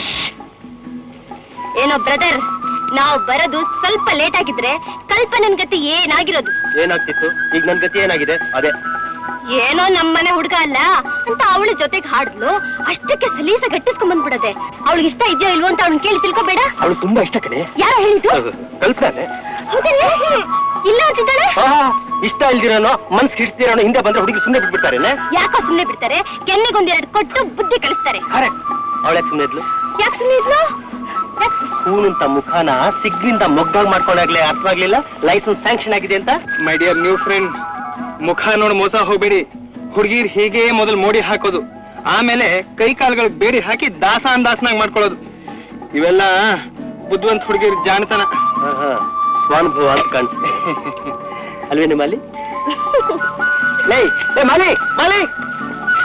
ಏನೋ ಬ್ರದರ್ ನಾವು ಬರೋದು ಸ್ವಲ್ಪ ಲೇಟ್ ಆಗಿದ್ರೆ ಕಲ್ಪನನ್ ಗತಿ ಏನಾಗಿರೋದು ಏನಾಗ್ತಿತ್ತು ಈಗ ನನ್ ಗತಿ ಏನಾಗಿದೆ ಅದೇ ಏನೋ ನಮ್ಮನೆ ಹುಡುಗ ಅಲ್ಲ ಅಂತ ಅವಳ ಜೊತೆಗೆ ಹಾಡಿದ್ಲು ಅಷ್ಟಕ್ಕೆ ಸಲೀಸ ಗಟ್ಟಿಸ್ಕೊಂಡ್ ಬಂದ್ಬಿಡದೆ ಅವಳಿಗೆ ಇಷ್ಟ ಇದೆಯೋ ಇಲ್ವೋ ಅಂತ ಅವಳನ್ನ ಕೇಳಿ ತಿಳ್ಕೊಬೇಡ ಅವಳು ತುಂಬಾ ಇಷ್ಟ ಕಣೆ ಯಾರ ಹೇಳಿದ್ದು ಕಲ್ಪನೆ ಹೌದಲ್ಲ? ಇಲ್ಲ ಅಂತಿದ್ದಾಳೆ ಇಷ್ಟ ಇಲ್ದಿರೋನೋ ಮನ್ಸ್ ಹಿಡ್ತಿರೋನೋ ಹಿಂದೆ ಬಂದ್ರೆ ಹುಡುಗಿ ಸುಮ್ಮನೆ ಬಿಟ್ಬಿಡ್ತಾರೇನೆ ಯಾಕೋ ಸುಮ್ನೆ ಬಿಡ್ತಾರೆ ಕೆನ್ನೆಗೊಂದೆರಡು ಕೊಟ್ಟು ಬುದ್ಧಿ ಕಲಿಸ್ತಾರೆ ಅವಳೆ ಸುಮ್ಮನೆ ಇದ್ಲು ಯಾಕೆ ಸುಮ್ನೆ ಇದ್ಲು ಯಾಕ್- ಹೂನಂತ ಮುಖಾನ ಸಿಗ್ನಿಂದ ಮೊಗ್ಗಾಗಿ ಮಾಡ್ಕೊಂಡಾಗ್ಲೇ ಅರ್ಥವಾಗ್ಲಿಲ್ಲ ಲೈಸೆನ್ಸ್ ಸ್ಯಾಂಕ್ಷನ್ ಆಗಿದೆ ಅಂತ ಮೈ ಡಿಯರ್ ನ್ಯೂ ಫ್ರೆಂಡ್ ಮುಖ ನೋಡಿ ಮೋಸ ಹೋಗ್ಬೇಡಿ ಹುಡುಗಿರ್ ಹೀಗೆ ಮೊದಲು ಮೋಡಿ ಹಾಕೋದು ಆಮೇಲೆ ಕೈ ಕಾಲುಗಳು ಬೇಡಿ ಹಾಕಿ ದಾಸಾನ್ ದಾಸನಾಗ್ ಮಾಡ್ಕೊಳ್ಳೋದು ಇವೆಲ್ಲ ಬುದ್ಧಿವಂತ ಹುಡುಗಿರ್ ಜಾಣತನ ಸ್ವಾನುಭವ ಅಂತ ಕಾಣಿಸುತ್ತೆ ಅಲ್ವೇ ನಿಮ್ಮಲ್ಲಿ ಲೇ ಲೇ ಮಾಲಿ ಮಾಲಿ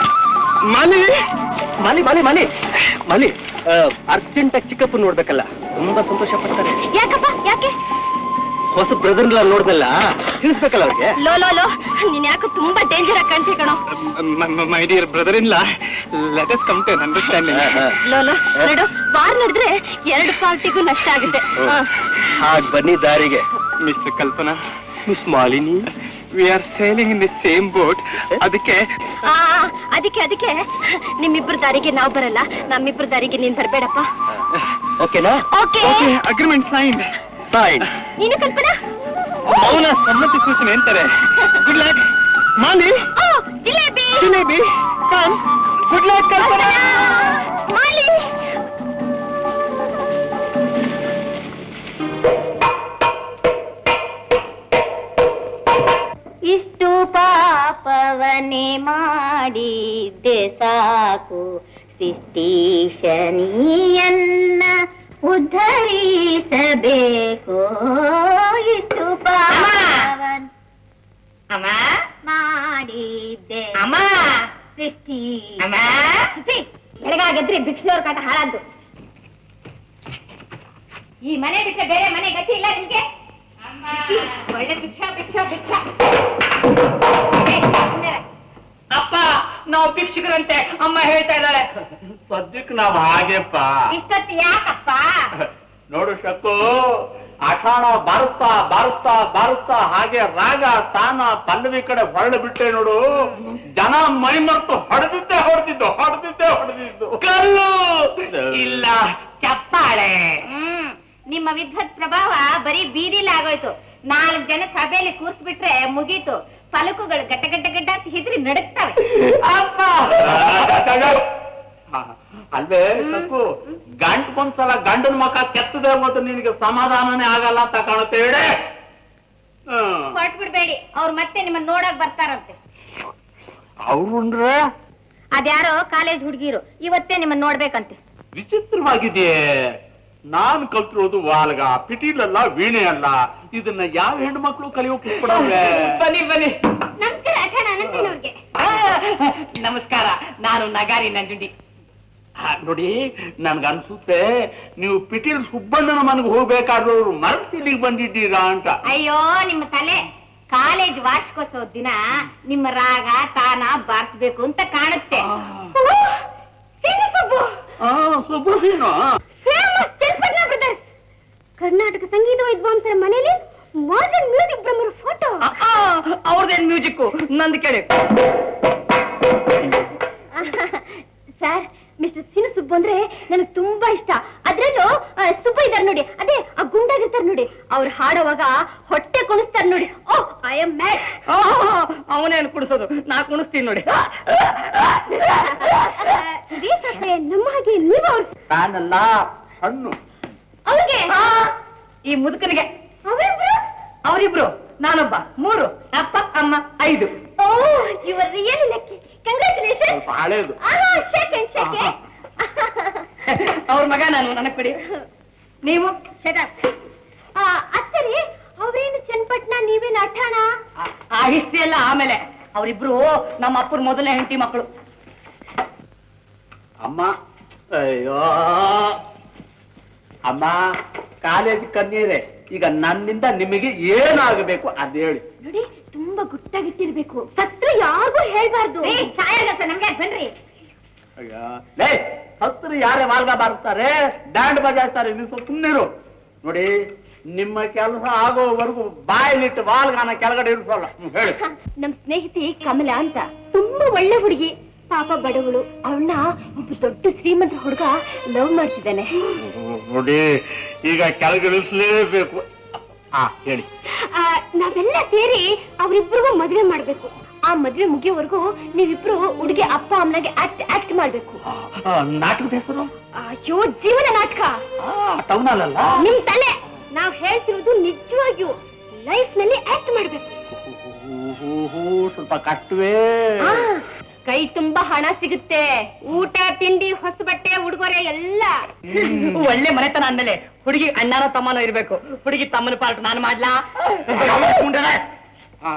ಮಾಲಿ ಮಾಲಿ ಮಾಲಿ ಮಾಲಿ ಮಾಲಿ ಅರ್ಜೆಂಟ್ ಆಗಿ ಚಿಕ್ಕಪ್ಪ ನೋಡ್ಬೇಕಲ್ಲ ತುಂಬಾ ಸಂತೋಷ ಪಡ್ತಾರೆ ಯಾಕಪ್ಪ ಯಾಕೆ ಹೊಸ ಬ್ರದರ್ ನೋಡ್ದಲ್ಲ ತಿಳಿಸ್ಬೇಕಲ್ಲ ಅವ್ರಿಗೆ ಲೋ ಲೋ ಲೋ ನೀನ್ ಯಾಕೋ ತುಂಬಾ ಡೇಂಜರ್ ಆಗಿ ಕಾಣ್ತಿ ಕಣೋ my dear brother in law let us come to understanding ಲೋ ಲೋ ನೋಡು ವಾರ್ ನಡೆದ್ರೆ ಎರಡು ಪಾರ್ಟಿಗೂ ನಷ್ಟ ಆಗುತ್ತೆ ಹಾ. ಹಾಗ್ ಬನ್ನಿ ದಾರಿಗೆ mister Kalpana miss Malini we are sailing in the same boat ಅದಕ್ಕೆ ಆ, ಅದಕ್ಕೆ ಅದಕ್ಕೆ ನಿಮ್ಮಿಬ್ರ ದಾರಿಗೆ ನಾವ್ ಬರಲ್ಲ ನಮ್ಮಿಬ್ರ ದಾರಿಗೆ ನೀನ್ ಬರ್ಬೇಡಪ್ಪ ಓಕೆನಾ ಓಕೆ ಅಗ್ರಿಮೆಂಟ್ ಸೈನ್ ಸೈನ್ ನೀನು ಕಲ್ಪನಾ ಮೌನ ಸಮ್ಮತಿ ಸೂಚನೆ ಅಂತಾರೆ good luck Mali oh jalebi jalebi come good luck Kalpana Mali ಇಷ್ಟು ಪಾಪವನೇ ಮಾಡಿದ್ದೆ ಸಾಕು ಸೃಷ್ಟಿಶನಿಯನ್ನ ಉದ್ಧರಿಸಬೇಕು ಇಷ್ಟು ಪಾಪವನ್ ಅಮ್ಮ ಮಾಡಿದ್ದೆ ಅಮ್ಮ ಸೃಷ್ಟಿ ಅಮ್ಮ ಬೆಳಗಾಗದ್ರಿ ಭಿಕ್ಷನವ್ರ ಕಾಟ ಹಾಳಾದ್ದು ಈ ಮನೆ ಬಿಟ್ಟರೆ ಬೇರೆ ಮನೆ ಗತಿ ಇಲ್ಲ ನಿಮ್ಗೆ ಒಳ್ಳೆ ಭಿಕ್ಷಾ ಭಿಕ್ಷಾ ಭಿಕ್ಷಾ ಏ, ಸುಮ್ನಿರೆ. ಅಪ್ಪ ನಾವು ಭಿಕ್ಷುಕರಂತೆ ಅಮ್ಮ ಹೇಳ್ತಾ ಇದ್ದಾಳೆ ಸದ್ಯಕ್ಕೆ ನಾವು ಹಾಗೆಪ್ಪ ಇಷ್ಟೊತ್ತು ಯಾಕಪ್ಪ ನೋಡು ಶಕ್ಕು ಅಖಾಣ ಬಾರುತ್ತಾ ಬಾರುತ್ತಾ ಬಾರುತ್ತಾ ಹಾಗೆ ರಾಗ ತಾನ ಪಲ್ಲವಿ ಕಡೆ ಹೊರಳು ಬಿಟ್ಟೆ ನೋಡು ಜನ ಮೈ ಮರೆತು ಹೊಡೆದಿದ್ದೆ ಹೊಡೆದಿದ್ದು ಹೊಡೆದಿದ್ದೆ ಹೊಡೆದಿದ್ದು ಕಲ್ಲು ಇಲ್ಲ ಚಪ್ಪಾಳೆ ಹ್ಮ್ ನಿಮ್ಮ ವಿದ್ವತ್ ಪ್ರಭಾವ ಬರೀ ಬೀದಿಲಿ ಆಗೋಯ್ತು ನಾಲ್ಕು ಜನ ಸಭೆಯಲ್ಲಿ ಕೂರ್ಸ್ಬಿಟ್ರೆ ಮುಗೀತು ಫಲಕುಗಳು ಗಡ್ಡ ಗಡ್ಡ ಗಡ್ಡ ಅಂತ ಹಿದ್ರಿ ನಡುಕ್ತವೆ ಅಪ್ಪ ಅಲ್ವೇ ಶಕ್ಕು ಗಂಟ್ಗೊಂದ್ಸಲ ಗಂಡನ ಮಕ ಕೆತ್ತದೆ ಮತ್ತು ನಿನಗೆ ಸಮಾಧಾನನೇ ಆಗಲ್ಲ ಅಂತ ಕಾಣುತ್ತೆ ಹೇಳಿ ಹ್ಮ್ ಹೊರಟ್ಬಿಡ್ಬೇಡಿ ಅವ್ರು ಮತ್ತೆ ನಿಮ್ಮನ್ನ ನೋಡಕ್ ಬರ್ತಾರಂತೆ ಅವ್ರು ಅಂದ್ರೆ ಅದ್ಯಾರೋ ಕಾಲೇಜ್ ಹುಡುಗಿರು ಇವತ್ತೇ ನಿಮ್ಮನ್ನ ನೋಡ್ಬೇಕಂತೆ ವಿಚಿತ್ರವಾಗಿದೆಯೇ ನಾನ್ ಕಲ್ತಿರೋದು ವಾಲ್ಗ ಪಿಟೀಲಲ್ಲ ವೀಣೆ ಅಲ್ಲ ಇದನ್ನ ಯಾವ ಹೆಣ್ಮಕ್ಳು ಕಲಿಯೋಕೆ ಕೊಡವೆ ಬನ್ನಿ ಬನ್ನಿ ನಮಸ್ಕಾರ ಅಠಣ ಅನಂತನವ್ರಿಗೆ ಆ, ನಮಸ್ಕಾರ ನಾನು ನಗಾರಿ ನಂಜುಂಡಿ ಆ, ನೋಡಿ ನನ್ಗನ್ಸುತ್ತೆ ನೀವು ಪಿಟೀಲ್ ಸುಬ್ಬಣ್ಣನ ಮನೆಗೆ ಹೋಗ್ಬೇಕಾದ್ರವ್ರು ಮರ್ತು ಇಲ್ಲಿಗೆ ಬಂದಿದ್ದೀರಾ ಅಂತ ಅಯ್ಯೋ ನಿಮ್ಮ ತಲೆ ಕಾಲೇಜ್ ವಾರ್ಷಿಕೋತ್ಸವ ದಿನ ನಿಮ್ಮ ರಾಗ ತಾನ ಬಾರಿಸ್ಬೇಕು ಅಂತ ಕಾಣುತ್ತೆ ಓ, ಸೀನಿ ಸುಬ್ಬು. ಆ, ಸುಬ್ಬಣ್ಣನು? ಫೇಮಸ್ ಚನ್ನಪಟ್ಟಣ ಬ್ರದರ್ಸ್ ಕರ್ನಾಟಕ ಸಂಗೀತ ವಿದ್ವಾಂಸರ ಮನೆಯಲ್ಲಿ ಮಾಡರ್ನ್ ಮ್ಯೂಸಿಕ್ ಬ್ರಹ್ಮರ ಫೋಟೋ ಅವ್ರದೇನ್ ಮ್ಯೂಸಿಕ್ ನಂದು ಕೇಳಿ ಸರ್ ಮಿಸ್ಟರ್ ಸಿನು ಸುಬ್ಬು ಅಂದ್ರೆ ನನಗೆ ತುಂಬಾ ಇಷ್ಟ ಅದ್ರಲ್ಲೂ ಆ, ಸುಬ್ಬ ಇದಾರೆ ನೋಡಿ ಅದೇ ಆ ಗುಂಡಾಗಿರ್ತಾರೆ ನೋಡಿ ಅವ್ರು ಹಾಡುವಾಗ ಹೊಟ್ಟೆ ಕುಣಿಸ್ತಾರೆ ನೋಡಿ ಓ ಐ ಆಮ್ ಮ್ಯಾಡ್ ಅವನೇನು ಕುಡಿಸೋದು ನಾ ಕುಣಿಸ್ತೀನಿ ನೋಡಿ ಇದೇ ಸೊಸೆ ನಮ್ಮ ಹಾಗೆ ನೀವು ಅವ್ರ ನಾನಲ್ಲ ಹಣ್ಣು ಅವ್ರಿಗೆ ಈ ಮುದುಕನಿಗೆ ಅವರಿಬ್ರು ಅವರಿಬ್ರು ನಾನೊಬ್ಬ ಮೂರು ಅಪ್ಪ ಅಮ್ಮ ಐದು oh your really lucky congratulation ಸ್ವಲ್ಪ ಹಳೇದು ಶೇಕ್ ಅಂಡ್ ಶೇಕ್ ಅವ್ರ ಮಗ ನಾನು ನನಗ್ ಕೊಡಿ ನೀವು ಅತ್ತರಿ ಅವ್ರೇನು ಚನ್ನಪಟ್ಟಣ ನೀವೇನು ಅಠಾಣ ಆ- ಆ ಹಿಸ್ಟ್ರಿ ಎಲ್ಲ ಆಮೇಲೆ ಅವರಿಬ್ರು ನಮ್ಮ ಅಪ್ಪನ ಮೊದಲನೇ ಹೆಂಡತಿ ಮಕ್ಕಳು ಅಮ್ಮ ಅಯ್ಯೋ ಅಮ್ಮ ಕಾಲೇಜ್ ಕಣ್ಣೀರೆ ಈಗ ನನ್ನಿಂದ ನಿಮಗೆ ಏನಾಗಬೇಕು ಅದ್ ಹೇಳಿ ನೋಡಿ ತುಂಬಾ ಗುಟ್ಟಾಗಿಟ್ಟಿರ್ಬೇಕು ಸತ್ರ ಯಾರಿಗೂ ಹೇಳ್ಬಾರ್ದು ಸಾಯಾಗತ್ತ ನಮ್ಗೆ ಬನ್ರಿ ಅಯ್ಯೋ ಲೇ ಹತ್ತಿರ ಯಾರೇ ಮಾರ್ಗ ಬಾರಿಸ್ತಾರೆ ಡ್ಯಾಂಡ್ ಬಜಾಯಿಸ್ತಾರೆ ನೀವು ಸ್ವಲ್ಪ ಸುಮ್ಮನಿರು ನೋಡಿ ನಿಮ್ಮ ಕೆಲಸ ಆಗೋವರೆಗೂ ಬಾಯಲ್ಲಿಟ್ಟು ವಾಲ್ಗಾನ ಕೆಳಗಡೆ ಇರಿಸೋಲ್ಲ ಹ್ಮ್, ಹೇಳಿ ನಮ್ ಸ್ನೇಹಿತೆ ಕಮಲ ಅಂತ ತುಂಬಾ ಒಳ್ಳೆ ಹುಡುಗಿ ಪಾಪ ಬಡವಳು ಅವಳನ್ನ ಒಬ್ಬ ದೊಡ್ಡ ಶ್ರೀಮಂತ ಹುಡುಗ ಲವ್ ಮಾಡ್ತಿದ್ದಾನೆ ನೋಡಿ ಈಗ ಕೆಳಗಿಳಿಸ್ಲೇಬೇಕು ಹಾ ಹೇಳಿ ಆ, ನಾವೆಲ್ಲ ಸೇರಿ ಅವರಿಬ್ರಿಗೂ ಮದುವೆ ಮಾಡ್ಬೇಕು ಆ ಮದುವೆ ಮುಗಿಯೋವರೆಗೂ ನೀವಿಬ್ರು ಹುಡುಗಿ ಅಪ್ಪ ಅಮ್ಮನಾಗೆ ಆಕ್ಟ್ ಆಕ್ಟ್ ಮಾಡ್ಬೇಕು ಆ, ನಾಟಕದ ಹೆಸರು ಅಯ್ಯೋ ಜೀವನ ನಾಟಕ ಟೌನಲ್ಲ ನಿಮ್ ತಲೆ ನಾವ್ ಹೇಳ್ತಿರೋದು ನಿಜವಾಗಿಯೂ ಲೈಫ್ ನಲ್ಲಿ ಆಕ್ಟ್ ಮಾಡ್ಬೇಕು ಸ್ವಲ್ಪ ಕಟ್ಟುವೆ ಆ, ಕೈ ತುಂಬಾ ಹಣ ಸಿಗುತ್ತೆ ಊಟ ತಿಂಡಿ ಹೊಸ ಬಟ್ಟೆ ಉಡುಗೊರೆ ಎಲ್ಲ ಒಳ್ಳೆ ಮನೆತನ ಅಂದ್ಮೇಲೆ ಹುಡುಗಿ ಅಣ್ಣನೋ ತಮ್ಮನೋ ಇರ್ಬೇಕು ಹುಡುಗಿ ತಮ್ಮನ ಪಾರ್ಟ್ ನಾನು ಮಾಡ್ಲಾ ಹಾ.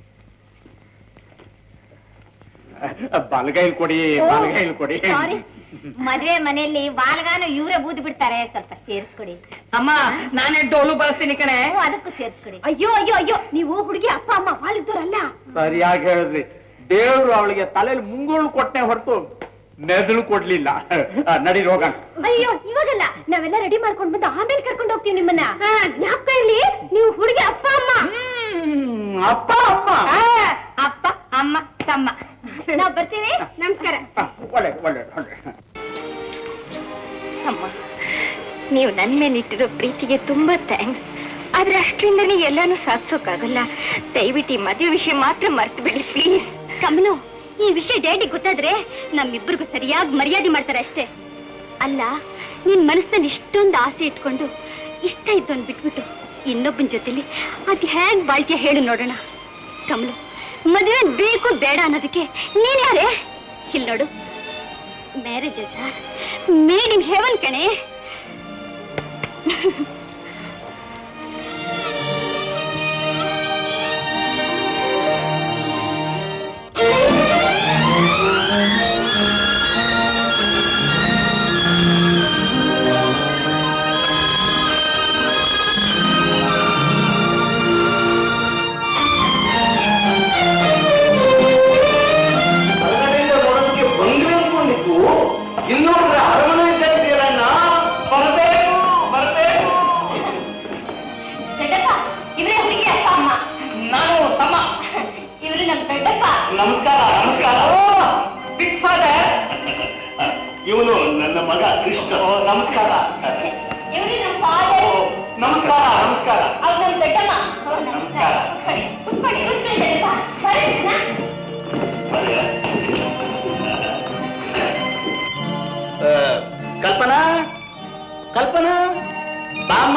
ಬಲಗೈಲ್ ಕೊಡಿ ಬಲಗೈಲ್ ಕೊಡಿ ಸಾರಿ ಮದ್ವೆ ಮನೆಯಲ್ಲಿ ವಾಲ್ಗಾನು ಇವರೇ ಬೂದ್ ಬಿಡ್ತಾರೆ ಸ್ವಲ್ಪ ಸೇರಿಸ್ಕೊಡಿ ಅಮ್ಮ ನಾನೇ ಡೋಲು ಬಳಸ್ತೀನಿ ಕಣೆ ಹ್ಞೂ, ಅದಕ್ಕೂ ಸೇರಿಸ್ಕೊಡಿ ಅಯ್ಯೋ ಅಯ್ಯೋ ಅಯ್ಯೋ ನೀವು ಹುಡುಗಿ ಅಪ್ಪ ಅಮ್ಮ ವಾಲಿದ್ದವ್ರಲ್ಲ ಸರಿಯಾಗಿ ಹೇಳಿದ್ರಿ ದೇವ್ರು ಅವಳಿಗೆ ತಲೆಯಲ್ಲಿ ಮುಂಗುಳು ಕೊಟ್ಟೆ ಹೊರತು ನೆದಳು ಕೊಡ್ಲಿಲ್ಲ ಆ, ನಡೀರಿ ಹೋಗೋಣ ಅಯ್ಯೋ ಇವಾಗಲ್ಲ ನಾವೆಲ್ಲ ರೆಡಿ ಮಾಡ್ಕೊಂಡ್ ಬಂದು ಆಮೇಲೆ ಕರ್ಕೊಂಡು ಹೋಗ್ತೀವಿ ನಿಮ್ಮನ್ನ ಹಾ, ಜ್ಞಾಪಕ ಇರ್ಲಿ ನೀವು ಹುಡುಗಿ ಅಪ್ಪ ಅಮ್ಮ ಹ್ಮ್, ಅಪ್ಪ ಅಮ್ಮ ಆ, ಅಪ್ಪ ಅಮ್ಮ ತಮ್ಮ ನಾವ್ ಬರ್ತೀವಿ ನಮಸ್ಕಾರ ಆ, ಒಳ್ಳೆ ಒಳ್ಳೆ ಒಳ್ಳೆ ಅಮ್ಮ ನೀವು ನನ್ನ ಮೇಲೆ ಇಟ್ಟಿರೋ ಪ್ರೀತಿಗೆ ತುಂಬಾ ಥ್ಯಾಂಕ್ಸ್ ಆದ್ರೆ ಅಷ್ಟರಿಂದನೇ ಎಲ್ಲಾನು ಸಾಧಿಸೋಕ್ಕಾಗಲ್ಲ ದಯವಿಟ್ಟು ಈ ಮದುವೆ ವಿಷಯ ಮಾತ್ರ ಮರ್ತು ಬಿಡಿ ಪ್ಲೀಸ್ ಕಮಲು ಈ ವಿಷಯ ಡ್ಯಾಡಿ ಗೊತ್ತಾದ್ರೆ ನಮ್ಮಿಬ್ಬರಿಗೂ ಸರಿಯಾಗಿ ಮರ್ಯಾದೆ ಮಾಡ್ತಾರೆ ಅಷ್ಟೇ ಅಲ್ಲ ನಿನ್ ಮನಸ್ಸಿನಲ್ಲಿ ಇಷ್ಟೊಂದು ಆಸೆ ಇಟ್ಕೊಂಡು ಇಷ್ಟ ಇದ್ದವನ್ ಬಿಟ್ಬಿಟ್ಟು ಇನ್ನೊಬ್ಬನ ಜೊತೆಲಿ ಅದ್ ಹೇಗ್ ಬಾಳ್ತೀಯ ಹೇಳು ನೋಡೋಣ ಕಮಲು ಮದುವೆ ಬೇಕು ಬೇಡ ಅನ್ನೋದಕ್ಕೆ ನೀನ್ ಯಾರೇ ಇಲ್ಲಿ ನೋಡು ಮ್ಯಾರೇಜ್ ಮೇಡ್ ಇನ್ ಹೆವನ್ ಕಣೆ ಹೊರಗಡೆಯಿಂದ ನೋಡೋದಕ್ಕೆ ಬಂದ್ರೆ ಅನ್ಕೊಂಡಿತ್ತು ಇನ್ನೊಬ್ಬರ ಅರಮನೆ ಇದ್ದ ಇದೆಯಲ್ಲ ಬರಬೇಕು ಬರಬೇಕು ದೊಡ್ಡಪ್ಪ ಇವರೇ ಹುಡುಗಿ ಅಪ್ಪ ಅಮ್ಮ ನಾನು ತಮ್ಮ ಇವರು ನಮ್ ದೊಡ್ಡಪ್ಪ ನಮಸ್ಕಾರ ನಮಸ್ಕಾರ ಬಿಗ್ ಫಾದರ್ ಇವನು ನನ್ನ ಮಗ ಕೃಷ್ಣ ಓ, ನಮಸ್ಕಾರ ಇವರು ನಮ್ ಫಾದರ್ ಓ, ನಮಸ್ಕಾರ ನಮಸ್ಕಾರ ಅವ್ರು ನಮ್ ದೊಡ್ಡಮ್ಮ ಓ, ನಮಸ್ಕಾರ. ಕೂತ್ಕೊಳ್ಳಿ ಕೂತ್ಕೊಳ್ಳಿ ಕೂತ್ಕೊಳ್ಳಿ ದೊಡ್ಡಪ್ಪ ಬರ್ತೀನಾ? ಆ, ಕಲ್ಪನಾ ಕಲ್ಪನಾ ಬಾಮ್ಮ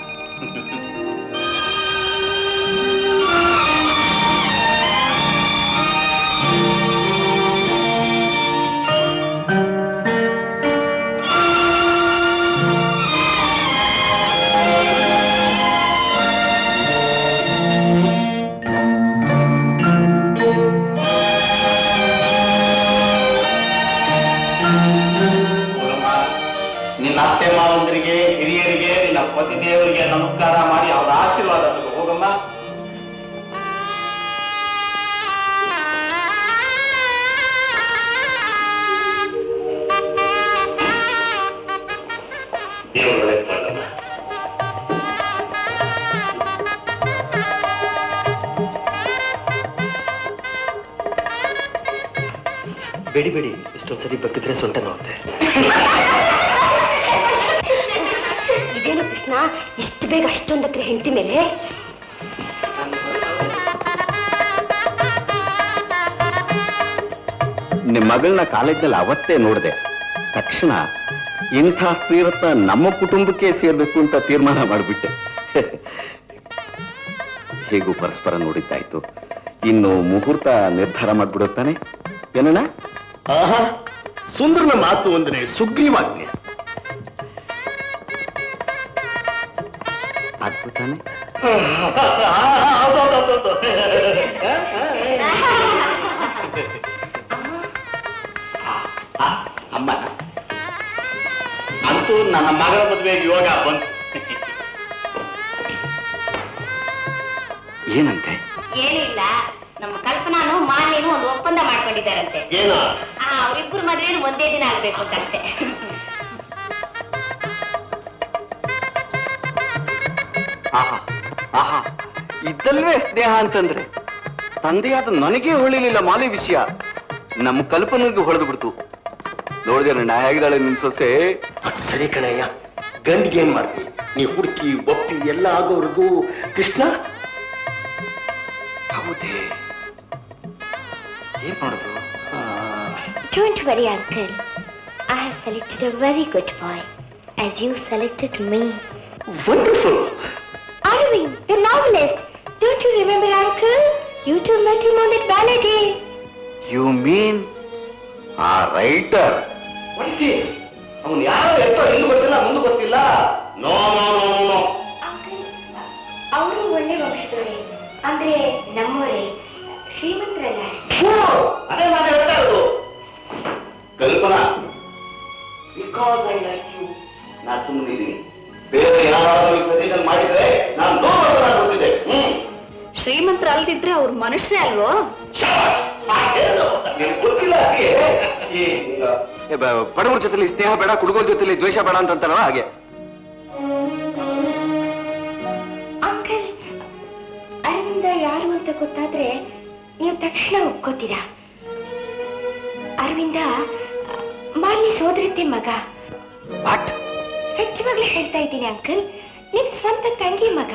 ನೋಡಮ್ಮ, ನಿನ್ನ ಅತ್ತೆ ಮಾವಂದರಿಗೆ ಹಿರಿಯರಿಗೆ ನಿನ್ನ ಪತಿದೇವರಿಗೆ ನಮಸ್ಕಾರ ಮಾಡಿ ಅವರ ಆಶೀರ್ವಾದ ತಗೋ. ಹೋಗಮ್ಮ ದೇವರು ಒಳ್ಳೆದ್ ಮಾಡಮ್ಮ. ಬೇಡಿ ಬೇಡಿ ಇಷ್ಟೊಂದ್ಸರಿ ಬಗ್ಗಿದ್ರೆ ಸೊಂಟ ನೋವುತ್ತೆ ಇದೇನು ಕೃಷ್ಣ ಇಷ್ಟು ಬೇಗ ಅಷ್ಟೊಂದು ಎಕರೆ ಹೆಂಡತಿ ಮೇಲೆ ನಿಮ್ಮ ಮಗಳನ್ನ ಕಾಲೇಜಲ್ಲಿ ಅವತ್ತೇ ನೋಡಿದೆ ತಕ್ಷಣ ಇಂಥ ಸ್ತ್ರೀರತ್ನ ನಮ್ಮ ಕುಟುಂಬಕ್ಕೆ ಸೇರ್ಬೇಕು ಅಂತ ತೀರ್ಮಾನ ಮಾಡಿಬಿಟ್ಟೆ ಹೇಗೂ ಪರಸ್ಪರ ನೋಡಿದ್ದಾಯ್ತು ಇನ್ನು ಮುಹೂರ್ತ ನಿರ್ಧಾರ ಮಾಡ್ಬಿಡುತ್ತಾನೆ ಏನಣ್ಣ ಆಹಾ ಸುಂದರನ ಮಾತು ಅಂದ್ರೆ ಸುಗ್ರೀವಾಜ್ಞೆ ಅದ್ಭುತಾನೆ ಅಮ್ಮ ಅಂತೂ ನನ್ನ ಮಗಳ ಮದುವೆ ಯೋಗ ಬಂತು ಏನಂತೆ ಏನಿಲ್ಲ ನಮ್ಮ ಕಲ್ಪನಾನು ಮಾನ್ಯನು ಒಂದು ಒಪ್ಪಂದ ಮಾಡ್ಕೊಂಡಿದ್ದಾರಂತೆ ಏನ ಆ, ಅವ್ರಿಬ್ರು ಮದ್ವೆನು ಒಂದೇ ದಿನ ಆಗ್ಬೇಕು ಅಂತಷ್ಟೇ ಆಹಾ ಆಹಾ ಇದ್ದಲ್ವೇ ಸ್ನೇಹ ಅಂತಂದ್ರೆ ತಂದೆಯಾದ ನನಗೇ ಹೊಳಿಲಿಲ್ಲ ಮಾಲಿ ವಿಷಯ ನಮ್ಮ ಕಲ್ಪನೆಗೂ ಹೊಡೆದು ಬಿಡ್ತು ನೋಡಿದೇನಣ್ಣ ಹೇಗಿದ್ದಾಳೆ ನಿನ್ ಸೊಸೆ ಅದ್ ಸರಿ ಕಣಯ್ಯ ಗಂಡಿಗೆ ಏನ್ ಮಾಡ್ತಿ ನೀ ಹುಡುಕಿ ಒಪ್ಪಿ ಎಲ್ಲ ಆಗೋವರೆಗೂ ಕೃಷ್ಣ ಹೌದೇ ಏನ್ ಮಾಡೋದು Don't worry, uncle. I have selected a very good boy, as you selected me. Wonderful Arvind, the novelist. Don't you remember, uncle? You two met him on that ballet day. You mean a writer ಅವನು ಯಾರು ಎಷ್ಟೋ ಹಿಂದೆ ಗೊತ್ತಿಲ್ಲ ಮುಂದೆ ಗೊತ್ತಿಲ್ಲ no no no no no ಅವರು ಒಳ್ಳೆ ವಂಶದವರೇ ಅಂದ್ರೆ ನಮ್ಮವರೇ ಶ್ರೀಮಂತರಲ್ಲ ಅದೇ ನಾನು ಹೇಳ್ತಾ ಇರೋದು Kalpana because I like you ನಾನು ಸುಮ್ಮನಿದ್ದೀನಿ ಬೇರೆ ಯಾರಾದ್ರೂ ಈ ಪ್ರದೇಶ ಮಾಡಿದ್ರೆ ನಾನು ನೋಡ್ತಾ ಗೊತ್ತಿದೆ ಹ್ಮ್ ಶ್ರೀಮಂತರ ಅಲ್ದಿದ್ರೆ ಅವ್ರ ಮನುಷ್ಯರೇ ಅಲ್ವೋ ನಿಮ್ಗೆ ಗೊತ್ತಿಲ್ಲ ಹಾಗೆ ಈ ಬಡವರ ಜೊತೆಲಿ ಸ್ನೇಹ ಬೇಡ ಕುಡುಗೋರ ಜೊತೆಲಿ ದ್ವೇಷ ಬೇಡ ಅಂತಂತಾರಲ್ಲ ಹಾಗೆ ಅಂಕಲ್ ಅರವಿಂದ ಯಾರು ಅಂತ ಗೊತ್ತಾದ್ರೆ ನೀವು ತಕ್ಷಣ ಒಪ್ಕೋತೀರಾ ಅರವಿಂದ ಮಾಲಿನಿ ಸೋದರತ್ತೆ ಮಗ ವಾಟ್ ಸತ್ಯವಾಗ್ಲೇ ಹೇಳ್ತಾ ಇದ್ದೀನಿ ಅಂಕಲ್ ನಿಮ್ ಸ್ವಂತ ತಂಗಿ ಮಗ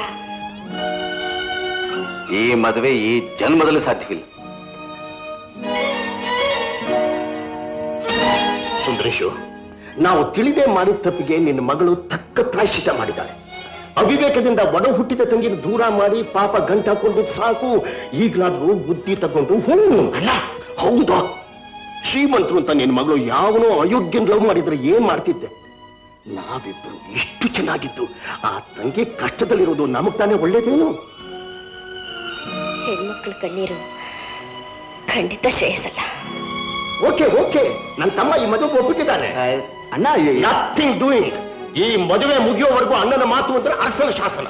ಈ ಮದುವೆ ಈ ಜನ್ಮದಲ್ಲೂ ಸಾಧ್ಯವಿಲ್ಲ ಸುಂದರೇಶು ನಾವು ತಿಳಿದೇ ಮಾಡಿದ ತಪ್ಪಿಗೆ ನಿನ್ನ ಮಗಳು ತಕ್ಕ ಪ್ರಾಯಶ್ಚಿತ ಮಾಡಿದ್ದಾಳೆ ಅವಿವೇಕದಿಂದ ಒಡ ಹುಟ್ಟಿದ ತಂಗಿನ ದೂರ ಮಾಡಿ ಪಾಪ ಗಂಟ ಹಾಕೊಂಡಿದ್ ಸಾಕು ಈಗಲಾದ್ರೂ ಬುದ್ಧಿ ತಗೊಂಡು ಹ್ಞೂ ಅಲ್ಲ ಹೌದಾ ಶ್ರೀಮಂತರು ಅಂತ ನಿನ್ನ ಮಗಳು ಯಾವನೋ ಅಯೋಗ್ಯನ್ ಲವ್ ಮಾಡಿದ್ರೆ ಏನ್ ಮಾಡ್ತಿದ್ದೆ ನಾವಿಬ್ರು ಇಷ್ಟು ಚೆನ್ನಾಗಿದ್ದು ಆ ತಂಗಿ ಕಷ್ಟದಲ್ಲಿರೋದು ನಮಗ್ ತಾನೇ ಒಳ್ಳೇದೇನು ಹೆಣ್ಮಕ್ಳ ಕಣ್ಣೀರು ಖಂಡಿತ ಶ್ರೇಯಸಲ್ಲ ಓಕೆ ಓಕೆ ನನ್ನ ತಮ್ಮ ಈ ಮದುವೆಗೆ ಒಪ್ಪಿಟ್ಟಿದ್ದಾನೆ ಅಣ್ಣ ನಥಿಂಗ್ ಡೂಯಿಂಗ್ ಈ ಮದುವೆ ಮುಗಿಯೋವರೆಗೂ ಅಣ್ಣನ ಮಾತು ಅಂದ್ರೆ ಅರಸನ ಶಾಸನ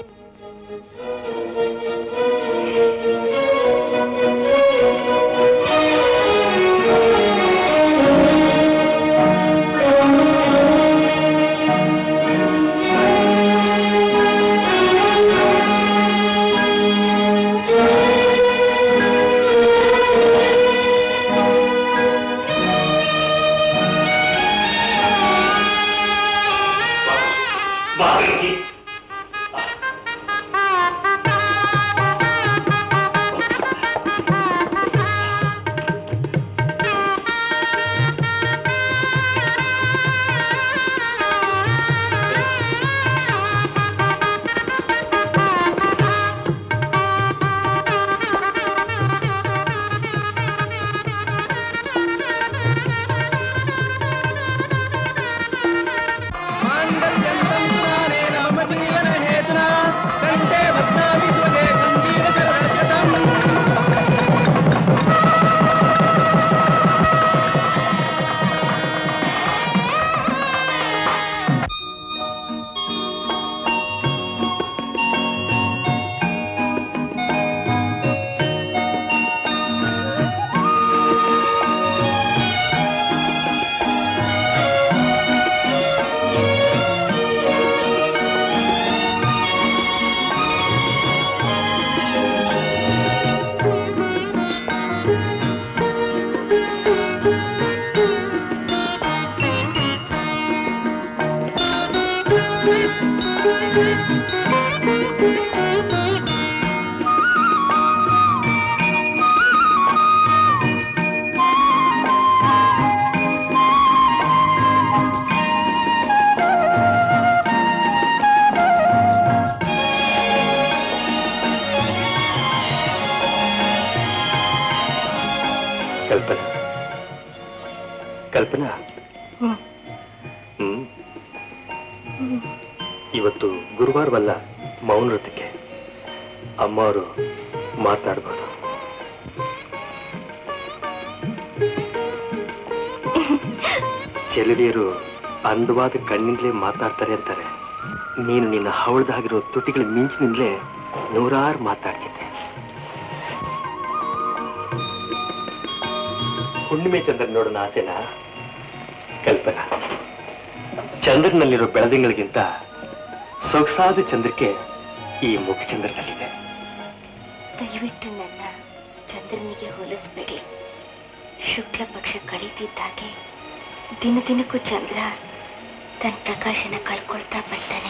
ಕಲ್ಪನಾ ಕಲ್ಪನಾ ಹ್ಮ್ ಇವತ್ತು ಗುರುವಾರವಲ್ಲ ಮೌನ ವ್ರತಕ್ಕೆ ಅಮ್ಮ ಅವರು ಮಾತನಾಡ್ಬೋದು ಚೆಲುವಿಯರು ಅಂದವಾದ ಕಣ್ಣಿಂದಲೇ ಮಾತಾಡ್ತಾರೆ ಅಂತಾರೆ ನೀನು ನಿನ್ನ ಹವಳದಾಗಿರೋ ತುಟಿಗಳ ಮಿಂಚಿನಿಂದಲೇ ನೂರಾರು ಮಾತಾಡ್ತಿದ್ದೆ ಹುಣ್ಣಿಮೆ ಚಂದ್ರ ನೋಡೋಣ ಆಸೆನಾ ಕಲ್ಪನಾ ಚಂದ್ರನಲ್ಲಿರೋ ಬೆಳದಿಂಗಳಿಗಿಂತ ಸೊಗಸಾದ ಚಂದ್ರಕ್ಕೆ ಈ ಮುಖಚಂದ್ರನಲ್ಲಿದೆ ದಯವಿಟ್ಟು ನನ್ನ ಚಂದ್ರನಿಗೆ ಹೋಲಿಸ್ಬೇಡಿ ಶುಕ್ಲ ಪಕ್ಷ ಕಳೀತಿದ್ದಾಗೆ ದಿನ ದಿನಕ್ಕೂ ಚಂದ್ರ ತನ್ನ ಪ್ರಕಾಶನ ಕಳ್ಕೊಳ್ತಾ ಬರ್ತಾನೆ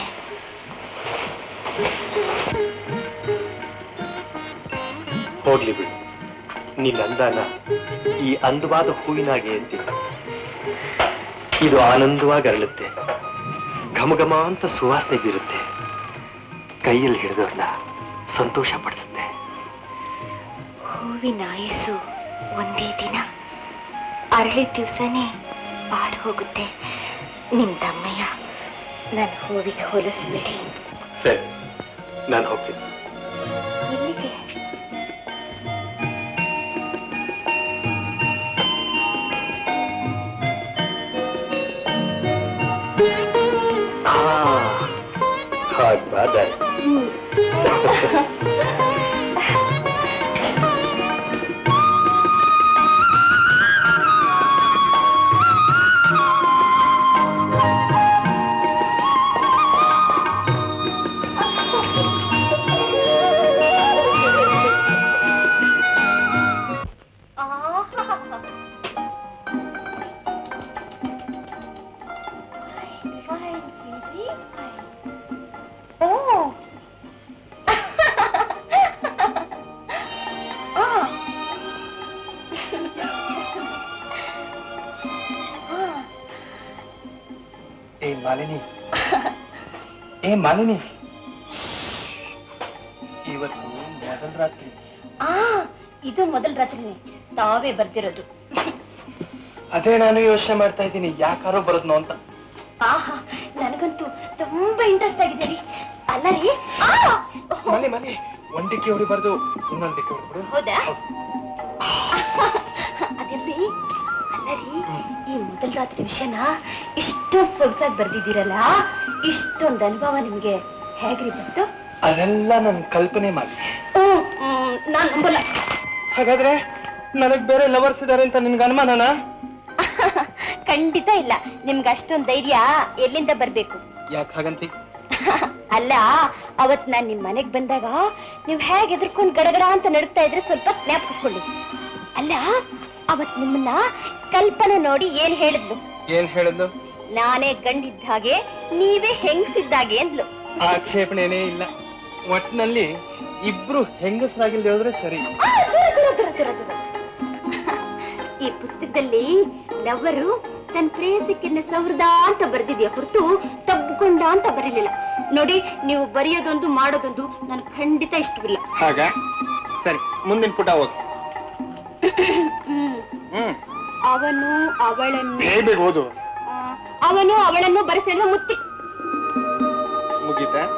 ಹೋಗ್ಲಿ ಬಿಡು ನಿನ್ನ ಅಂದಾನ ಈ ಅಂದವಾದ ಹೂವಿನಾಗೆ ಎತ್ತಿ ಇದು ಆನಂದವಾಗಿ ಅರಳುತ್ತೆ ಘಮಘಮ ಅಂತ ಸುವಾಸನೆ ಬೀರುತ್ತೆ ಕೈಯಲ್ಲಿ ಹಿಡಿದವ್ರನ್ನ ಸಂತೋಷ ಪಡಿಸುತ್ತೆ ಹೂವಿನ ಆಯುಸ್ಸು ಒಂದೇ ದಿನ ಅರಳಿದ ದಿವಸನೇ ಬಾಡ್ ಹೋಗುತ್ತೆ ನಿಮ್ ದಮ್ಮಯ್ಯ ನನ್ನ ಹೂವಿಗೆ ಹೋಲಿಸ್ಬೇಡಿ ಸರಿ ನಾನು ಹೋಗ್ತೀನಿ ಎಲ್ಲಿಗೆ ರಾಧಾರಿ Oh. ಏ ಮಾಲಿನಿ ಏ ಮಾಲಿನಿ ಇವತ್ತು ಮೊದಲ ರಾತ್ರಿ ಆ ಇದು ಮೊದಲ ರಾತ್ರಿನೇ ತಾವೇ ಬರ್ದಿರೋದು ಅದೇ ನಾನು ಯೋಚನೆ ಮಾಡ್ತಾ ಇದ್ದೀನಿ ಯಾಕಾರೋ ಬರೋದ್ನೋ ಅಂತ ಆಹಾ ನನಗಂತೂ ತುಂಬಾ ಇಂಟ್ರೆಸ್ಟ್ ಆಗಿದೆ ರೀ ಅಲ್ಲ ರೀ ಆ! ಮನೆ ಮನೆ ಒಂದ್ ದಿಕ್ಕಿ ಹೊಡಿಬಾರ್ದು ಇನ್ನೊಂದ್ ದಿಕ್ಕಿ ಹೊಡಿಬಿಡು ಹೌದಾ ಅದಿರ್ಲಿ ಅಲ್ಲ ರೀ ಈ ಮೊದಲ ರಾತ್ರಿ ವಿಷಯನ ಇಷ್ಟೊಂದು ಸೊಗಸಾಗಿ ಬರ್ದಿದ್ದೀರಲ್ಲ ಇಷ್ಟೊಂದು ಅನುಭವ ನಿಮ್ಗೆ ಹೇಗ್ರಿ ಬಂತು ಅದೆಲ್ಲ ನನ್ ಕಲ್ಪನೆ ಮಾಡಿ ಹ್ಮ್, ಹ್ಮ್, ನಾನ್ ನಂಬಲ್ಲ ಹಾಗಾದ್ರೆ ನನಗ್ ಬೇರೆ ಲವರ್ಸ್ ಇದಾರೆ ಅಂತ ನಿನ್ಗೆ ಅನುಮಾನನಾ ಖಂಡಿತ ಇಲ್ಲ ನಿಮ್ಗೆ ಅಷ್ಟೊಂದು ಧೈರ್ಯ ಎಲ್ಲಿಂದ ಬರ್ಬೇಕು ಯಾಕೆ ಹಾಗಂತಿ ಅಲ್ಲ ಅವತ್ ನಾನ್ ನಿಮ್ ಮನೆಗ್ ಬಂದಾಗ ನೀವ್ ಹೇಗೆ ಎದ್ರಕೊಂಡ್ ಗಡಗಡ ಅಂತ ನಡುಕ್ತಾ ಇದ್ರೆ ಸ್ವಲ್ಪ ಜ್ಞಾಪಕಿಸ್ಕೊಳ್ಳಿ ಅಲ್ಲ ಅವತ್ ನಿಮ್ಮನ್ನ ಕಲ್ಪನೆ ನೋಡಿ ಏನ್ ಹೇಳಿದ್ಲು ಏನ್ ಹೇಳಿದ್ಲು ನಾನೇ ಗಂಡಿದ್ದ ಹಾಗೆ ನೀವೇ ಹೆಂಗ್ಸಿದ್ದಾಗೆ ಅಂದ್ಲು ಆಕ್ಷೇಪಣೆನೇ ಇಲ್ಲ ಒಟ್ನಲ್ಲಿ ಇಬ್ರು ಹೆಂಗಸರಾಗಿಲ್ದೆ ಹೋದ್ರೆ ಸರಿ ಆ, ದೂರ, ದೂರ, ದೂರ, ದೂರ, ದೂರ. ಈ ಪುಸ್ತಕದಲ್ಲಿ ಲವರು ತನ್ನ ಪ್ರೇಯಸಿಕೆನ್ನ ಸೌಹೃದ ಅಂತ ಬರ್ದಿದ್ಯಾ ಹೊರತು ತಬ್ಕೊಂಡ ಅಂತ ಬರಲಿಲ್ಲ ನೋಡಿ ನೀವು ಬರೆಯೋದೊಂದು ಮಾಡೋದೊಂದು ನನ್ ಖಂಡಿತ ಇಷ್ಟವಿಲ್ಲ ಹಾಗ ಸರಿ ಮುಂದಿನ ಪುಟ ಹೋಗ್ ಹ್ಮ್. ಹ್ಮ್ ಅವನು ಅವಳನ್ನು ಬೇಗ ಓದು ಆ, ಅವನು ಅವಳನ್ನು ಬರೆಸಿದ ಮುತ್ತಿ ಮುಗೀತಾ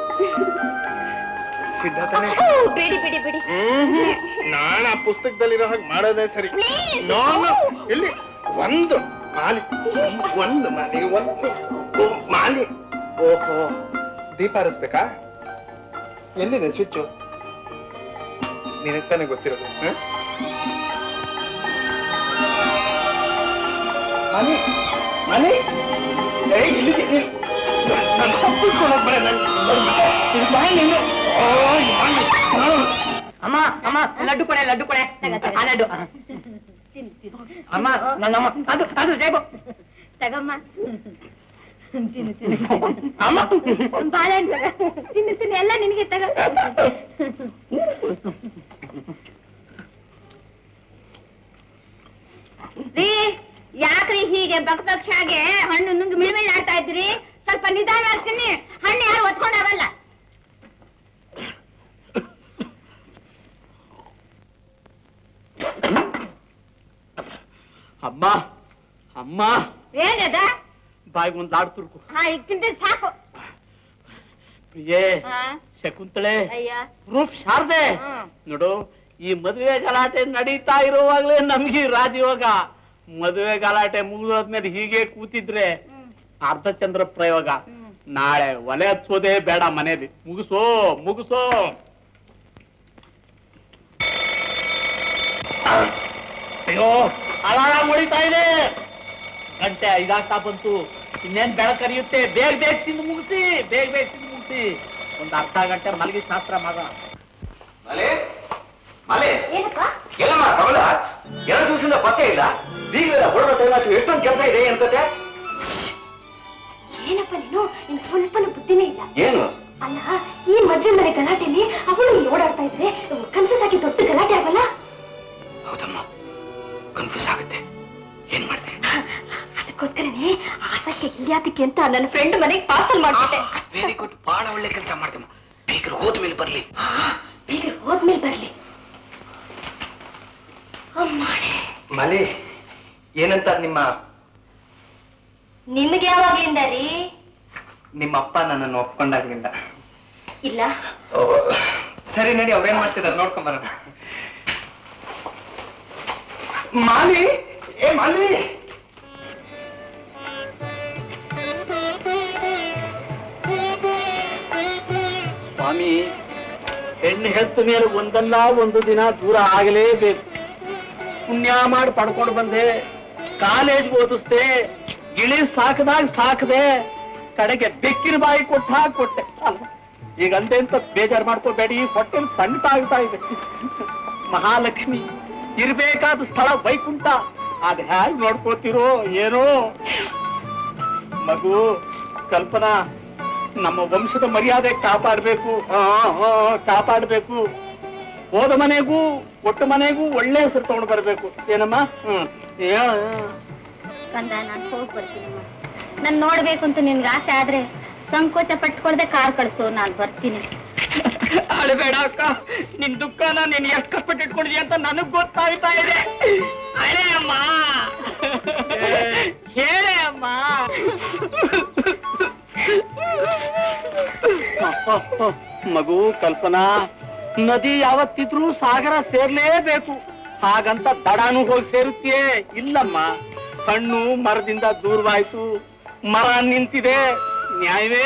ಸಿದ್ಧ ತಾನೆ ಓ, ಬೇಡಿ ಬೇಡಿ ಬೇಡಿ ನಾನು ಆ ಪುಸ್ತಕದಲ್ಲಿರೋ ಹಾಗೆ ಮಾಡೋದೇ ಸರಿ Please. ನಾನು ಇಲ್ಲಿ ಒಂದು ಮಾಲಿ ಒಂದು ಮಾಲಿ ಒಂದು ಓ, ಮಾಲಿ ಓಹೋ ದೀಪ ಹರಿಸ್ಬೇಕಾ ಎಲ್ಲಿದೆ ಸ್ವಿಚ್ಚು ನಿನಗೆ ತಾನೇ ಗೊತ್ತಿರೋದು ಹ? ಮಾಲಿ ಮಾಲಿ ಏ ಇಲ್ಲಿದೆ ನೀನು. ನಾನು ತಪ್ಪಿಸ್ಕೊಂಡು ಹೋಗ್ಬೇಡ ನಾನು ಇದು ಬಾ ನೀನು ಓ ಈ ಮಾಲಿ ನಾನು ಅಮ್ಮ ಅಮ್ಮ ಲಡ್ಡು ಕೊಡೆ ಲಡ್ಡು ಕೊಡೆ ಆ ಲಡ್ಡು ಅಮ್ಮ ನನ್ನಮ್ಮ ಅದು ಅದು ಜೇಬು ತಗಮ್ಮ ತಿನ್ನು ತಿನ್ನು ಅಮ್ಮ ಬಾಳೆಹಣ್ಣು ತಗೋ. ತಿನ್ನು ತಿನ್ನು ಎಲ್ಲ ನಿನಗೆ ತಗೋ ರೀ ಯಾಕ್ರಿ ಹೀಗೆ ಬಕ್ಬಕ್ಷಾಗೆ ಹಣ್ಣು ನುಂಗಿ ಮಿಳ್ಮಿಳ್ ಆಡ್ತಾ ಇದ್ರಿ ಸ್ವಲ್ಪ ನಿಧಾನ ಆಗ್ತೀನಿ ಹಣ್ಣು ಯಾರು ಒತ್ಕೊಂಡಾಗಲ್ಲ ಅಮ್ಮ ಅಮ್ಮ ಏನದ ಬಾಯಿಗೆ ಒಂದು ಲಾಡು ತುರ್ಕು ಹಾ ಈಗ ತಿಂದ್ರೆ ಸಾಕು ಪ್ರಿಯೇ ಹಾ ಶಕುಂತಳೆ ಅಯ್ಯ ರೂಪ್ ಶಾರದೆ ಹ್ಮ್. ನೋಡು ಈ ಮದುವೆ ಗಲಾಟೆ ನಡೀತಾ ಇರುವಾಗ್ಲೇ ನಮ್ಗೆ ಈ ರಾಜಯೋಗ ಮದುವೆ ಗಲಾಟೆ ಮುಗಿದೋದ್ಮೇಲೆ ಹೀಗೆ ಕೂತಿದ್ರೆ ಅರ್ಧ ಚಂದ್ರ ಪ್ರಯೋಗ ನಾಳೆ ಒಲೆ ಹಚ್ಚೋದೇ ಬೇಡ ಮನೇಲಿ ಮುಗಿಸೋ ಮುಗಿಸೋ ಅಯ್ಯೋ ಅಲಾರಾಮ್ ಹೊಡಿತಾ ಇದೆ ಗಂಟೆ ಐದಾಗ್ತಾ ಬಂತು ಇನ್ನೇನ್ ಬೆಳಕರಿಯುತ್ತೆ ಬೇಗ ಬೇಗ ತಿಂದು ಮುಗಿಸಿ ಬೇಗ ಬೇಗ ತಿಂದು ಮುಗಿಸಿ ಒಂದ್ ಅರ್ಧ ಗಂಟೆ ಮಲಗಿ ಶಾಸ್ತ್ರ ಮಾಡೋಣ ಮಲೆ ಮಲೆ ಏನಪ್ಪ ಎಲ್ಲಮ್ಮ ಕಮಲ ಎರಡು ದಿವಸದಿಂದ ಪತ್ತೆ ಇಲ್ಲ ಬೀಗರ ಹೊರಡೋ ಟೈಮ್ ಆಯ್ತು ಎಷ್ಟೊಂದು ಕೆಲಸ ಇದೆ ಅನ್ಕತೆ ಏನಪ್ಪ ನೀನು ನಿನ್ ಸ್ವಲ್ಪನೂ ಬುದ್ಧಿನೇ ಇಲ್ಲ ಏನು ಅಲ್ಲ ಈ ಮದ್ವೆ ಮನೆ ಗಲಾಟೆಯಲ್ಲಿ ಅವಳು ಇಲ್ಲಿ ಓಡಾಡ್ತಾ ಇದ್ರೆ ಕನ್ಫ್ಯೂಸ್ ಆಗಿ ದೊಡ್ಡ ಗಲಾಟೆ ಆಗಲ್ಲ ಹೌದಮ್ಮ ಕನ್ಫ್ಯೂಸ್ ಆಗುತ್ತೆ ಏನ್ ಮಾಡ್ದೆ ಅದಕ್ಕೋಸ್ಕರನೇ ಆಸಹ್ಯ ಇಲ್ಯಾತಕ್ಕೆ ಅಂತ ನನ್ನ ಫ್ರೆಂಡ್ ಮನೆಗೆ ಪಾರ್ಸಲ್ ಮಾಡ್ಬಿಟ್ಟೆ ವೆರಿ ಗುಡ್ ಬಹಳ ಒಳ್ಳೆ ಕೆಲಸ ಮಾಡ್ದಮ್ಮ ಬೀಗರು ಹೋದ್ಮೇಲೆ ಬರ್ಲಿ ಈಗ ಹೋದ್ಮೇಲೆ ಬರ್ಲಿ ಅಮ್ಮಾಡೆ. ಮಲಿ ಏನಂತ ನಿಮ್ಮ ನಿಮ್ಗೆ ಯಾವಾಗ್ಲಿಂದ ರೀ ನಿಮ್ಮ ಅಪ್ಪ ನನ್ನನ್ನು ಒಪ್ಕೊಂಡಾಗ್ಲಿಂದ ಇಲ್ಲ ಓ, ಸರಿ ನಡಿ ಅವ್ರೇನ್ ಮಾಡ್ತಿದಾರೆ ನೋಡ್ಕೊಂಬರೋಣ ಮಾಲಿ ಏ ಮಾಲಿ ಸ್ವಾಮಿ ಹೆಣ್ಣು ಹೆತ್ತ ಮೇಲೆ ಒಂದಲ್ಲ ಒಂದು ದಿನ ದೂರ ಆಗಲೇಬೇಕು ಪುಣ್ಯ ಮಾಡಿ ಪಡ್ಕೊಂಡು ಬಂದೆ ಕಾಲೇಜ್ ಓದಿಸ್ದೆ ಗಿಳಿ ಸಾಕದಾಗ ಸಾಕದೆ ಕಡೆಗೆ ಬೆಕ್ಕಿನ ಬಾಯಿ ಕೊಟ್ಟು ಹಾಕಿ ಕೊಟ್ಟೆ ಅಲ್ಲ, ಈಗ ಅಂದೆ ಅಂತ ಬೇಜಾರು ಮಾಡ್ಕೋಬೇಡಿ ಹೊಟ್ಟೆಲ್ ಸಣ್ಣತಾಗ್ತಾ ಇದೆ ಮಹಾಲಕ್ಷ್ಮಿ ಇರ್ಬೇಕಾದ ಸ್ಥಳ ವೈಕುಂಠ ಅದ್ ಹ್ಯಾಗ್ ನೋಡ್ಕೋತಿರೋ ಏನೋ ಮಗು ಕಲ್ಪನಾ ನಮ್ಮ ವಂಶದ ಮರ್ಯಾದೆ ಕಾಪಾಡ್ಬೇಕು ಆ, ಆ, ಕಾಪಾಡ್ಬೇಕು ಹೋದ ಮನೆಗೂ ಒಟ್ಟು ಮನೆಗೂ ಒಳ್ಳೆ ಹೆಸರು ತಗೊಂಡು ಬರ್ಬೇಕು ಏನಮ್ಮ ಹ್ಮ್ ಏ- ಕಂದ ನಾನು ಹೋಗಿ ಬರ್ತೀನಮ್ಮ ನಾನು ನೋಡ್ಬೇಕು ಅಂತ ನಿನ್ಗೆ ಆಸೆ ಆದ್ರೆ ಸಂಕೋಚ ಪಟ್ಕೊಳ್ದೆ ಕಾರ್ ಕಳಿಸು ನಾನು ಬರ್ತೀನಿ ಅಳಬೇಡ ಅಕ್ಕ ನಿನ್ ದುಃಖನ ನೀನ್ ಎಷ್ಟು ಕಷ್ಟಪಟ್ಟು ಇಟ್ಕೊಂಡಿದ್ಯ ಅಂತ ನನಗ್ ಗೊತ್ತಾಗ್ತಾ ಇದೆ ಅಳೆ ಅಮ್ಮ ಹೇಳೆ ಅಮ್ಮ ಮಗು ಕಲ್ಪನಾ ನದಿ ಯಾವತ್ತಿದ್ರೂ ಸಾಗರ ಸೇರ್ಲೇಬೇಕು ಹಾಗಂತ ದಡಾನು ಹೋಗಿ ಸೇರುತ್ತೆಯೇ ಇಲ್ಲಮ್ಮ ಹಣ್ಣು ಮರದಿಂದ ದೂರವಾಯ್ತು ಮರ ನಿಂತಿದೆ ನ್ಯಾಯವೇ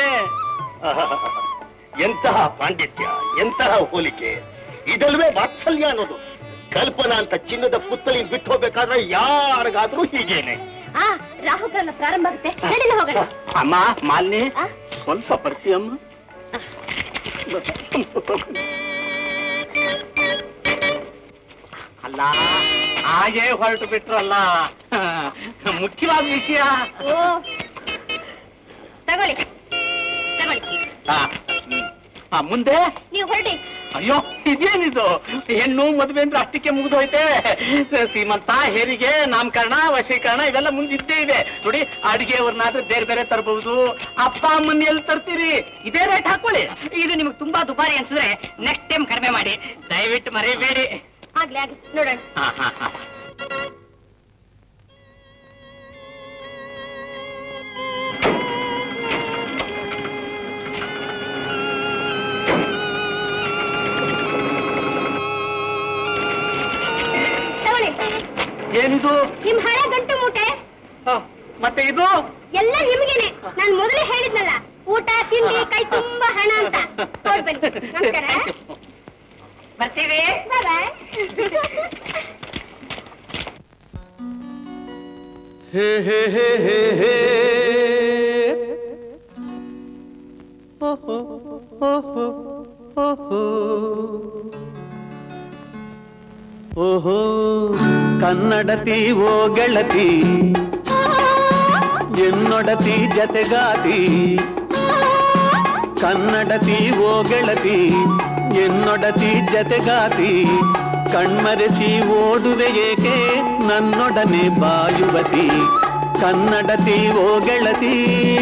ಎಂತಹ ಪಾಂಡಿತ್ಯ ಎಂತಹ ಹೋಲಿಕೆ ಇದಲ್ವೇ ವಾತ್ಸಲ್ಯ ಅನ್ನೋದು ಕಲ್ಪನಾ ಅಂತ ಚಿನ್ನದ ಪುತ್ತಳಿ ಬಿಟ್ಟು ಹೋಗ್ಬೇಕಾದ್ರೆ ಯಾರಿಗಾದ್ರೂ ಹೀಗೇನೆ ಆ ರಾಹುಕಾಲ ಪ್ರಾರಂಭ ಆಗುತ್ತೆ ನಡೀಲಿ ಹೋಗೋಣ ಅಮ್ಮ ಮಾಲಿನಿ ಆ? ಸ್ವಲ್ಪ ಬರ್ತೀಯಮ್ಮ ಅಲ್ಲ ಹಾಗೆ ಹೊರಟು ಬಿಟ್ರಲ್ಲ ಮುಖ್ಯವಾದ ವಿಷಯ ಓ ತಗೊಳ್ಳಿ ತಗೊಳ್ಳಿ ಆ, ಹ್ಮ್. ಆ, ಮುಂದೆ ನೀವು ಹೊರಡಿ ಅಯ್ಯೋ ಇದೇನಿದು ಹೆಣ್ಣು ಮದುವೆ ಅಂದ್ರೆ ಅಷ್ಟಕ್ಕೆ ಮುಗಿದೋಯ್ತೆ ಸೀಮಂತ ಹೆರಿಗೆ ನಾಮಕರಣ ವಶೀಕರಣ ಇವೆಲ್ಲ ಮುಂದಿದ್ದೇ ಇದೆ ನೋಡಿ ಅಡಿಗೆಯವ್ರನ್ನಾದ್ರೆ ಬೇರೆ ಬೇರೆ ತರಬಹುದು ಅಪ್ಪ ಅಮ್ಮನ ಎಲ್ಲಿ ತರ್ತೀರಿ ಇದೇ ರೇಟ್ ಹಾಕೊಳ್ಳಿ ಇದು ನಿಮ್ಗೆ ತುಂಬಾ ದುಬಾರಿ ಅನ್ಸಿದ್ರೆ ನೆಕ್ಸ್ಟ್ ಟೈಮ್ ಕಡಿಮೆ ಮಾಡಿ ದಯವಿಟ್ಟು ಮರಿಬೇಡಿ ಆಗ್ಲಿ ಆಗ್ಲಿ ನೋಡೋಣ ಹಾ ಹಾ ಹಾ ತಗೊಳ್ಳಿ ಏನಿದು ನಿಮ್ ಹಣ ಗಂಟು ಮೂಟೆ ಆ, ಮತ್ತೆ ಇದು ಎಲ್ಲ ನಿಮ್ಗೇನೆ ನಾನ್ ಮೊದಲೇ ಹೇಳಿದ್ನಲ್ಲ ಊಟ ತಿಂಡಿ ಕೈ ತುಂಬಾ ಹಣ ಅಂತ ತಗೊಂಡ್ ಬನ್ನಿ ನಮಸ್ಕಾರ ಬರ್ತೀವಿ ಬಾಯ್ ಹೇ ಹೇ ಹೇ ಹೇ ಹೇ ಓಹೋ ಓಹೋ ಓಹೋ ಓಹೋ ಕನ್ನಡತಿ ಓ ಗೆಳತಿ ಎನ್ನೊಡತಿ ಜತೆಗಾತಿ ಕನ್ನಡತಿ ಓ ಗೆಳತಿ ಎನ್ನೊಡತಿ ಜತೆಗಾತಿ ಕಣ್ಮರೆಸಿ ಓಡುವೆ ಏಕೆ ನನ್ನೊಡನೆ ಬಾಯುವತಿ ಕನ್ನಡತಿ ಓ ಗೆಳತಿ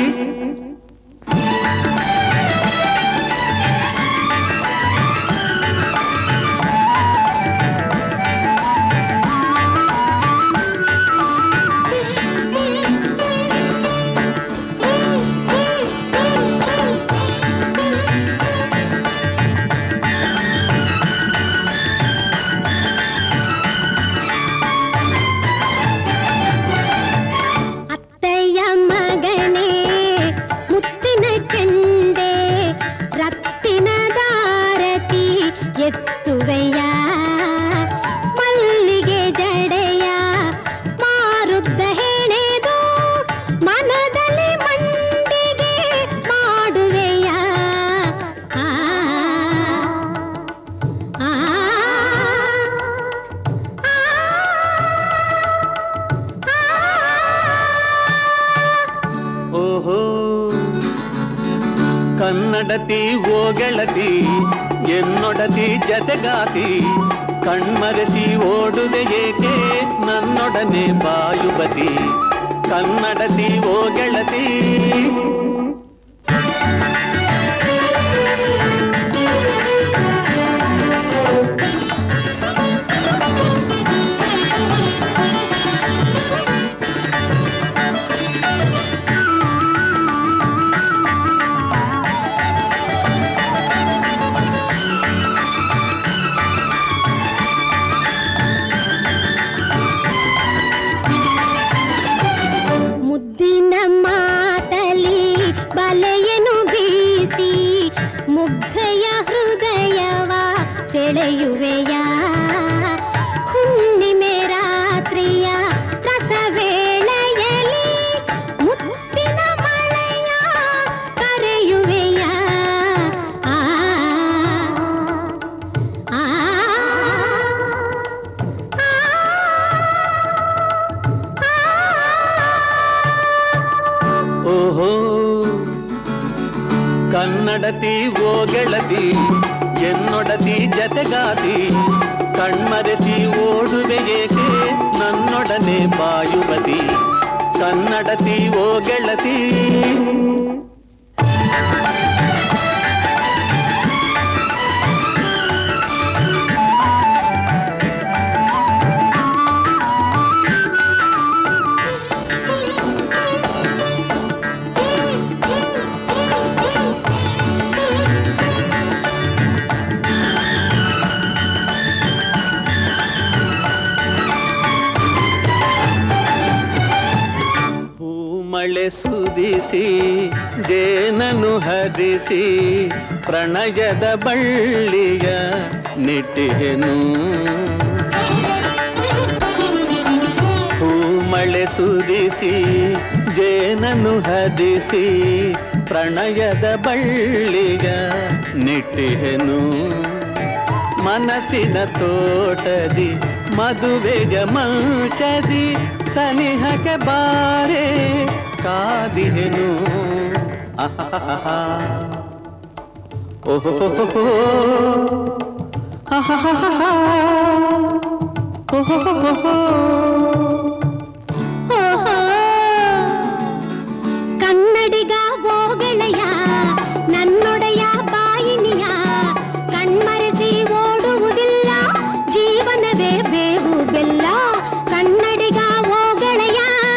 ಅತ್ತಯ್ಯ ಮಗನೇ ಮುತ್ತಿನ ಚೆಂಡೆ ರತ್ತಿನ ದಾರತಿ ಎತ್ತುವೆಯ ಮಲ್ಲಿಗೆ ಜಡೆಯ ಮಾರುದ್ದ ಹೆಣೆದು ಮನದಲ್ಲಿ ಮಂಡಿಗೆ ಮಾಡುವೆಯ ಆ ಆ ಓಹೋ ಕನ್ನಡತಿ ಓ ಗೆಳತಿ ಎನ್ನೊಡತಿ ಜತೆಗಾತಿ ಕಣ್ಮರೆಸಿ ಓಡುವೆ ಏಕೆ ನನ್ನೊಡನೆ ಬಾಯುವತಿ ಕನ್ನಡತಿ ಓ ಗೆಳತಿ ಮುದ್ದಿನ ಮಾತಲಿ ಬಲೆಯನು ಬೀ ಕನ್ನಡತಿ ಓ ಗೆಳತಿ ಎನ್ನೊಡತಿ ಜತೆಗಾತಿ ಕಣ್ಮರೆಸಿ ಓಡುವೆ ಏಕೆ ನನ್ನೊಡನೆ ಬಾಯುವತಿ ಕನ್ನಡತಿ ಓ ಗೆಳತಿ ಹೂಮಳೆ ಸುದಿಸಿ ಜೇನನು ಹರಿಸಿ ಪ್ರಣಯದ ಬಳ್ಳಿಯ ನೆಟ್ಟಿಗೆನು ಹೂಮಳೆ ಸುದಿಸಿ ಜೇನನು ಹರಿಸಿ ಪ್ರಣಯದ ಬಳ್ಳಿಯ ನೆಟ್ಟಿಗೆನು ಮನಸ್ಸಿನ ತೋಟದಿ ಮದುವೆಯ ಮಂಚದಿ ಸನಿಹಕ್ಕೆ ಬಾರೆ ಕಾದಿಹೆನು ಅಹಹಹ. ಓಹೋಹೋಹೋ. ಅಹಹಹ. ಓಹೋಹೋಹೋ. ಓಹೋ ಕನ್ನಡಿಗ ಓ ಗೆಳೆಯ ನನ್ನೊಡೆಯ ಬಾಯಿನಿಯ ಕಣ್ಮರೆಸಿ ಓಡುವುದಿಲ್ಲ ಜೀವನವೇ ಬೇವು ಬೆಲ್ಲ ಕನ್ನಡಿಗ ಓ ಗೆಳೆಯ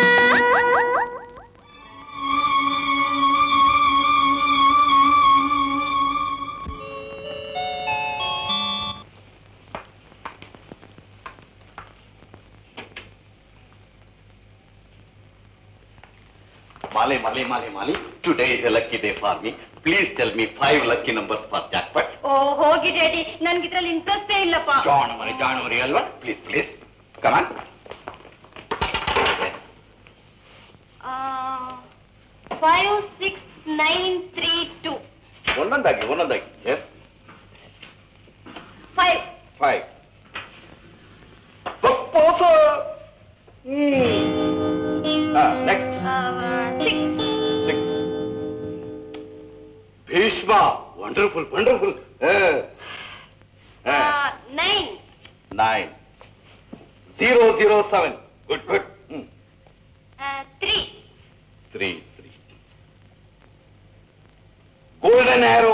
Mali, Mali, Mali, Mali. Today is a lucky day for me. Please tell me five lucky numbers for jackpot. ಓ ಹೋಗಿ ಡ್ಯಾಡಿ ನನ್ಗಿದ್ರಲ್ಲಿ ಇಂಟ್ರೆಸ್ಟೇ ಇಲ್ಲಪ್ಪ ಜಾಣ ಮರಿ ಜಾಣ ಮರಿ ಅಲ್ವಾ please please come on five six nine three two ಒಂದೊಂದಾಗಿ ಒಂದೊಂದಾಗಿ yes five five propose next six six Bhishma wonderful wonderful nine nine zero zero seven good good three three three golden arrow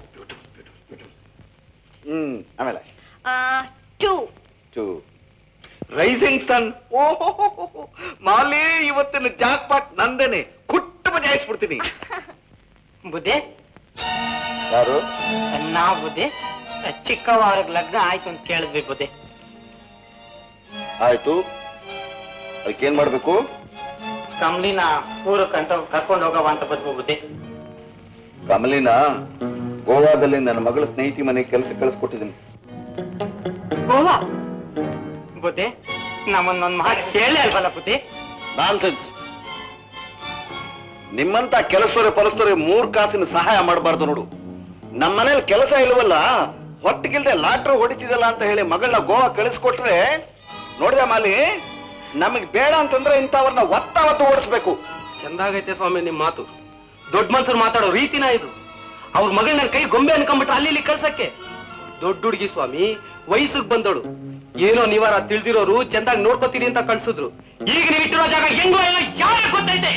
hmm ಆಮೇಲೆ two to rising ಸನ್ ಓಹೋ ಮಾಲಿ ಇವತ್ತಿನ jackpot ನಂದೇನೆ ಕುಟ್ಟು ಬಜಾಯಿಸ್ಬಿಡ್ತೀನಿ ಬುದ್ಧಿ ಯಾರು ನಾ ಬುದ್ಧಿ ಚಿಕ್ಕವಾರಗ್ ಲಗ್ನ ಆಯ್ತು ಅಂತ ಕೇಳಿದ್ವಿ ಬುದ್ಧಿ ಆಯ್ತು ಅದಕ್ಕೇನ್ ಮಾಡ್ಬೇಕು ಕಮ್ಲಿನ ಊರು ಕಂಟ ಕರ್ಕೊಂಡು ಹೋಗವ ಅಂತ ಬಂದ್ವು ಬುದ್ಧಿ ಕಮಲಿನ ಗೋವಾದಲ್ಲಿ ನನ್ನ ಮಗಳ ಸ್ನೇಹಿತಿ ಮನೆಗೆ ಕೆಲಸ ಕಳಿಸ್ಕೊಟ್ಟಿದ್ದೀನಿ ಗೋವಾ ಬುದ್ಧಿ ನಮ್ಮನ್ನೊಂದ್ ಮಾತು ಕೇಳಿ ಅಲ್ವಲ್ಲ ಬುದ್ಧಿ ನಾನ್ಸೆನ್ಸ್ ನಿಮ್ಮಂತ ಕೆಲಸದವ್ರೆ ಪರಸ್ಪರ ಮೂರ್ ಕಾಸಿನ ಸಹಾಯ ಮಾಡಬಾರ್ದು ನೋಡು ನಮ್ಮ ಮನೇಲಿ ಕೆಲಸ ಇಲ್ವಲ್ಲ ಹೊಟ್ಟಿಗಿಲ್ದೆ ಲಾಟ್ರು ಹೊಡಿತಿದಲ್ಲ ಅಂತ ಹೇಳಿ ಮಗಳನ್ನ ಗೋವಾ ಕಳಿಸ್ಕೊಟ್ರೆ ನೋಡಿದೆ ಮಾಲಿ ನಮಗ್ ಬೇಡ ಅಂತಂದ್ರೆ ಇಂಥವ್ರನ್ನ ಒತ್ತ ಒತ್ತು ಓಡಿಸ್ಬೇಕು ಚಂದಾಗೈತೆ ಸ್ವಾಮಿ ನಿಮ್ ಮಾತು ದೊಡ್ಡ ಮನ್ಸರು ಮಾತಾಡೋ ರೀತಿನ ಇದು ಅವ್ರ ಮಗಳನ್ನ ಕೈ ಗೊಂಬೆ ಅನ್ಕೊಂಡ್ಬಿಟ್ರೆ ಅಲ್ಲಿ ಇಲ್ಲಿ ಕಳ್ಸಕ್ಕೆ ದೊಡ್ಡ ಹುಡುಗಿ ಸ್ವಾಮಿ ವಯಸ್ಸಿಗೆ ಬಂದಳು ಏನೋ ನೀವಾರ ತಿಳಿದಿರೋರು ಚಂದಾಗಿ ನೋಡ್ಕೊತೀರಿ ಅಂತ ಕಳ್ಸಿದ್ರು ಈಗ ನೀವು ಇಟ್ಟಿರೋ ಜಾಗ ಹೆಂಗೋ ಎಲ್ಲ ಯಾರ ಗೊತ್ತೈತೆ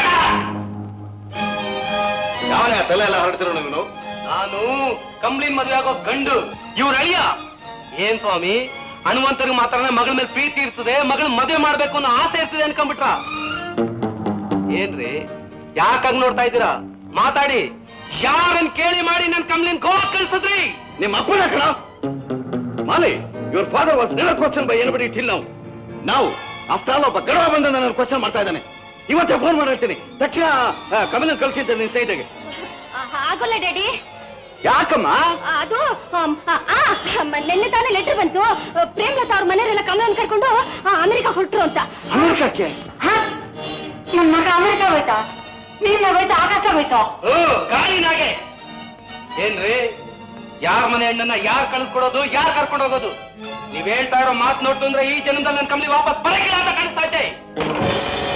ಯಾವನೇ ತಲೆ ಎಲ್ಲ ಹೊರಡ್ತಿರೋ ನೀನು ನಾನು ಕಂಬ್ಳಿನ್ ಮದುವೆ ಆಗೋ ಗಂಡು ಇವ್ರ ಅಳಿಯ ಏನ್ ಸ್ವಾಮಿ ಹನುಮಂತರಿಗೆ ಮಾತ್ರ ಮಗಳ ಮೇಲೆ ಪ್ರೀತಿ ಇರ್ತದೆ ಮಗಳ ಮದುವೆ ಮಾಡ್ಬೇಕು ಅನ್ನೋ ಆಸೆ ಇರ್ತದೆ ಅನ್ಕೊಂಡ್ಬಿಟ್ರ ಏನ್ರಿ ಯಾಕಾಗ್ ನೋಡ್ತಾ ಇದ್ದೀರಾ ಮಾತಾಡಿ ಯಾರನ್ ಕೇಳಿ ಮಾಡಿ ನನ್ ಕಂಬ್ಳಿನ್ ಗೋವಾ ಕಳ್ಸಿದ್ರಿ ನಿಮ್ಮ ಅಪ್ಪನ ಕಣ Mali your father was never questioned by anybody till now ನಾವು ಆಫ್ಟರ್ ಆಲ್ ಒಬ್ಬ ಗರ್ವ ಬಂದ ನನ್ನ ಕ್ವಶನ್ ಮಾಡ್ತಾ ಇದ್ದಾನೆ ಇವತ್ತೇ ಫೋನ್ ಮಾಡಿರ್ತೀನಿ ತಕ್ಷಣ ಕಮಲನ್ ಕಳಿಸಿದ್ದೆ ನಿನ್ ಸ್ನೇಹಿತೆಗೆ ಆಗೋಲ್ಲ ಡ್ಯಾಡಿ ಯಾಕಮ್ಮ ಅದು ಆಮ್, ಆ, ಆ, ಮ- ನಿನ್ನೆ ತಾನೇ ಲೆಟರ್ ಬಂತು ಪ್ರೇಮ್ಲತಾ ಅವ್ರ ಮನೆಯವರೆಲ್ಲ ಕಮಲನ್ ಕರ್ಕೊಂಡು ಆ, ಅಮೆರಿಕ ಹೊರಟ್ರು ಅಂತ ಅಮೆರಿಕಕ್ಕೆ ನನ್ನ ಮಗ ಅಮೆರಿಕ ಹೋಯ್ತಾ ನೀನ್ ಹೋಯ್ತಾ ಆಕಾಶ ಹೋಯ್ತಾ ಓ ಗಾಳಿನಾಗೆ ಏನ್ರಿ ಯಾರ ಮನೆ ಹೆಣ್ಣನ್ನ ಯಾರ್ ಕಳಿಸ್ಕೊಡೋದು ಯಾರ್ ಕರ್ಕೊಂಡು ಹೋಗೋದು ನೀವ್ ಹೇಳ್ತಾ ಇರೋ ಮಾತು ನೋಡ್ತು ಅಂದ್ರೆ ಈ ಜನ್ಮದಲ್ಲಿ ನನ್ ಕಂಪ್ನಿ ವಾಪಸ್ ಬರಕಿಲ್ಲ ಅಂತ ಕಾಣಿಸ್ತಾ ಐತೆ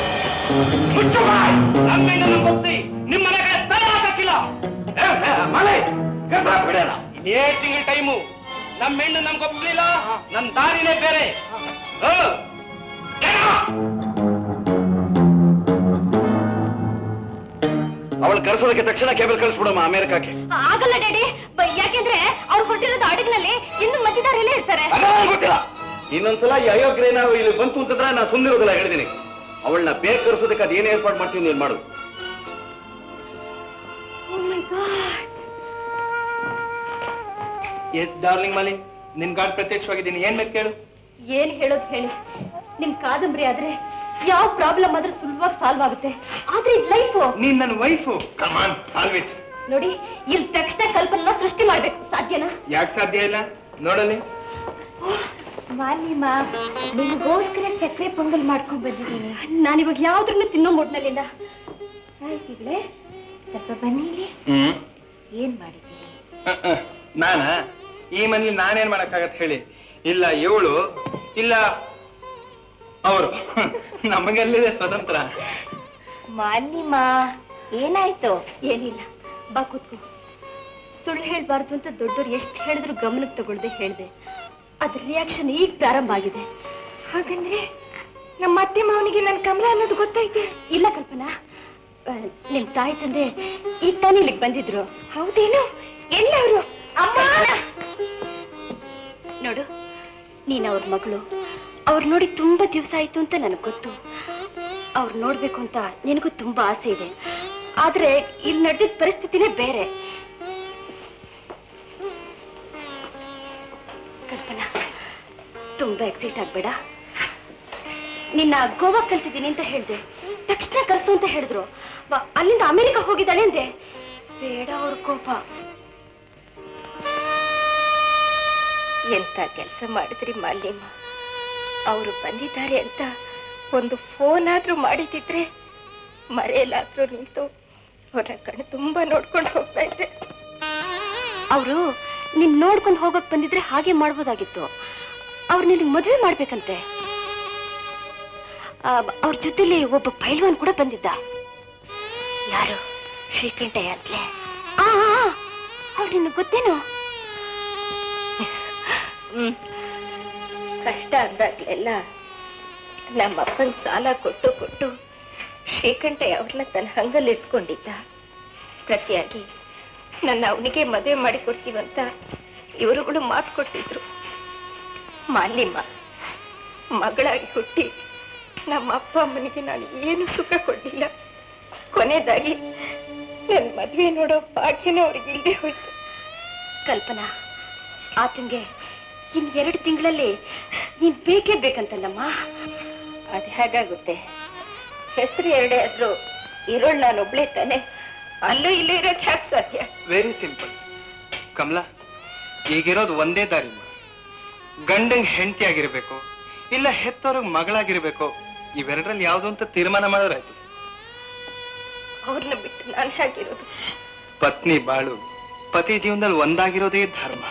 ಮುಚ್ಚು ಬಾಯ್. ನಮ್ಮ ಹೆಣ್ಣನ್ನ ಒಪ್ಸಿ ನಿಮ್ ಮನೆ ಕಡೆ ತಲೆ ಹಾಕಕ್ಕಿಲ್ಲ ಮಲೆ ಬಿಡಲ್ಲ ಏಳು ತಿಂಗಳ ಟೈಮು ನಮ್ಮ ಹೆಣ್ಣು ನಮ್ಗೆ ಒಪ್ಪಲಿಲ್ಲ ನಮ್ ದಾರಿನೇ ಬೇರೆ ಹ. ಅವಳು ಕರೆಸೋದಕ್ಕೆ ತಕ್ಷಣ ಕೇಬಲ್ ಕಳಿಸ್ಬಿಡಮ್ಮ ಅಮೆರಿಕಕ್ಕೆ ಆಗಲ್ಲ ಡ್ಯಾಡಿ ಬ- ಯಾಕೆಂದ್ರೆ ಅವ್ರು ಹೊಟ್ಟಿರೋದು ಹಡಗಿನಲ್ಲಿ ಇನ್ನು ಮಧ್ಯದಾರಲ್ಲೇ ಇರ್ತಾರೆ ಅದೇ ಗೊತ್ತಿಲ್ಲ ಇನ್ನೊಂದ್ಸಲ ಈ ಅಯೋಗ್ಯನ ಇಲ್ಲಿ ಬಂತು ಅಂತಂದ್ರೆ ನಾನು ಸುಮ್ಮನಿರೋದಿಲ್ಲ ಹೇಳಿದೀನಿ ಅವಳನ್ನ ಬೇಗ ಕರೆಸೋದಕ್ಕೆ ಅದೇನು ಏರ್ಪಾಡು ಮಾಡ್ತೀನಿ ನೀನು ಮಾಡು ಎಸ್ ಡಾರ್ಲಿಂಗ್ ಮಾಲಿ ನಿನ್ ಗಾಡ್ ಪ್ರತ್ಯಕ್ಷವಾಗಿದ್ದೀನಿ ಏನ್ ಬೇಕು ಕೇಳು ಏನ್ ಹೇಳೋದ್ ಹೇಳಿ ನಿಮ್ ಕಾದಂಬರಿ ಆದ್ರೆ ಯಾವ ಪ್ರಾಬ್ಲಮ್ ಆದ್ರೂ ಸುಲಭವಾಗಿ ಸಾಲ್ವ್ ಆಗುತ್ತೆ ಆದ್ರೆ ಇದ್ ಲೈಫು ನೀನ್ ನನ್ನ ವೈಫು ಕಮಾನ್ ಸಾಲ್ವಿಟ್ ನೋಡಿ ಇಲ್ಲಿ ತಕ್ಷಣ ಕಲ್ಪನ ಸೃಷ್ಟಿ ಮಾಡ್ಬೇಕು ಸಾಧ್ಯನಾ ಯಾಕೆ ಸಾಧ್ಯ ಇಲ್ಲ ನೋಡಲಿ ಮಾಲಿಮ ನಿಮಗೋಸ್ಕರ ಸಕ್ಕರೆ ಪೊಂಗಲ್ ಮಾಡ್ಕೊಂಡ್ ಬಂದಿದ್ದೀನಿ ನಾನಿವಾಗ ಯಾವ್ದ್ರನ್ನು ತಿನ್ನೋ ಮೂಡ್ನಲ್ಲಿಲ್ಲ ಸಾಹಿತಿಗಳೇ ಸ್ವಲ್ಪ ಬನ್ನಿ ಇಲ್ಲಿ ಹ್ಮ್ ಏನ್ ಮಾಡಿದ್ದೀರಿ ನಾನ ಈ ಮನೇಲಿ ನಾನೇನ್ ಮಾಡಕ್ಕಾಗತ್ ಹೇಳಿ ಇಲ್ಲ ಇವಳು ಇಲ್ಲ ಅವರು ನಮಗೆಲ್ಲಿದೆ ಸ್ವತಂತ್ರ ಮಾಲಿಮ ಏನಾಯ್ತು ಏನಿಲ್ಲ ಬಾ ಕೂತ್ಕೋ ಸುಳ್ಳು ಹೇಳ್ಬಾರ್ದು ಅಂತ ದೊಡ್ಡವ್ರು ಎಷ್ಟು ಹೇಳಿದ್ರು ಗಮನಕ್ಕೆ ತಗೊಳ್ದೆ ಹೇಳ್ದೆ ಅದ್ರ ರಿಯಾಕ್ಷನ್ ಈಗ ಪ್ರಾರಂಭ ಆಗಿದೆ ಹಾಗಂದ್ರೆ ನಮ್ಮ ಅತ್ತೆ ಮಾವನಿಗೆ ನನ್ನ ಕಮಲ ಅನ್ನೋದು ಗೊತ್ತೈತೆ ಇಲ್ಲ ಕಲ್ಪನಾ ಆ, ನಿಮ್ ತಾಯಿ ತಂದೆ ಈಗ ತಾನೇ ಇಲ್ಲಿಗೆ ಬಂದಿದ್ರು ಹೌದೇನು ಎಲ್ಲವರು ಅಮ್ಮ ನೋಡು ನೀನ್ ಅವ್ರ ಮಗಳು ಅವ್ರು ನೋಡಿ ತುಂಬಾ ದಿವಸ ಆಯ್ತು ಅಂತ ನನಗ್ ಗೊತ್ತು ಅವ್ರು ನೋಡ್ಬೇಕು ಅಂತ ನಿನಗೂ ತುಂಬಾ ಆಸೆ ಇದೆ ಆದ್ರೆ ಇಲ್ಲಿ ನಡೆದಿದ್ದ ಪರಿಸ್ಥಿತಿನೇ ಬೇರೆ ಕಲ್ಪನಾ ತುಂಬಾ ಎಕ್ಸೈಟ್ ಆಗ್ಬೇಡ ನಿನ್ನ ಗೋವಾ ಕಲ್ಸಿದ್ದೀನಿ ಅಂತ ಹೇಳ್ದೆ ತಕ್ಷಣ ಕರ್ಸು ಅಂತ ಹೇಳಿದ್ರು ವ- ಅಲ್ಲಿಂದ ಅಮೆರಿಕ ಹೋಗಿದ್ದಾಳೆ ಅಂದೆ ಬೇಡ ಅವ್ರ ಕೋಪ ಎಂತ ಕೆಲಸ ಮಾಡಿದ್ರಿ ಮಾಲಿಮ ಅವರು ಬಂದಿದ್ದಾರೆ ಅಂತ ಒಂದು ಫೋನ್ ಆದ್ರೂ ಮಾಡಿದಿದ್ರೆ ಮರೆಯಲಾದ್ರೂ ನಿಂತು ಅವರ ಕಣ್ಣು ತುಂಬಾ ನೋಡ್ಕೊಂಡು ಹೋಗ್ತಾ ಇದ್ದೆ ಅವರು ನಿನ್ ನೋಡ್ಕೊಂಡು ಹೋಗಕ್ ಬಂದಿದ್ರೆ ಹಾಗೆ ಮಾಡ್ಬೋದಾಗಿತ್ತು ಅವ್ರು ನಿನಗೆ ಮದುವೆ ಮಾಡ್ಬೇಕಂತೆ ಆ, ಅವ್ರ ಜೊತೆಲಿ ಒಬ್ಬ ಪೈಲ್ವಾನ್ ಕೂಡ ಬಂದಿದ್ದ ಯಾರು ಶ್ರೀಕಂಠಯ್ಯ ಅಂತಲೇ ಆ ಅವ್ರು ನಿನಗೆ ಗೊತ್ತೇನು ಹ್ಮ್ ಕಷ್ಟ ಅಂದಾಗ್ಲೆಲ್ಲ ನಮ್ಮ ಅಪ್ಪನ್ ಸಾಲ ಕೊಟ್ಟು ಕೊಟ್ಟು ಶ್ರೀಕಂಠಯ್ಯ ಅವ್ರನ್ನ ತನ್ನ ಹಂಗಲ್ಲಿ ಇರ್ಸ್ಕೊಂಡಿದ್ದ ಪ್ರತಿಯಾಗಿ ನನ್ನ ಅವನಿಗೆ ಮದುವೆ ಮಾಡಿ ಕೊಡ್ತೀವಂತ ಇವರುಗಳು ಮಾತು ಕೊಟ್ಟಿದ್ರು ಮಾಲಿಮ್ಮ ಮಗಳಾಗಿ ಹುಟ್ಟಿ ನಮ್ಮ ಅಪ್ಪ ಅಮ್ಮನಿಗೆ ನಾನು ಏನು ಸುಖ ಕೊಡ್ಲಿಲ್ಲ ಕೊನೆಯದಾಗಿ ನನ್ನ ಮದುವೆ ನೋಡೋ ಭಾಗ್ಯನೇ ಅವ್ರಿಗೆ ಇಲ್ಲದೆ ಹೋಯ್ತು ಕಲ್ಪನಾ ಆತಂಗೆ ಇನ್ ಎರಡು ತಿಂಗಳಲ್ಲಿ ನೀನ್ ಬೇಕೇ ಬೇಕಂತಲ್ಲಮ್ಮ ಅದು ಹೇಗಾಗುತ್ತೆ ಹೆಸರು ಎರಡೇ ಆದ್ರೂ ಇರೋಳು ನಾನು ಒಬ್ಳೆ ತಾನೆ ಅಲ್ಲೂ ಇಲ್ಲೂ ಇರೋದು ಹ್ಯಾಕ್ ಸಾಧ್ಯ ವೆರಿ ಸಿಂಪಲ್ ಕಮಲಾ ಈಗಿರೋದು ಒಂದೇ ದಾರಿ ಗಂಡಂಗ್ ಹೆಂಡತಿ ಆಗಿರ್ಬೇಕು ಇಲ್ಲ ಹೆತ್ತವ್ರಿಗೆ ಮಗಳಾಗಿರ್ಬೇಕು ಇವೆರಡರಲ್ಲಿ ಯಾವ್ದು ಅಂತ ತೀರ್ಮಾನ ಮಾಡೋರಾಯ್ತು ಅವ್ರನ್ನ ಬಿಟ್ಟು ನಾನು ಹೇಗಿರೋದು ಪತ್ನಿ ಬಾಳು ಪತಿ ಜೀವನದಲ್ಲಿ ಒಂದಾಗಿರೋದೇ ಧರ್ಮ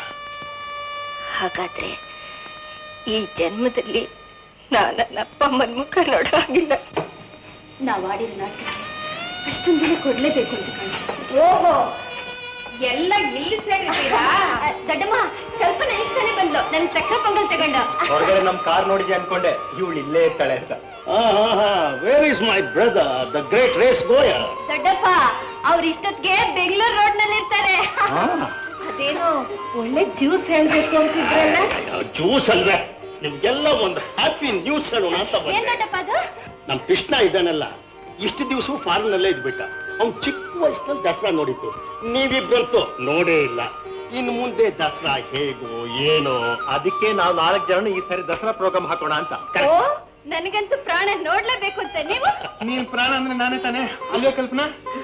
ಹಾಗಾದ್ರೆ ಈ ಜನ್ಮದಲ್ಲಿ ನಾನು ನನ್ನ ಅಪ್ಪ ಅಮ್ಮನ ಮುಖ ನೋಡೋ ಹಾಗಿಲ್ಲ ನಾವ್ ಆಡಿದ ನಾಟಕ ಅಷ್ಟೊಂದು ದಿನ ಕೊಡ್ಲೇಬೇಕು ಅಂತ ಕಾಣುತ್ತೆ ಓಹೋ ಎಲ್ಲ ಇಲ್ಲಿ ಸೇರಿದ್ದೀರಾ ದೊಡ್ಡಮ್ಮ ಸ್ವಲ್ಪ ನೆನ್ಸ್ತಾನೆ ಬಂದ್ಲು ನನ್ ಸಕ್ಕರೆ ಪೊಂಗಲ್ ತಗೊಂಡು ಹೊರಗಡೆ ನಮ್ ಕಾರ್ ನೋಡಿದ್ಯಾ ಅನ್ಕೊಂಡೆ ಇವಳು ಇಲ್ಲೇ ಇರ್ತಾಳೆ ಅಂತ where is my brother the great race goer ದೊಡ್ಡಪ್ಪ ಅವ್ರ ಇಷ್ಟೊತ್ತಿಗೆ ಬೆಂಗಳೂರು ರೋಡ್ ನಲ್ಲಿ ಇರ್ತಾರೆ ಅದೇನೋ ಒಳ್ಳೆ ಜ್ಯೂಸ್ ಹೇಳ್ಬೇಕು ಅಂತಿದ್ರಲ್ಲ ಜ್ಯೂಸ್ ಅಲ್ವೇ ನಿಮ್ಗೆಲ್ಲ ಒಂದು ಹ್ಯಾಪಿ ನ್ಯೂಸ್ ಹೇಳೋಣ ಅಂತ ಏನ್ ಬಂದೆ ದೊಡ್ಡಪ್ಪ ಅದು ನಮ್ ಕೃಷ್ಣ ಇದ್ದಾನಲ್ಲ ಇಷ್ಟು ದಿವಸ ಫಾರಿನ್ ನಲ್ಲೇ ಇದ್ಬಿಟ್ಟ ಅವ್ನ್ ಚಿಕ್ಕ ವಯಸ್ಸಿನಲ್ಲಿ ದಸರಾ ನೋಡಿದ್ದು ನೀವಿಬ್ರಂತೂ ನೋಡೇ ಇಲ್ಲ ಇನ್ನು ಮುಂದೆ ದಸರಾ ಹೇಗೋ ಏನೋ ಅದಕ್ಕೆ ನಾವು ನಾಲ್ಕು ಜನ ಈ ಸಾರಿ ದಸರಾ ಪ್ರೋಗ್ರಾಮ್ ಹಾಕೋಣ ಅಂತ ಓ ನನಗಂತೂ ಪ್ರಾಣ ನೋಡ್ಲೇಬೇಕು ಅಂತ ನೀವು ನೀನ್ ಪ್ರಾಣ ಅಂದ್ರೆ ನಾನೇ ತಾನೇ ಅಲ್ವೇ ಕಲ್ಪನಾ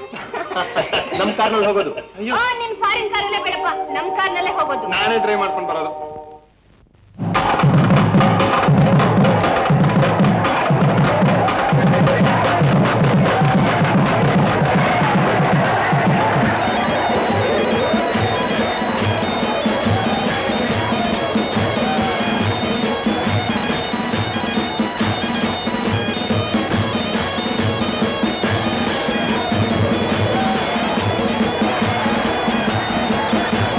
ನಮ್ ಕಾರ್ನಲ್ಲಿ ಹೋಗೋದು ಅಯ್ಯೋ ಆ ನಿನ್ ಫಾರಿನ್ ಕಾರಲ್ಲೇ ಬೇಡಪ್ಪ ನಮ್ ಕಾರ್ನಲ್ಲೇ ಹೋಗೋದು ನಾನೇ ಡ್ರೈವ್ ಮಾಡ್ಕೊಂಡು ಬರೋದು ಆ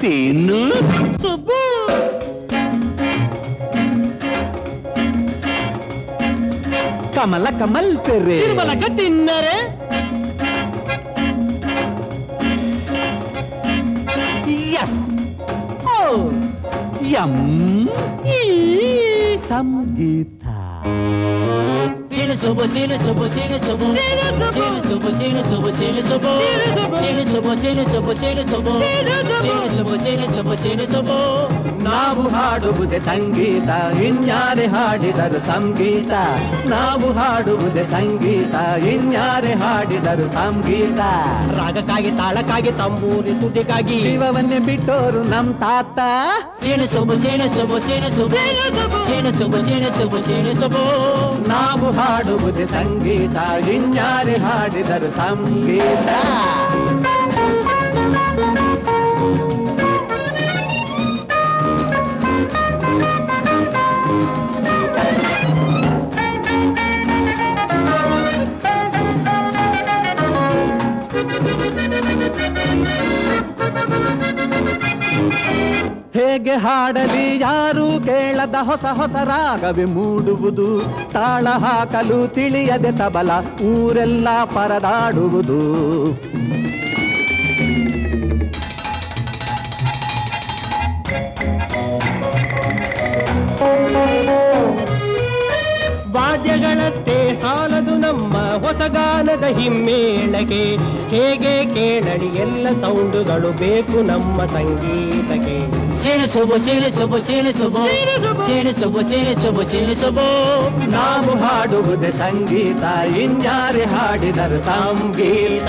ಸೀನು ಸುಬ್ಬು ಕಮಲ ಕಮಲ್ ಪೆರೆ ತಿರುಮಲಕ ತಿನ್ನರೆ ಎಸ್ ಓ ಯಂ ಈ ಸಂಗೀತ Sino subo, sino subo, sino subo. Sino subo, sino subo, sino subo. Sino subo, sino subo, sino subo. Sino subo, sino subo, sino subo. ನಾವು ಹಾಡುವುದೇ ಸಂಗೀತ ಇನ್ಯಾರೆ ಹಾಡಿದರು ಸಂಗೀತ ನಾವು ಹಾಡುವುದೇ ಸಂಗೀತ ಇನ್ಯಾರೆ ಹಾಡಿದರು ಸಂಗೀತ ರಾಗಕ್ಕಾಗಿ ತಾಳಕ್ಕಾಗಿ ತಂಬೂರಿ ಸುದ್ದಿಗಾಗಿ ಜೀವವನ್ನೇ ಬಿಟ್ಟೋರು ನಮ್ ತಾತ Sino subo, sino subo, sino subo. Sino subo, sino subo, sino subo. ನಾವು ಹಾಡುವುದೇ ಸಂಗೀತ ಇನ್ಯಾರೆ ಹಾಡಿದರು ಸಂಗೀತ ಹೇಗೆ ಹಾಡಲಿ ಯಾರು ಕೇಳದ ಹೊಸ ಹೊಸ ರಾಗವೇ ಮೂಡುವುದು ತಾಳ ಹಾಕಲು ತಿಳಿಯದೆ ತಬಲ ಊರೆಲ್ಲ ಪರದಾಡುವುದು ವಾದ್ಯಗಳಷ್ಟೇ ಸಾಲದು ನಮ್ಮ ಹೊಸಗಾನದ ಹಿಮ್ಮೇಳಕ್ಕೆ ಹೇಗೆ ಕೇಳಲಿ ಎಲ್ಲ ಸೌಂಡುಗಳು ಬೇಕು ನಮ್ಮ ಸಂಗೀತಕ್ಕೆ ಸೇರಿಸುಬು ಸೇರಿಸುಬು ಸೇರಿಸುಬು ಸೇರಿಸುಬು ಸೇರಿಸುಬು ಸೇರಿಸುಬು ನಾವು ಹಾಡುವುದೇ ಸಂಗೀತ ಇನ್ಯಾರೆ ಹಾಡಿದರು ಸಂಗೀತ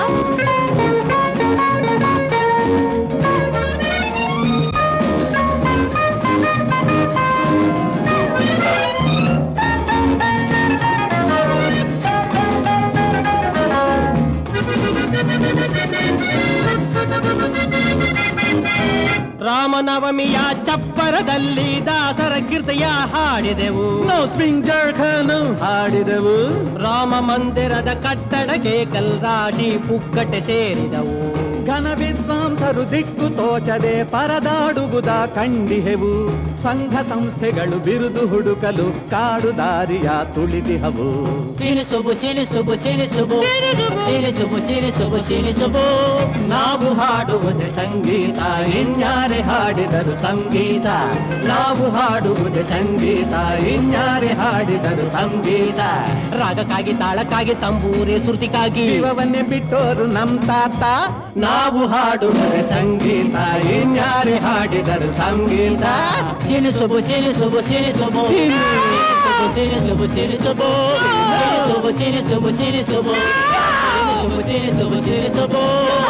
ರಾಮನವಮಿಯ ಚಪ್ಪರದಲ್ಲಿ ದಾಸರ ಕೀರ್ತಿಯ ಹಾಡಿದೆವು ನಾವು ಸ್ವಿಂಗರ್ ಖಾನು ಹಾಡಿದೆವು ರಾಮ ಮಂದಿರದ ಕಟ್ಟಡಕ್ಕೆ ಕಲ್ರಾಶಿ ಪುಕ್ಕಟೆ ಸೇರಿದವು ಘನ ವಿದ್ವಾಂಸರು ದಿಕ್ಕು ತೋಚದೆ ಪರದಾಡುವುದ ಕಂಡಿಹೆವು ಸಂಘ ಸಂಸ್ಥೆಗಳು ಬಿರುದು ಹುಡುಕಲು ಕಾಡು ದಾರಿಯ ತುಳಿದಿಹವು ಸೇರಿಸುಬು ಸೇರಿಸುಬು ಸೇರಿಸುಬು ಸೇರಿಸುಬು ಸೇರಿಸುಬು ಸೇರಿಸುಬು ನಾವು ಹಾಡುವುದೇ ಸಂಗೀತ ಇನ್ಯಾರೆ ಹಾಡಿದರು ಸಂಗೀತ ನಾವು ಹಾಡುವುದೇ ಸಂಗೀತ ಇನ್ಯಾರೆ ಹಾಡಿದರು ಸಂಗೀತ ರಾಗಕ್ಕಾಗಿ ತಾಳಕ್ಕಾಗಿ ತಂಬೂರಿ ಶ್ರುತಿಗಾಗಿ ಜೀವವನ್ನೇ ಬಿಟ್ಟೋರು ನಮ್ ತಾತ ನಾವು ಹಾಡುವುದೇ ಸಂಗೀತ ಇನ್ಯಾರೆ ಹಾಡಿದರು ಸಂಗೀತ ಸೇರಿಸುಬು ಸೇರಿಸುಬು ಸೇರಿಸುಬು ಸೇರಿಸುಬು ಸೇರಿಸುಬು ಸೇರಿಸುಬು ಸೇರಿಸುಬು ಸೇರಿಸುಬು ಸೇರಿಸುಬು ಸೇರಿಸುಬು ಸೇರಿಸುಬು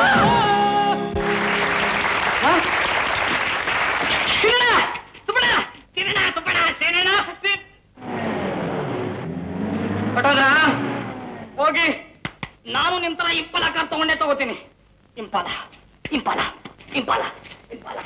ಹೊಟ್ಟೋದ್ರ ಹೋಗಿ ನಾನು ನಿಮ್ ತರ ಇಂಪಾಲ ಕಾರ್ ತಗೊಂಡೇ ತಗೋತೀನಿ ಇಂಪಾಲ ಇಂಪಾಲ ಇಂಪಾಲ ಇಂಪಾಲ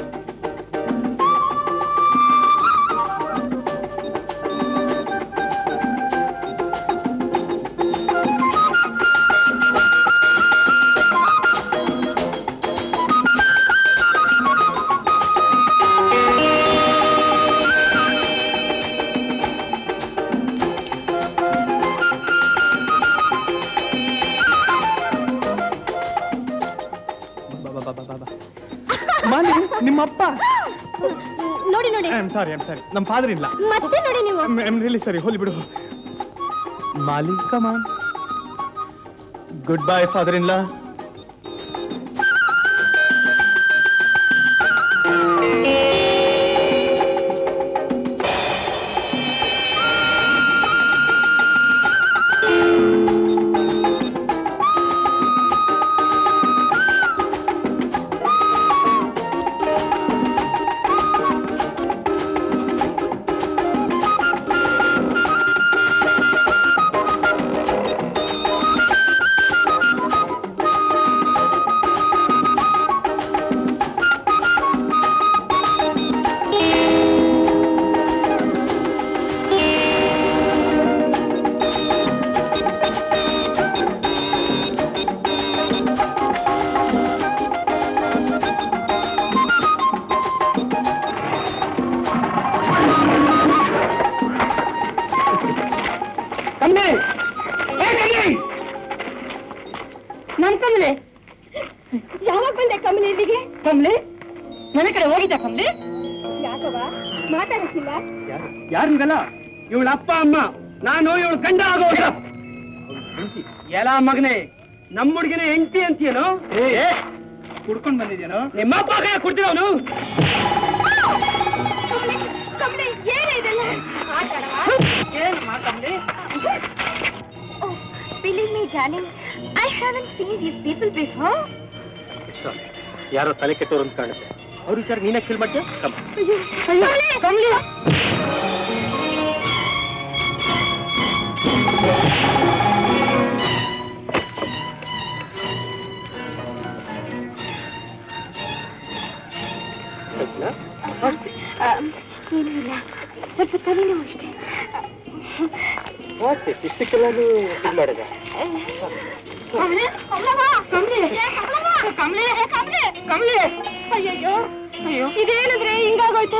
ಮಾಲಿ ನಿಮ್ಮಪ್ಪ ನೋಡಿ ನೋಡಿ I am sorry I am sorry ನಮ್ಮ ಫಾದರ್ ಇಲ್ಲ ಮತ್ತೆ ನೋಡಿ ನೀವು ಐ ಆಮ್ ರಿಯಲಿ ಸಾರಿ ಹೋಲಿ ಬಿಡು Mali come on good bye father in law ಯಾರು ನೀವೆಲ್ಲ ಇವಳ ಅಪ್ಪ ಅಮ್ಮ ನಾನು ಇವಳು ಗಂಡ ಆಗೋದ ಎಲ್ಲ ಮಗನೇ ನಮ್ಮ ಹುಡುಗಿನ ಹೆಂಡತಿ ಅಂತೀಯೇನೋ ಕುಡ್ಕೊಂಡ್ ಬಂದಿದ್ಯೇನೋ ನಿಮ್ಮ ಅಪ್ಪ ಕೈ ಕುಡ್ತೀವನು ಏನು ಮಾತಾಡ್ಲಿ Believe me, Johnny, I haven't seen these people before. ಯಾರೋ ತಲೆ ಕೆಟ್ಟವ್ರು ಅಂತ ಕಾಣುತ್ತೆ ಅವ್ರ ವಿಚಾರ ನೀನೇ ಫೀಲ್ ಮಾಡ್ತೀಯ ಕಮಲಿ ಏನಿಲ್ಲ ಸ್ವಲ್ಪ ತಲೆನೋವು ಅಷ್ಟೇ ಇಷ್ಟಕ್ಕೆಲ್ಲಾನು ಇದು ಮಾಡಿದ ಅಯ್ಯಯ್ಯೋ ಅಯ್ಯೋ ಇದೇನಂದ್ರೆ ಹಿಂಗಾಗೋಯ್ತು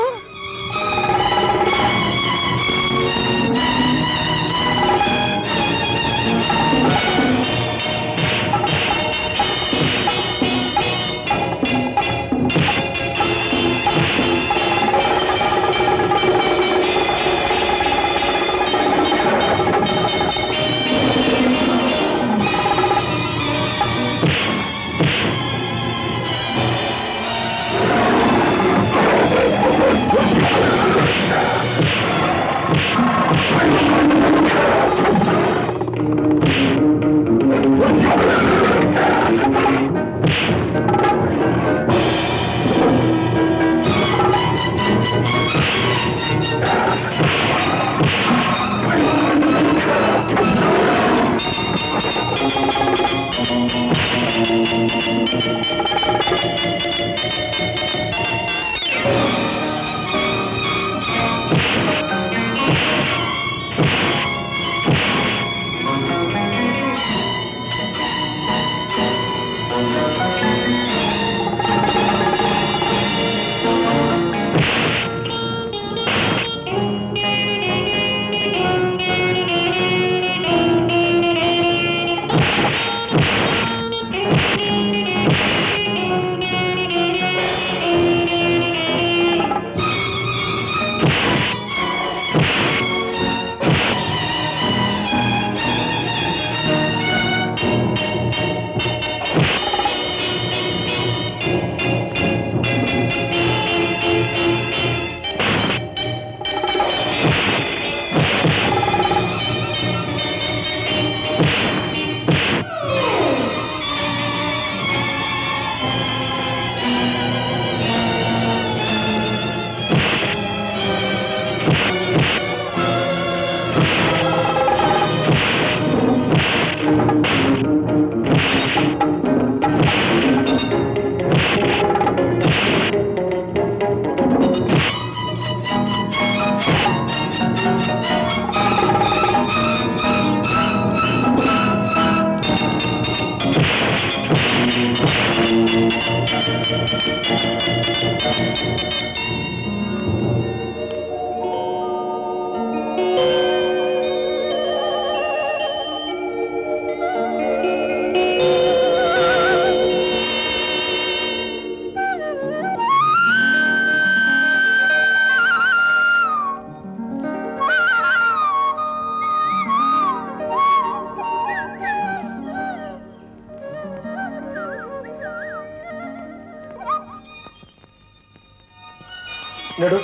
ನೋಡು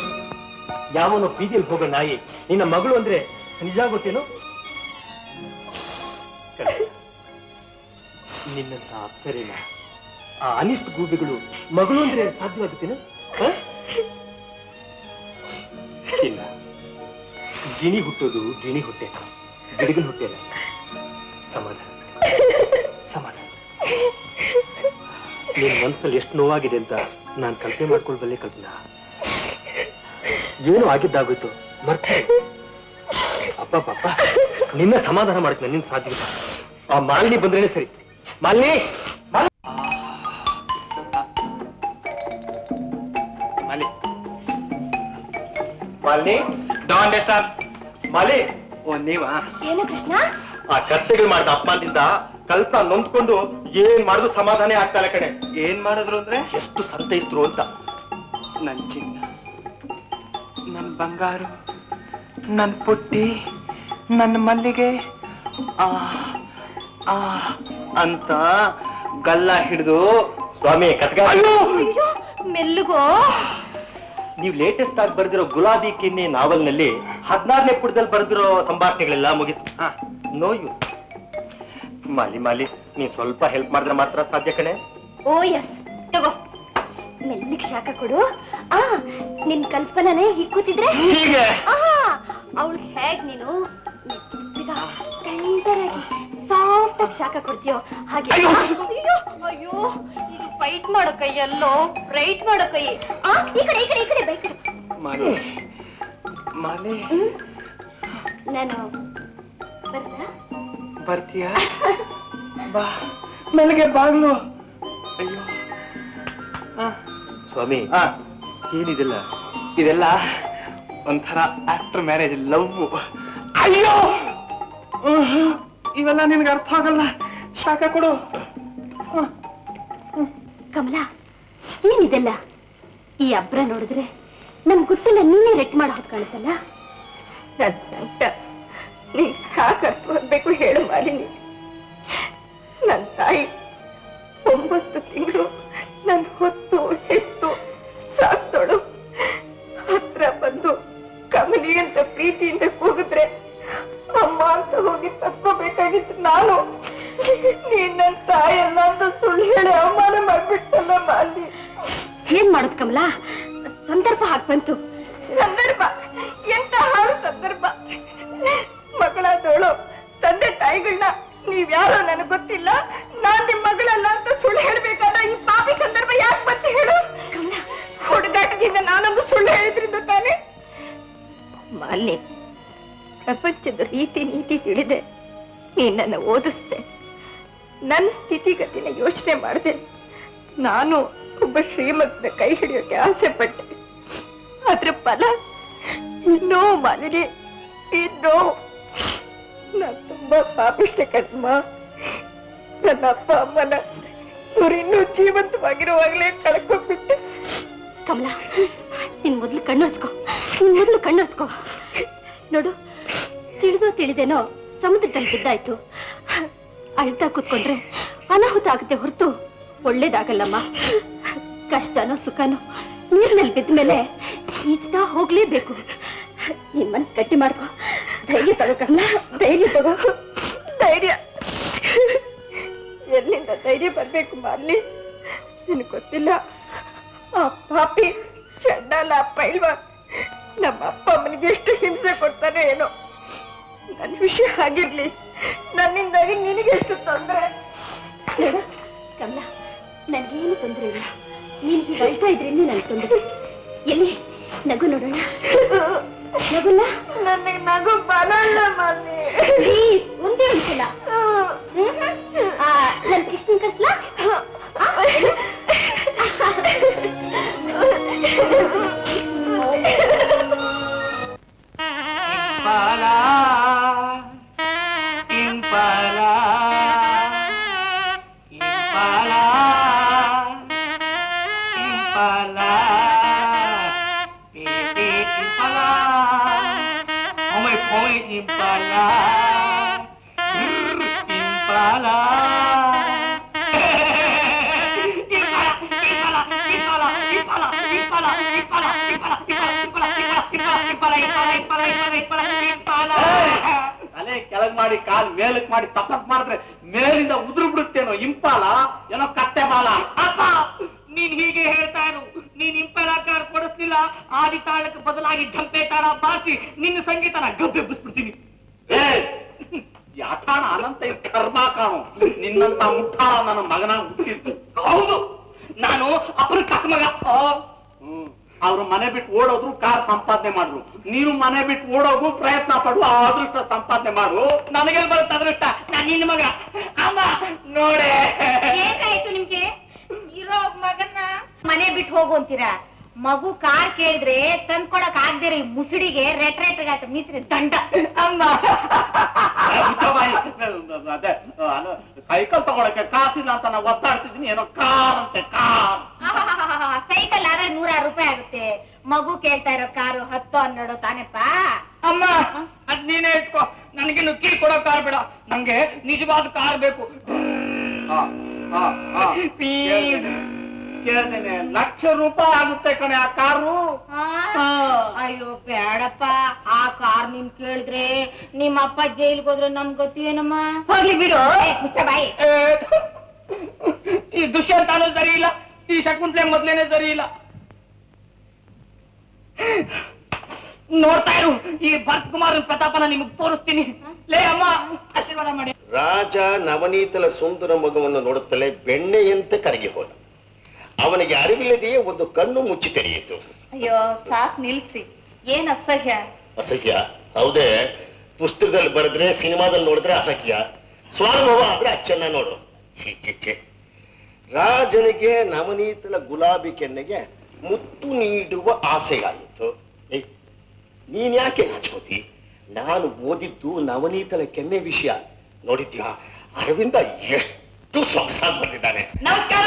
ಯಾವನು ಬೀದಿಯಲ್ಲಿ ಹೋಗೋ ನಾಯಿ ನಿನ್ನ ಮಗಳು ಅಂದ್ರೆ ನಿಜ ಗೊತ್ತೇನು ಕಣೆ, ನಿನ್ನಂತ ಅಪ್ಸರೇನ ಆ ಅನಿಷ್ಟ ಗೂಬೆಗಳು ಮಗಳು ಅಂದ್ರೆ ಸಾಧ್ಯವಾಗುತ್ತೇನು ಹ? ಇಲ್ಲ ಗಿಣಿ ಹುಟ್ಟೋದು ಗಿಣಿ ಹೊಟ್ಟೆ ಗಿಡಗನ ಹೊಟ್ಟೆ ಅಲ್ಲ ಸಮಾಧಾನ ಸಮಾಧಾನ ನಿನ್ ಮನ್ಸಲ್ಲಿ ಎಷ್ಟು ನೋವಾಗಿದೆ ಅಂತ ನಾನು ಕಲ್ಪನೆ ಮಾಡ್ಕೊಳ್ಬಲ್ಲೆ ಕಲ್ಪನಾ ಏನು ಆಗಿದ್ದಾಗೋಯ್ತು ಮರ್ತೆ ಅಪ್ಪ ಪಾಪ ನಿನ್ನ ಸಮಾಧಾನ ಮಾಡಕ್ ನನ್ನಿಂದ ಸಾಧ್ಯವಿಲ್ಲ ಆ ಮಾಲಿನಿ ಬಂದ್ರೇನೆ ಸರಿ ಮಾಲಿನಿ ಮಾಲಿನಿ! ಮಾಲಿ ಮಾಲಿನಿ ಡಾನ್ ಸರ್ ಮಾಲಿ ಓ ನೀವಾ ಏನು ಕೃಷ್ಣ ಆ ಕತ್ತೆಗಳು ಮಾಡಿದ ಅಪ್ಪನಿಂದ ಕಲ್ಪನಾ ನೊಂದ್ಕೊಂಡು ಏನ್ ಮಾಡಿದ್ರು ಸಮಾಧಾನ ಆಗ್ತಾನೆ ಕಣೆ ಏನ್ ಮಾಡಿದ್ರು ಅಂದ್ರೆ ಎಷ್ಟು ಸಂತೈಸಿದ್ರು ಅಂತ ನನ್ ಚಿನ್ನ ನನ್ ಬಂಗಾರ ನನ್ ಪುಟ್ಟಿ ನನ್ನ ಮಲ್ಲಿಗೆ ಆ ಆ ಅಂತ ಗಲ್ಲ ಹಿಡಿದು ಸ್ವಾಮಿ ಕತ್ಕ ಅಯ್ಯೋ ಮೆಲ್ಲುಗೋ ನೀವು ಲೇಟೆಸ್ಟ್ ಆಗಿ ಬರೆದಿರೋ ಗುಲಾಬಿ ಕಿನ್ನಿ ನಾವಲ್ ನಲ್ಲಿ ಹದಿನಾರನೇ ಪುಟದಲ್ಲಿ ಬರೆದಿರೋ ಸಂಭಾಷಣೆಗಳೆಲ್ಲ ಮುಗಿತು ನೋ ಯೂಸ್ ಮಾಲಿ ಮಾಲಿ ನೀನ್ ಸ್ವಲ್ಪ ಹೆಲ್ಪ್ ಮಾಡಿದ್ರೆ ಮಾತ್ರ ಸಾಧ್ಯ ಕಣೆ ಓ ಎಸ್ ತಗೋ ಮೆಲ್ಲಿಗೆ ಶಾಖ ಕೊಡು ಆ ನಿನ್ ಕಲ್ಪನೆ ಹೀಗ್ ಕೂತಿದ್ರೆ ಹೀಗೆ? ಅವಳು ಹೇಗ್ ನೀನು ಮೆತ್ತಗ, ಟೆಂಡರಾಗಿ ಸಾಫ್ಟ್ ಆಗಿ ಶಾಖ ಕೊಡ್ತೀಯೋ ಹಾಗೆ ಅಯ್ಯೋ ಅಯ್ಯೋ ಇದು ಫೈಟ್ ಮಾಡೋ ಕೈಯಲ್ಲೋ ರೈಟ್ ಮಾಡೋ ಕೈ ಆ ಈ ಕಡೆ ಈ ಕಡೆ ಈ ಕಡೆ ಬೈ ಕಡೆ ಮಾಲೆ ಮಾಲೆ ನಾನು ಬರ್ಲಾ ಬರ್ತೀಯ ಬಾ ನನಗೆ ಬಾಗ್ಲು ಅಯ್ಯೋ ಸ್ವಾಮಿ ಏನಿದೆಲ್ಲ ಇದೆಲ್ಲ ಒಂಥರ ಆಫ್ಟರ್ ಮ್ಯಾರೇಜ್ ಲವ್ ಅಯ್ಯೋ ಉಹ್, ಇವೆಲ್ಲ ನಿನ್ಗೆ ಅರ್ಥ ಆಗಲ್ಲ ಶಾಖ ಕೊಡು ಕಮಲ ಏನಿದೆಲ್ಲ ಈ ಅಬ್ರ ನೋಡಿದ್ರೆ ನಮ್ ಗುಟ್ಟೆಲ್ಲ ನೀನೇ ರೆಟ್ ಮಾಡೋ ಹೊತ್ತು ಕಾಣುತ್ತಲ್ಲ ನನ್ ಸಂಕಟ ನೀ ಯಾಕೆ ಅರ್ಥವಾಗ್ಬೇಕು ಹೇಳು ಮಾಲಿನಿ ನನ್ ತಾಯಿ ಒಂಬತ್ತು ತಿಂಗಳು ನನ್ ಹೊತ್ತು ಹೆತ್ತು ಸಾಕ್ತೋಳು ಹತ್ರ ಬಂದು ಕಮಲಿ ಅಂತ ಪ್ರೀತಿಯಿಂದ ಕೂಗಿದ್ರೆ ಅಮ್ಮ ಅಂತ ಹೋಗಿ ತಕ್ಕೋಬೇಕಾಗಿತ್ತು ನಾನು ನೀನ್ ನನ್ ತಾಯಲ್ಲ ಅಂತ ಸುಳ್ಳು ಹೇಳಿ ಅವಮಾನ ಮಾಡ್ಬಿಟ್ಟಲ್ಲ ಮಾಲಿ ಏನ್ ಮಾಡೋದ್ ಕಮಲ ಸಂದರ್ಭ ಹಾಕ್ ಬಂತು ಸಂದರ್ಭ ಎಂತ ಹಾಳು ಸಂದರ್ಭ ಮಗಳಾದವಳು ತಂದೆ ತಾಯಿಗಳನ್ನ ನೀವ್ಯಾರೋ ನನಗ್ ಗೊತ್ತಿಲ್ಲ ನಾನ್ ನಿಮ್ ಮಗಳಲ್ಲ ಅಂತ ಸುಳ್ಳು ಹೇಳ್ಬೇಕಾದ ಈ ಪಾಪಿ ಸಂದರ್ಭ ಯಾಕೆ ಬಂತು ಹೇಳು ಹುಡುಗಾಟದಿಂದ ನಾನೊಂದು ಸುಳ್ಳು ಹೇಳಿದ್ರಿಂದ ತಾನೆ ಮಾಲ್ಯ ಪ್ರಪಂಚದ ರೀತಿ ನೀತಿ ತಿಳಿದೆ ನೀನ್ ನನ್ನ ಓದಿಸ್ದೆ ನನ್ನ ಸ್ಥಿತಿಗತಿನ ಯೋಚನೆ ಮಾಡಿದೆ ನಾನು ಒಬ್ಬ ಶ್ರೀಮಂತನ ಕೈ ಹಿಡಿಯೋಕೆ ಆಸೆ ಪಟ್ಟೆ ಅದ್ರ ಫಲ ಇನ್ನೋ ಮಾಲಿನಿ ಇನ್ನೋ ನಾನ್ ತುಂಬಾ ಪಾಪಿಷ್ಟೆ ಕಣ್ಮ ನನ್ನ ಅಪ್ಪ ಅಮ್ಮನ ಇವ್ರಿನ್ನೂ ಜೀವಂತವಾಗಿರುವಾಗಲೇ ಕಳ್ಕೊಂಡ್ಬಿಟ್ಟೆ ಕಮಲ ನಿನ್ ಮೊದ್ಲು ಕಣ್ಣರ್ಸ್ಕೊ ನಿನ್ ಮೊದ್ಲು ಕಣ್ಣರ್ಸ್ಕೊ ನೋಡು ತಿಳಿದೋ ತಿಳಿದೇನೋ ಸಮುದ್ರದಲ್ಲಿ ಬಿದ್ದಾಯ್ತು ಅಳ್ತಾ ಕೂತ್ಕೊಂಡ್ರೆ ಅನಾಹುತ ಆಗುತ್ತೆ ಹೊರತು ಒಳ್ಳೇದಾಗಲ್ಲಮ್ಮ ಕಷ್ಟನೋ ಸುಖನೋ ನೀರ್ನಲ್ಲಿ ಬಿದ್ದ ಮೇಲೆ ಈಜ್ತಾ ಹೋಗ್ಲೇಬೇಕು ನಿನ್ ಮನ್ಸ್ ಗಟ್ಟಿ ಮಾಡ್ಕೊ ಧೈರ್ಯ ತಗೋ ಕಮಲ ಧೈರ್ಯ ತಗೋ ಧೈರ್ಯ ಎಲ್ಲಿಂದ ಧೈರ್ಯ ಬರ್ಬೇಕು ಮಾರ್ಲಿ ನಿನಗೆ ಗೊತ್ತಿಲ್ಲ ಆ ಪಾಪಿ ಚಂಡಾಲ ಪೈಲ್ವಾನ್ ನಮ್ಮ ಅಪ್ಪ ಅಮ್ಮನಿಗೆ ಎಷ್ಟು ಹಿಂಸೆ ಕೊಡ್ತಾನೆ ಏನೋ ನನ್ನ ವಿಷಯ ಆಗಿರ್ಲಿ ನನ್ನಿಂದಾಗಿ ನಿನಗೆ ಎಷ್ಟು ತೊಂದರೆ ನೋಡು, ಕಮಲ ನನ್ಗೇನು ತೊಂದರೆ ಇಲ್ಲ ನೀನ್ ಹೀಗೆ ಅಳ್ತಾ ಇದ್ರಿಂದ ನನ್ಗೆ ತೊಂದರೆ ಎಲ್ಲಿ ನಗು ನೋಡೋಣ ನಗುಲ್ಲ ನನಗೆ ನಗು ಬರಲ್ಲ ಮಾಲಿ ಪ್ಲೀಸ್ ಒಂದೇ ಒಂದ್ಸಲ ನನ್ ಕೃಷ್ಣನ್ ಕರ್ಸ್ಲಾ ಇಂಪಾಲ ಇಂಪಾಲ ಇಂಪಾಲ ಇಂಪಾಲ ಪೇ ಪೇ ಇಂಪಾಲ ಹೊಮೆ ಹೊಮೆ ಇಂಪಾಲ ಇಂಪಾಲ ತಲೆ ಕೆಳಗ್ ಮಾಡಿ ಕಾಲ್ ಮೇಲಕ್ ಮಾಡಿ ತಪ್ಪಕ್ ಮಾಡಿದ್ರೆ ಮೇಲಿಂದ ಉದುರು ಬಿಡುತ್ತೇನೋ ಇಂಪಾಲ ಏನೋ ಕತ್ತೆ ಬಾಲ ಅಪ್ಪ ನೀನ್ ಹೀಗೆ ಹೇಳ್ತಾ ಇರು ನೀನ್ ಇಂಪೆಲಾಕಾರ ಕೊಡಿಸ್ಲಿಲ್ಲ ಆದಿ ತಾಳಕ್ಕೆ ಬದಲಾಗಿ ಗಂಪೆ ತಾಳ ಬಾಸಿ ನಿನ್ನ ಸಂಗೀತನ ಗಂಪೆ ಬಿಸ್ಬಿಡ್ತೀನಿ ಏ, ಯಾಕಾಣ ಅನಂತ ಇದ್ ಕರ್ಮ ಕಾಣು ನಿನ್ನಂತ ಮುಟ್ಟಾಳ ನನ್ನ ಮಗನ ಹುಟ್ಟಿದ್ದು ಹೌದು ನಾನು ಅಪ್ಪನ ಕಕ್ಕ ಮಗ ಹ್ಮ್ ಅವ್ರು ಮನೆ ಬಿಟ್ಟು ಓಡೋದ್ರು ಕಾರ್ ಸಂಪಾದನೆ ಮಾಡಿದ್ರು ನೀನು ಮನೆ ಬಿಟ್ಟು ಓಡೋದು ಪ್ರಯತ್ನ ಪಡು ಆ ಅದೃಷ್ಟ ಸಂಪಾದನೆ ಮಾಡು ನನಗೆಲ್ ಬರುತ್ತೆ ಅದೃಷ್ಟ ನಾನು ನಿನ್ನ ಮಗ ಅಮ್ಮ ನೋಡೆ ಏನಾಯ್ತು ನಿಮ್ಗೆ ಇರೋ ಮಗನ್ನ ಮನೆ ಬಿಟ್ಟು ಹೋಗು ಅಂತೀರಾ ಮಗು ಕಾರ್ ಕೇಳಿದ್ರೆ ತಂದ್ಕೊಡಕ್ ಆಗ್ದಿರ ಈ ಮುಸುಡಿಗೆ ರೆಟ್ ರೆಟ್ಗಾಯ್ತು ಮೀಸ್ರಿ ದಂಡ ಅಮ್ಮ ಮುಚ್ಚಬಾಯಿ. ಅದೇ ಅಲ್ಲ, ಸೈಕಲ್ ತಗೊಳಕ್ಕೆ ಕಾಸಿಲ್ಲ ಅಂತ ನಾವು ಒತ್ತಾಡ್ತಿದ್ದೀನಿ ಏನೋ ಕಾರ್ ಅಂತೆ ಕಾರ್ ಸೈಕಲ್ ಆದ್ರೆ ನೂರಾರು ರೂಪಾಯಿ ಆಗುತ್ತೆ ಮಗು ಕೇಳ್ತಾ ಇರೋ ಕಾರು ಹತ್ತು ಹನ್ನೆರಡು ತಾನೆಪ್ಪ ಅಮ್ಮ ನೀನೇ ಇಟ್ಕೋ ನನಗಿನ್ನು ಕೀ ಕೊಡೋ ಕಾರ್ ಬೇಡ ನಂಗೆ ನಿಜವಾದ ಕಾರ್ ಬೇಕು ಕೇಳ್ತೇನೆ ಲಕ್ಷ ರೂಪಾಯಿ ಆಗುತ್ತೆ ಕಣೆ ಆ ಕಾರು ಅಯ್ಯೋ ಬೇಡಪ್ಪ ಆ ಕಾರ್ ನಿನ್ ಕೇಳಿದ್ರೆ ನಿಮ್ಮ ಅಪ್ಪ ಜೈಲ್ಗೆ ಹೋದ್ರೆ ನಮ್ ಗತಿ ಏನಮ್ಮ ಹೋಗ್ಲಿ ಬಿಡು ಬಾಯಿ ಏ, ಈ ದುಷ್ಯಂತಾನು ಸರಿ ಇಲ್ಲ ಈ ಶಕುಂತ್ಲೆ ಮೊದ್ಲೇನೆ ಸರಿ ಇಲ್ಲ ನೋಡ್ತಾ ಇರು ಈ ಭರತ್ ಕುಮಾರನ್ ಪ್ರತಾಪನ ನಿಮಗ್ ತೋರಿಸ್ತೀನಿ ಲೇ ಅಮ್ಮ ಆಶೀರ್ವಾದ ಮಾಡಿ ರಾಜ ನವನೀತಲ ಸುಂದರ ಮಗುವನ್ನು ನೋಡುತ್ತಲೇ ಬೆಣ್ಣೆಯಂತೆ ಕರಗಿ ಹೋದ ಅವನಿಗೆ ಅರಿವಿಲ್ಲದೆಯೇ ಒಂದು ಕಣ್ಣು ಮುಚ್ಚಿ ತೆರೆಯಿತು ಅಯ್ಯೋ ಸಾಕ್ ನಿಲ್ಸಿ ಏನ್ ಅಸಹ್ಯ ಅಸಹ್ಯ ಹೌದೇ ಪುಸ್ತಕದಲ್ಲಿ ಬರೆದ್ರೆ ಸಿನಿಮಾದಲ್ಲಿ ನೋಡಿದ್ರೆ ಅಸಹ್ಯ ಸ್ವಾನುಭವ ಆದ್ರೆ ಅಚ್ಚನ್ನ ನೋಡು ಛೀ ಛೀ ಛೀ ರಾಜನಿಗೆ ನವನೀತಲ ಗುಲಾಬಿ ಕೆನ್ನೆಗೆ ಮುತ್ತು ನೀಡುವ ಆಸೆಯಾಯಿತು ಏಯ್, ನೀನ್ ಯಾಕೆ ನಾಚ್ಕೋತಿ ನಾನು ಓದಿದ್ದು ನವನೀತಲ ಕೆನ್ನೆ ವಿಷಯ ನೋಡಿದ್ಯಾ ಅರವಿಂದ ಎಷ್ಟು ಸೊಗಸಾಗಿ ಬಂದಿದ್ದಾನೆ ನಮಸ್ಕಾರ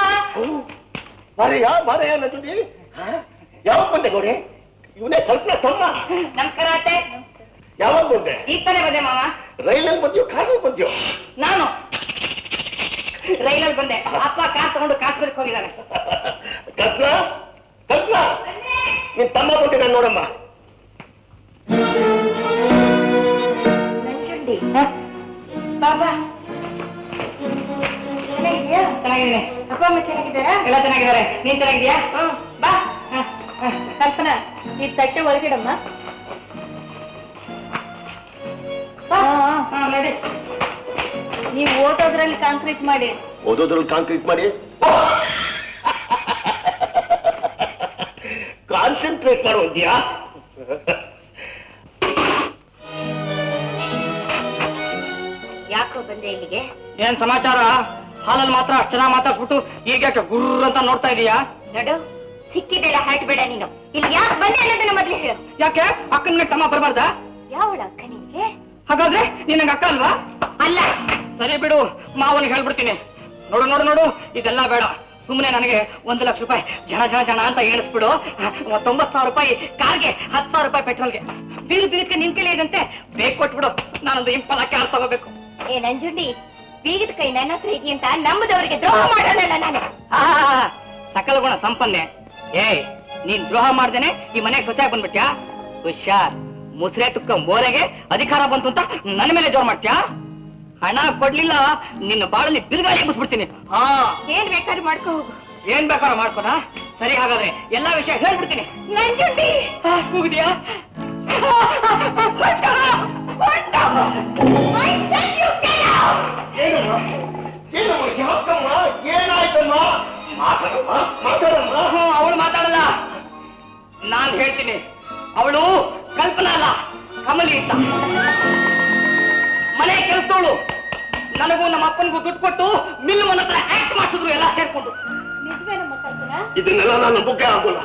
ಬರೆಯ ಬರೆಯ ನಜುಡಿ ಯಾವಾಗ ಬಂದೆ ನೋಡಿ ಇವನೇ ಕಲ್ಪನಾ ತಮ್ಮ ನಮಸ್ಕಾರ ಅತ್ತೆ ಯಾವಾಗ ಬಂದೆ ಈ ತಾನೇ ಬಂದೆ ಮಾವ ರೈಲಲ್ಲಿ ಬಂದ್ಯೋ ಕಾರಲ್ಲಿ ಬಂದ್ಯೋ ನಾನು ರೈಲಲ್ಲಿ ಬಂದೆ ಅಪ್ಪ ಕಾರ್ ತಗೊಂಡು ಕಾಶ್ಮೀರಕ್ಕೆ ಹೋಗಿದ್ದಾನೆ ಕಲ್ಪನಾ ಕಲ್ಪನಾ ನಿನ್ ತಮ್ಮ ಬಂದಿದ್ದಾನೆ ನೋಡಮ್ಮ ನಂಜುಂಡಿ ಬಾಬಾ ಚೆನ್ನಾಗಿದ್ಯಾ ಚೆನ್ನಾಗಿದ್ದೀನಿ ಅಪ್ಪ ಅಮ್ಮ ಚೆನ್ನಾಗಿದ್ದಾರಾ ಎಲ್ಲ ಚೆನ್ನಾಗಿದ್ದಾರೆ ನೀನ್ ಚೆನ್ನಾಗಿದ್ಯಾ ಹ್ಮ್ ಬಾ ಹ, ಹ. ಕಲ್ಪನಾ ಈ ತಟ್ಟೆ ಒಳಗಿಡಮ್ಮ ಬಾ. ಹಾ, ನಡಿ ನೀವು ಓದೋದ್ರಲ್ಲಿ ಕಾಂಕ್ರೀಟ್ ಮಾಡಿ ಓದೋದ್ರಲ್ಲಿ ಕಾಂಕ್ರೀಟ್ ಮಾಡಿ ಕಾನ್ಸಂಟ್ರೇಟ್ ಮಾಡುವಂತ್ಯಾ ಯಾಕೋ ಬಂದೆ ಇಲ್ಲಿಗೆ ಏನ್ ಸಮಾಚಾರ ಹಾಲಲ್ಲಿ ಮಾತ್ರ ಅಷ್ಟು ಚೆನ್ನಾಗಿ ಮಾತಾಡ್ಬಿಟ್ಟು ಈಗ ಯಾಕೆ ಗುರ್ರ ಅಂತ ನೋಡ್ತಾ ಇದೀಯಾ ನಡು ಸಿಕ್ಕಿದೆಲ್ಲ ಹಾಟ್ಬೇಡ ನೀನು ಇಲ್ಲಿ ಯಾಕೆ ಬಂದೆ ಅನ್ನೋದನ್ನ ಮೊದ್ಲೇ ಹೇಳು ಯಾಕೆ ಅಕ್ಕನಿಗೆ ತಮ್ಮ ಬರಬಾರ್ದಾ ಯಾವಳ ಅಕ್ಕ ನಿನ್ಗೆ ಹಾಗಾದ್ರೆ ನೀನ್ ನಂಗೆ ಅಕ್ಕ ಅಲ್ವಾ ಅಲ್ಲ ಸರಿ ಬಿಡು ಮಾವನಿಗೆ ಹೇಳ್ಬಿಡ್ತೀನಿ ನೋಡು ನೋಡು ನೋಡು ಇದೆಲ್ಲ ಬೇಡ ಸುಮ್ಮನೆ ನನಗೆ ಒಂದು ಲಕ್ಷ ರೂಪಾಯಿ ಜನ ಜನ ಜನ ಅಂತ ಎಣಿಸ್ಬಿಡು ತೊಂಬತ್ ಸಾವಿರ ರೂಪಾಯಿ ಕಾರ್ಗೆ ಹತ್ತು ಸಾವಿರ ರೂಪಾಯಿ ಪೆಟ್ರೋಲ್ಗೆ ಬೀರು ಬೀರಕ್ಕೆ ನಿನ್ ಕೈಲಿ ಇದಂತೆ ಬೇಕು ಕೊಟ್ಬಿಡು ನಾನೊಂದು ಇಂಪಲ ಕಾರ್ ತಗೋಬೇಕು ಏ ನಂಜುಂಡಿ ಬೀಗದ ಕೈ ನನ್ನ ಹತ್ರ ಇದೆಯಂತ ನಂಬದವರಿಗೆ ದ್ರೋಹ ಮಾಡೋಣಲ್ಲ ನಾನು ಆ, ಸಕಲ ಗುಣ ಸಂಪನ್ನೆ ಏಯ್ ನೀನ್ ದ್ರೋಹ ಮಾಡ್ದೇನೆ ಈ ಮನೆಗೆ ಸ್ವಚ್ಛಾಗಿ ಬಂದ್ಬಿಟ್ಯಾ ಹುಷಾರ್ ಮುಸ್ರೆ ತುಕ್ಕ ಮೋರೆಗೆ ಅಧಿಕಾರ ಬಂತು ಅಂತ ನನ್ನ ಮೇಲೆ ಜೋರ್ ಮಾಡ್ತ್ಯಾ ಹಣ ಕೊಡ್ಲಿಲ್ಲ ನಿನ್ನ ಬಾಳಲ್ಲಿ ಬಿರುಗಾಳಿ ಮುಸ್ಬಿಡ್ತೀನಿ ಹಾ ಏನ್ ಬೇಕಾದ್ರೂ ಮಾಡ್ಕೋ ಹೋಗು ಏನ್ ಬೇಕಾದ್ರೂ ಮಾಡ್ಕೊನ ಸರಿ ಹಾಗಾದ್ರೆ ಎಲ್ಲಾ ವಿಷಯ ಹೇಳ್ಬಿಡ್ತೀನಿ ನಂಜುಂಡಿ ಆ, ಹೋಗಿದ್ಯಾ ಏನಾಯ್ತಮ್ಮ ಮಾತಾಡಮ್ಮ ಮಾತಾಡಮ್ಮ ಅವಳು ಮಾತಾಡಲ್ಲ ನಾನ್ ಹೇಳ್ತೀನಿ ಅವಳು ಕಲ್ಪನಾ ಅಲ್ಲ ಕಮಲಿ ಅಂತ ಮನೆ ಕೆಲಸದವಳು ನನಗೂ ನಮ್ಮ ಅಪ್ಪನಿಗೂ ದುಡ್ಡು ಕೊಟ್ಟು ಮಿಲ್ಲು ಮನ ಹತ್ರ ಆಕ್ಟ್ ಮಾಡಿಸಿದ್ರು ಎಲ್ಲ ಸೇರ್ಕೊಂಡು ನಿಜವೇನಮ್ಮ ಕಲ್ಪನಾ ಇದನ್ನೆಲ್ಲ ನಾನು ನಂಬಕ್ಕೆ ಆಗೋಲ್ಲ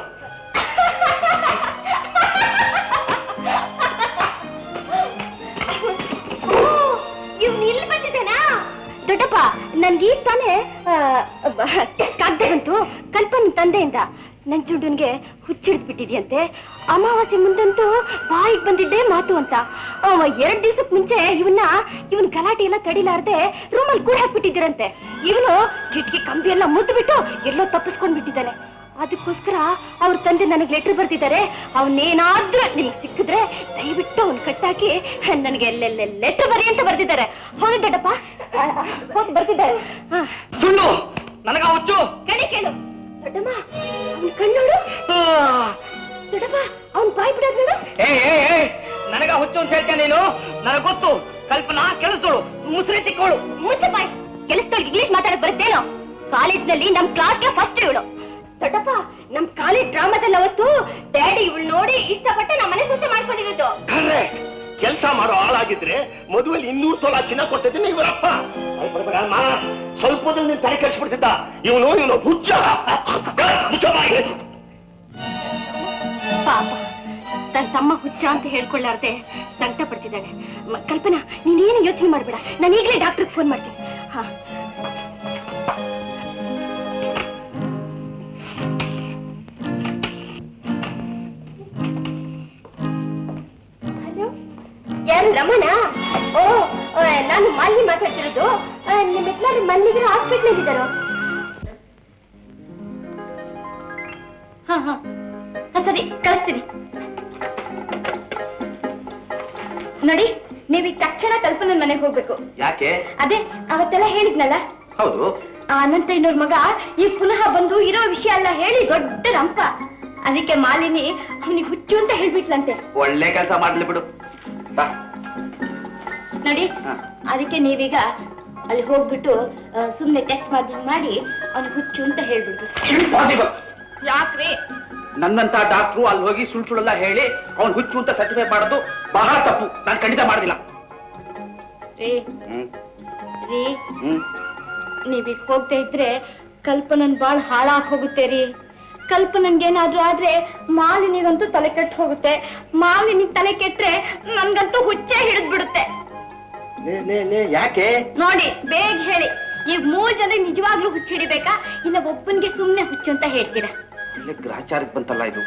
ಇವ್ ನಿಲ್ ಬಂದಿದ್ದೇನಾ ದೊಡ್ಡಪ್ಪ ನನ್ಗೆ ಈಗ ತಾನೇ ಕಾಗ್ದ ಬಂತು ಕಲ್ಪನ್ ತಂದೆಯಿಂದ ನಂಜುಂಡನ್ಗೆ ಹುಚ್ಚಿಡ್ದು ಬಿಟ್ಟಿದ್ಯಂತೆ ಅಮಾವಾಸ್ಯೆ ಮುಂದಂತೂ ಬಾಯಿಗೆ ಬಂದಿದ್ದೇ ಮಾತು ಅಂತ ಅವ ಎರಡ್ ದಿವ್ಸಕ್ ಮುಂಚೆ ಇವನ್ನ ಇವನ್ ಗಲಾಟೆ ಎಲ್ಲ ತಡಿಲಾರ್ದೆ ರೂಮಲ್ಲಿ ಕೂಡ ಹಾಕ್ಬಿಟ್ಟಿದ್ದೀರಂತೆ ಇವನು ಕಿಟಕಿ ಕಂಬಿ ಎಲ್ಲ ಮುದ್ದು ಬಿಟ್ಟು ಎಲ್ಲೋ ತಪ್ಪಿಸ್ಕೊಂಡ್ ಬಿಟ್ಟಿದ್ದಾನೆ ಅದಕ್ಕೋಸ್ಕರ ಅವ್ರ ತಂದೆ ನನಗೆ ಲೆಟರ್ ಬರ್ತಿದ್ದಾರೆ ಅವನೇನಾದ್ರೂ ನಿಮ್ಗೆ ಸಿಕ್ಕಿದ್ರೆ ದಯವಿಟ್ಟು ಅವ್ನ್ ಕಟ್ಟಾಕಿ ನನಗೆ ಲೆಟರ್ ಬರಿ ಅಂತ ಬರ್ತಿದ್ದಾರೆ ಹೌದು ದೊಡ್ಡಪ್ಪ ಆ, ಆ, ಹೋಗಿ ಬರ್ತಿದ್ದಾರೆ ಹಾ. ಸುಳ್ಳು ನನಗ ಹುಚ್ಚು ಕಣಿ ಕೇಳು ದೊಡ್ಡಮ್ಮ ಅವ್ನ ಕಣ್ಣೋಡು ದೊಡ್ಡಪ್ಪ ಅವ್ನ್ ಬಾಯ್ ಬಿಡೋದ್ ನೋಡು ಏ ಏ ಏ ನನಗ ಹುಚ್ಚು ಅಂತ ಹೇಳ್ತೇನೆ ನೀನು ನನಗ್ ಗೊತ್ತು ಕಲ್ಪನಾ ಕೆಲಸದವಳು ಮುಸ್ರೆ ತಿಕ್ಕೋಳು ಮುಚ್ಚ ಬಾಯ್ ಕೆಲಸದೊಳಗೆ ಇಂಗ್ಲಿಷ್ ಮಾತಾಡಕ್ ಬರುತ್ತೇನೋ ಕಾಲೇಜ್ನಲ್ಲಿ ನಮ್ ಕ್ಲಾಸ್ಗೆ ಫಸ್ಟ್ ಇವಳು ದೊಡ್ಡಪ್ಪ ನಮ್ ಕಾಲೇಜ್ ಡ್ರಾಮಾದಲ್ಲಿ ಅವತ್ತು ಡ್ಯಾಡಿ ಇವಳು ನೋಡಿ ಇಷ್ಟಪಟ್ಟು ನಮ್ಮ ಮನೆ ಸುತ್ತ ಮಾಡ್ಕೊಂಡಿರೋದು ಕೆಲಸ ಮಾಡೋ ಆಳಾಗಿದ್ರೆ ಮದುವೆಲಿ ಇನ್ನೂರು ತೊಲ ಚಿನ್ನ ಕೊಟ್ಟಿದ್ದೀನಿ ಇವರಪ್ಪ ಅಮ್ಮ ಸ್ವಲ್ಪದಲ್ಲಿ ನೀನ್ ತಲೆ ಕೆಡಿಸ್ಬಿಡ್ತಿದ್ದ ಇವನು ಇವನು ಹುಚ್ಚ ಹುಚ್ಚ ಬಾಯಿ ಪಾಪ ತನ್ ತಮ್ಮ ಹುಚ್ಚ ಅಂತ ಹೇಳ್ಕೊಳ್ಳಾರ್ದೆ ಸಂಕಟ ಪಡ್ತಿದ್ದಾಳೆ ಮ- ಕಲ್ಪನಾ ನೀನೇನು ಯೋಚನೆ ಮಾಡ್ಬೇಡ ನಾನು ಈಗಲೇ ಡಾಕ್ಟರ್ ಫೋನ್ ಮಾಡ್ತೀನಿ ಹಾ ಹಲೋ ಯಾರು ರಮಣ ಓ ಆ, ನಾನು ಮಾಲಿನಿ ಮಾತಾಡ್ತಿರೋದು ಆ, ನಿಮ್ಮ ಯಜಮಾನ್ರು ಮಲ್ಲಿಗೆ ಹಾಸ್ಪಿಟ್ಲ್ ಇದ್ದಾರೋ ಹಾ ಹಾ ಹಾ, ಸರಿ ಕಳಿಸ್ತೀನಿ ನೋಡಿ ನೀವೀಗ ತಕ್ಷಣ ಕಲ್ಪನನ್ ಮನೆಗೆ ಹೋಗ್ಬೇಕು ಯಾಕೆ ಅದೇ ಅವತ್ತೆಲ್ಲ ಹೇಳಿದ್ನಲ್ಲ ಹೌದು ಆ ಅನಂತ ಇನ್ನೋರ್ ಮಗ ಈಗ ಪುನಃ ಬಂದು ಇರೋ ವಿಷಯ ಎಲ್ಲ ಹೇಳಿ ದೊಡ್ಡ ರಂಪ ಅದಕ್ಕೆ ಮಾಲಿನಿ ಅವನಿಗೆ ಹುಚ್ಚು ಅಂತ ಹೇಳ್ಬಿಟ್ಲಂತೆ ಒಳ್ಳೆ ಕೆಲಸ ಮಾಡ್ಲಿ ಬಿಡು ಬಾ ನೋಡಿ ಹಾ. ಅದಕ್ಕೆ ನೀವೀಗ ಅಲ್ಲಿ ಹೋಗ್ಬಿಟ್ಟು ಆ, ಸುಮ್ನೆ ಟೆಸ್ಟ್ ಮಾಡಿ ಮಾಡಿ ಅವ್ನಿಗೆ ಹುಚ್ಚು ಅಂತ ಹೇಳ್ಬಿಡ್ಬೇಕು ಇಂಪಾಸಿಬಲ್ ಯಾಕ್ರಿ ನನ್ನಂತ ಡಾಕ್ಟ್ರು ಅಲ್ಲಿ ಹೋಗಿ ಸುಳ್ಳು ಸುಳ್ಳೆಲ್ಲ ಹೇಳಿ ಅವ್ನು ಹುಚ್ಚು ಅಂತ ಸರ್ಟಿಫೈ ಮಾಡೋದು ಬಹಳ ತಪ್ಪು ನಾನು ಖಂಡಿತ ಮಾಡೋದಿಲ್ಲ ರೀ ಹ್ಮ್ ರೀ ಹ್ಮ್ ನೀವೀಗ ಹೋಗ್ತಾ ಇದ್ರೆ ಕಲ್ಪನನ್ ಬಾಳ್ ಹಾಳಾಗ್ ಹೋಗುತ್ತೆ ರೀ ಕಲ್ಪನನ್ಗೇನಾದ್ರೂ ಆದ್ರೆ ಮಾಲಿನಿಗಂತೂ ತಲೆ ಕೆಟ್ಟು ಹೋಗುತ್ತೆ ಮಾಲಿನಿ ತಲೆ ಕೆಟ್ರೆ ನನ್ಗಂತೂ ಹುಚ್ಚೆ ಹಿಡಿದ್ ಬಿಡುತ್ತೆ ಲೇ ಲೇ ಲೇ ಯಾಕೆ ನೋಡಿ ಬೇಗ ಹೇಳಿ ಈಗ ಮೂರ್ ಜನ ನಿಜವಾಗ್ಲೂ ಹುಚ್ಚು ಹಿಡಿಬೇಕಾ ಇಲ್ಲ ಒಬ್ಬನ್ಗೆ ಸುಮ್ನೆ ಹುಚ್ಚು ಅಂತ ಹೇಳ್ತೀರಾ ಒಳ್ಳೆ ಗ್ರಾಚಾರಕ್ಕೆ ಬಂತಲ್ಲ ಇದು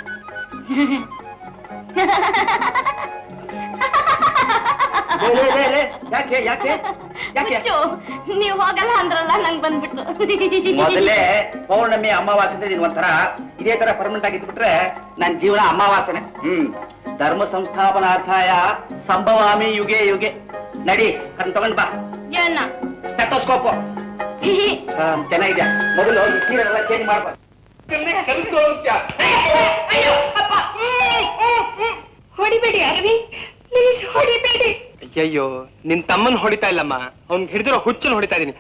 ಲೇ, ಲೇ, ಲೇ, ಲೇ, ಯಾಕೆ ಯಾಕೆ ಯಾಕೆ ಹುಚ್ಚು ನೀವ್ ಹೋಗಲ್ಲ ಅಂದ್ರಲ್ಲ ನಂಗ್ ಬಂದ್ಬಿಟ್ಟು ಮೊದಲೇ ಪೌರ್ಣಮಿ ಅಮಾವಾಸ್ಯೆ ನೀನ್ ಒಂಥರ ಇದೇ ತರ ಪರ್ಮನೆಂಟ್ ಆಗಿ ಇದ್ಬಿಟ್ರೆ ನನ್ ಜೀವನ ಅಮಾವಾಸ್ಯನೆ ಹ್ಮ್ ಧರ್ಮ ಸಂಸ್ಥಾಪನಾರ್ಥಾಯ ಸಂಭವಾಮಿ ಯುಗೆ ಯುಗೆ ನಡಿ ಅದನ್ನ ತಗೊಂಡ್ ಬಾ ಏನ ಸ್ಟೆಟೋಸ್ಕೋಪ್ ಚೆನ್ನಾಗಿದೆ ಮೊದಲು ಈ ಸೀರೆಲ್ಲ ಚೇಂಜ್ ಮಾಡ್ಬಾ ಹೊಡಿಬೇಡಿ ಅರವಿ ಪ್ಲೀಸ್ ಹೊಡಿಬೇಡಿ ಅಯ್ಯಯ್ಯೋ ನಿನ್ ತಮ್ಮನ್ ಹೊಡಿತಾ ಇಲ್ಲಮ್ಮ ಅವ್ನ್ ಹಿಡಿದಿರೋ ಹುಚ್ಚನ್ ಹೊಡಿತಾ ಇದೀನಿ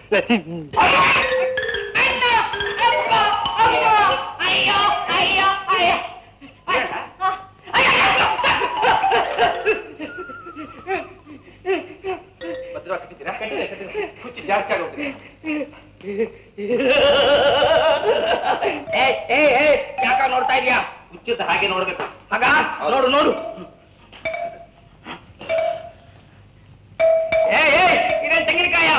ಭದ್ರ ಕಟ್ಟಿದ್ದೀರಾ ಹುಚ್ಚು ಜಾಸ್ತಿ ಆಗೋಗ್ತಿದೆ ಯಾಕ ನೋಡ್ತಾ ಇದೀಯಾ ಹುಚ್ಚಿದ್ದ ಹಾಗೆ ನೋಡ್ಬೇಕು ಹಾಗ ನೋಡು ನೋಡು ಏ ಏ ಇದೇನ್ ತೆಂಗಿನಕಾಯ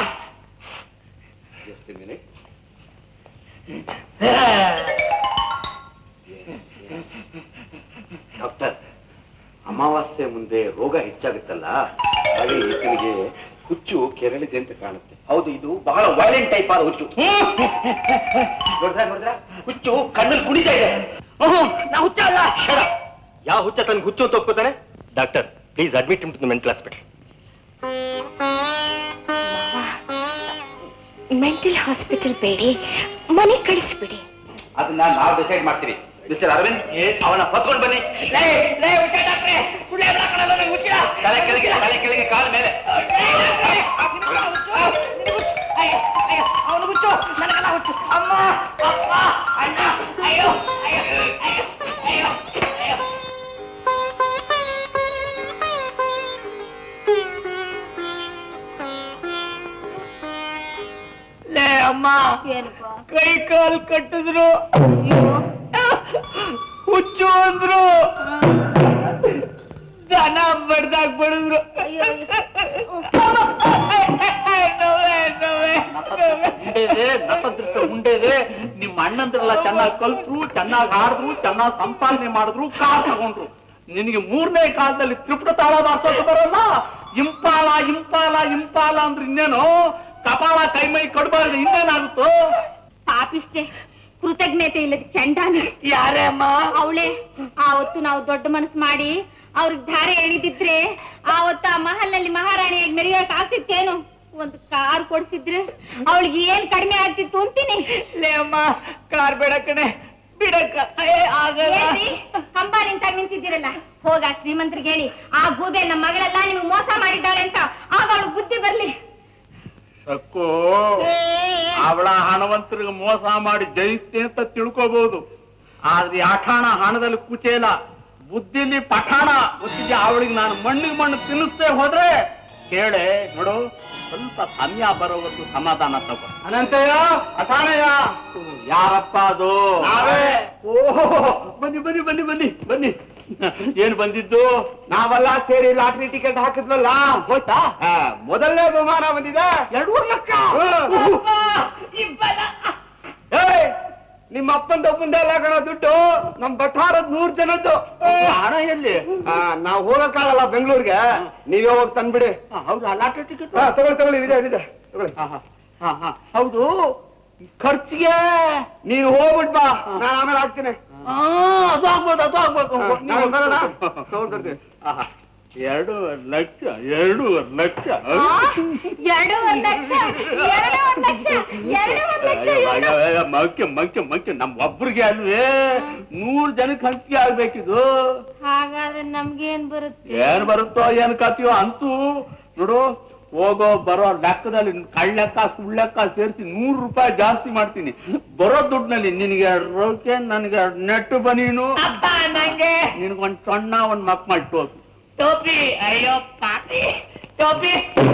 ಡಾಕ್ಟರ್ ಅಮಾವಾಸ್ಯೆ ಮುಂದೆ ರೋಗ ಹೆಚ್ಚಾಗುತ್ತಲ್ಲ ಹಾಗೆ ಈತನಿಗೆ ಹುಚ್ಚು ಕೆರಳಿದೆ ಅಂತ ಕಾಣುತ್ತೆ ಹೌದು ಇದು ಬಹಳ ವೈಲೆಂಟ್ ಟೈಪ್ ಆದ ಹುಚ್ಚು ನೋಡಿದ್ರ ನೋಡಿದ್ರ ಹುಚ್ಚು ಕಣ್ಣಲ್ಲಿ ಕುಣಿತಾ ಇದೆ ನಾ ಹುಚ್ಚ ಅಲ್ಲ ಯಾವ ಹುಚ್ಚ ತನಗೆ ಹುಚ್ಚು ಅಂತ ಒಪ್ಕೋತಾನೆ doctor please admit to mental hospital mental hospital ಬೇಡಿ ಮನೆ ಕಳಿಸ್ಬಿಡಿ ಅದನ್ನ ನಾವು ಡಿಸೈಡ್ ಮಾಡ್ತೀವಿ ಮಿಸ್ಟರ್ ಅರವಿಂದ್ ಅವನ ಹೊತ್ಕೊಂಡು ಬನ್ನಿ ಲೇ, ಲೇ, ಹುಚ್ಚ ಡಾಕ್ಟ್ರೇ, ಸುಳ್ಳು ಹೇಳ್ಬೇಡ ಕಣಲ್ಲ ನಂಗೆ ಹುಚ್ಚಿಲ್ಲ. ತಲೆ ಕೆಳಗೆ ತಲೆ ಕೆಳಗೆ ಕಾಲ ಮೇಲೆ ಅವನು ಹುಚ್ಚು ನನಗೆಲ್ಲ ಹುಚ್ಚು ಅಮ್ಮ ಅಪ್ಪ ಅಣ್ಣ ಅಯ್ಯೋ ಅಯ್ಯೋ ಅಯ್ಯೋ ಅಯ್ಯೋ ಅಯ್ಯೋ ಲೇ ಅಮ್ಮ ಕೈ ಕಾಲು ಕಟ್ಟಿದ್ರು ಹುಚ್ಚು ಅಂದ್ರು ದನ ಬಡ್ದಾಗ ಬಡಿದ್ರು ಉಂಡೇದೆ ನಿಮ್ಮ ಅಣ್ಣಂದ್ರೆಲ್ಲ ಚೆನ್ನಾಗಿ ಕಲ್ತ್ರು ಚೆನ್ನಾಗಿ ಹಾಡಿದ್ರು ಚೆನ್ನಾಗಿ ಸಂಪಾದನೆ ಮಾಡಿದ್ರು ಕಾರ್ ತಗೊಂಡ್ರು ನಿನಗೆ ಮೂರನೇ ಕಾಲದಲ್ಲಿ ತ್ರಿಪುಟ ತಾಳ ಮಾಡ್ಸೋದು ಬರಲ್ಲ ಇಂಪಾಲ ಇಂಪಾಲ ಇಂಪಾಲ ಅಂದ್ರೆ ಇನ್ನೇನು ಕಪಾಳ ಕೈ ಮೈ ಕಡ್ಬಾರ್ದು ಇನ್ನೇನಾಗುತ್ತೋ ಪಾಪಿಷ್ಟೆ ಕೃತಜ್ಞತೆ ಇಲ್ಲದ ಚಂಡಾಲಿ ಯಾರೇ ಅಮ್ಮ ಅವಳೆ ಆವತ್ತು ನಾವು ದೊಡ್ಡ ಮನಸ್ಸು ಮಾಡಿ ಅವ್ರಿಗೆ ಧಾರೆ ಎಳಿದಿದ್ರೆ ಆವತ್ತು ಆ ಮಹಲ್ನಲ್ಲಿ ಮಹಾರಾಣಿಯಾಗಿ ಮೆರೆಯೋಕ್ ಆಗ್ತಿತ್ತೇನು ಒಂದು ಕಾರ್ ಕೊಡ್ಸಿದ್ರೆ ಅವಳಿಗೆ ಏನ್ ಕಡಿಮೆ ಆಗ್ತಿತ್ತು ಅಂತೀನಿ ಲೇ ಅಮ್ಮ ಕಾರ್ ಬೇಡ ಕಣೆ ಬಿಡಕ್ಕ ಏ, ಆಗಲ್ಲ ಏನ್ರಿ? ಕಂಬ ನಿಂತಾಗ ನಿಂತಿದ್ದೀರಲ್ಲ ಹೋಗ ಶ್ರೀಮಂತರಿಗೆ ಹೇಳಿ ಆ ಗೂಬೆ ನಮ್ಮ ಮಗಳೆಲ್ಲ ನಿಮ್ಗೆ ಮೋಸ ಮಾಡಿದ್ದಾಳೆ ಅಂತ ಆಗ ಅವಳು ಬುದ್ಧಿ ಬರ್ಲಿ ಸಕ್ಕು ಅವಳ ಹಣವಂತರಿಗೆ ಮೋಸ ಮಾಡಿ ಜಯಿಸ್ತೆ ಅಂತ ತಿಳ್ಕೋಬಹುದು ಆದ್ರೆ ಈ ಅಠಾಣ ಹಣದಲ್ಲಿ ಕುಚೇಲ ಬುದ್ಧಿಲಿ ಪಠಾಣ ಗೊತ್ತಿದ್ಯಾ ಅವಳಿಗೆ ನಾನು ಮಣ್ಣಿಗೆ ಮಣ್ಣು ತಿನ್ನಿಸ್ತೇ ಹೋದ್ರೆ ಕೇಳೆ ನೋಡು ಸ್ವಲ್ಪ ಸಮಯ ಬರೋವರೆಗೂ ಸಮಾಧಾನ ತಗೋ ಅನಂತಯ್ಯ ಅಠಾಣಯ್ಯ ಯಾರಪ್ಪ ಅದು ಓಹೋ ಬನ್ನಿ ಬನ್ನಿ ಬನ್ನಿ ಬನ್ನಿ ಬನ್ನಿ ಏನ್ ಬಂದಿದ್ದು ನಾವೆಲ್ಲ ಸೇರಿ ಲಾಟ್ರಿ ಟಿಕೆಟ್ ಹಾಕಿದ್ವಲ್ಲ ಹೋಯ್ತಾ ಮೊದಲನೇ ಬಹುಮಾನ ಬಂದಿದೆ ಎರಡೂವರೆ ಲಕ್ಷ ಏಯ್! ನಿಮ್ಮ ಅಪ್ಪಂದ ಒಪ್ಪಂದ ಎಲ್ಲ ಕಣ ದುಡ್ಡು ನಮ್ ಬಟ್ಟಾರದ್ ನೂರ್ ಜನದ್ದು ಹಣ ಎಲ್ಲಿ ನಾವ್ ಹೋಗಕ್ಕಾಗಲ್ಲ ಬೆಂಗಳೂರಿಗೆ ನೀವೇ ಹೋಗಿ ತಂದ್ಬಿಡಿ ಹೌದಾ ಲಾಟ್ರಿ ಟಿಕೆಟ್ ಹಾ ತಗೊಳ್ಳಿ ತಗೊಳ್ಳಿ ಇದೆ ಇದೆ ತಗೊಳ್ಳಿ ಹೌದು ಖರ್ಚಿಗೆ ನೀನು ಹೋಗ್ಬಿಟ್ ಬಾ ನಾನು ಆಮೇಲೆ ಹಾಕ್ತೀನಿ ಆ, ಅದು ಆಗ್ಬೋದು ಅದು ಆಗ್ಬೇಕು ಹಾ, ನೀವು ನಾನು ಬರೋಣ? ತಗೊಂಡ್ಬರ್ತೀನಿ. ಆಹಾ, ಎರಡೂವರೆ ಲಕ್ಷ ಎರಡೂವರೆ ಲಕ್ಷ ಎರಡೂವರೆ ಲಕ್ಷ ಎರಡೂವರೆ ಲಕ್ಷ ಎರಡೂವರೆ ಲಕ್ಷ ಅಯ್ಯೋ, ಅಯ್ಯೋ, ಅಯ್ಯೋ, ಮಕ್ಕೆ ಮಕ್ಕೆ ಮಕ್ಕೆ ನಮ್ ಒಬ್ರಿಗೆ ಅಲ್ವೇ ನೂರ್ ಜನಕ್ಕೆ ಹಂಚಿಕೆ ಆಗ್ಬೇಕಿದು ಹಾಗಾದ್ರೆ ನಮ್ಗೇನ್ ಬರುತ್ತೆ ಏನ್ ಬರುತ್ತೋ ಏನ್ ಕತಿಯೋ ಅಂತೂ ನೋಡು ಹೋಗೋ ಬರೋ ಲೆಕ್ಕದಲ್ಲಿ ಕಳ್ಳೆಕ್ಕ ಸುಳ್ಳೆಕ್ಕ ಸೇರಿಸಿ ನೂರು ರೂಪಾಯಿ ಜಾಸ್ತಿ ಮಾಡ್ತೀನಿ ಬರೋ ದುಡ್ಡಿನಲ್ಲಿ ನಿನಗೆ ಎರಡು ರೋಕೆ ನನಗೆ ಎರಡು ನೆಟ್ಟು ಬನೀನು ನಂಗೆ ನಿನಗೊಂದ್ ಸಣ್ಣ ಒಂದ್ ಮಕ್ ಮಾಡಿ ಟೋಪಿ ಟೋಪಿ ಅಯ್ಯೋ ಪಾಪಿ ಟೋಪಿ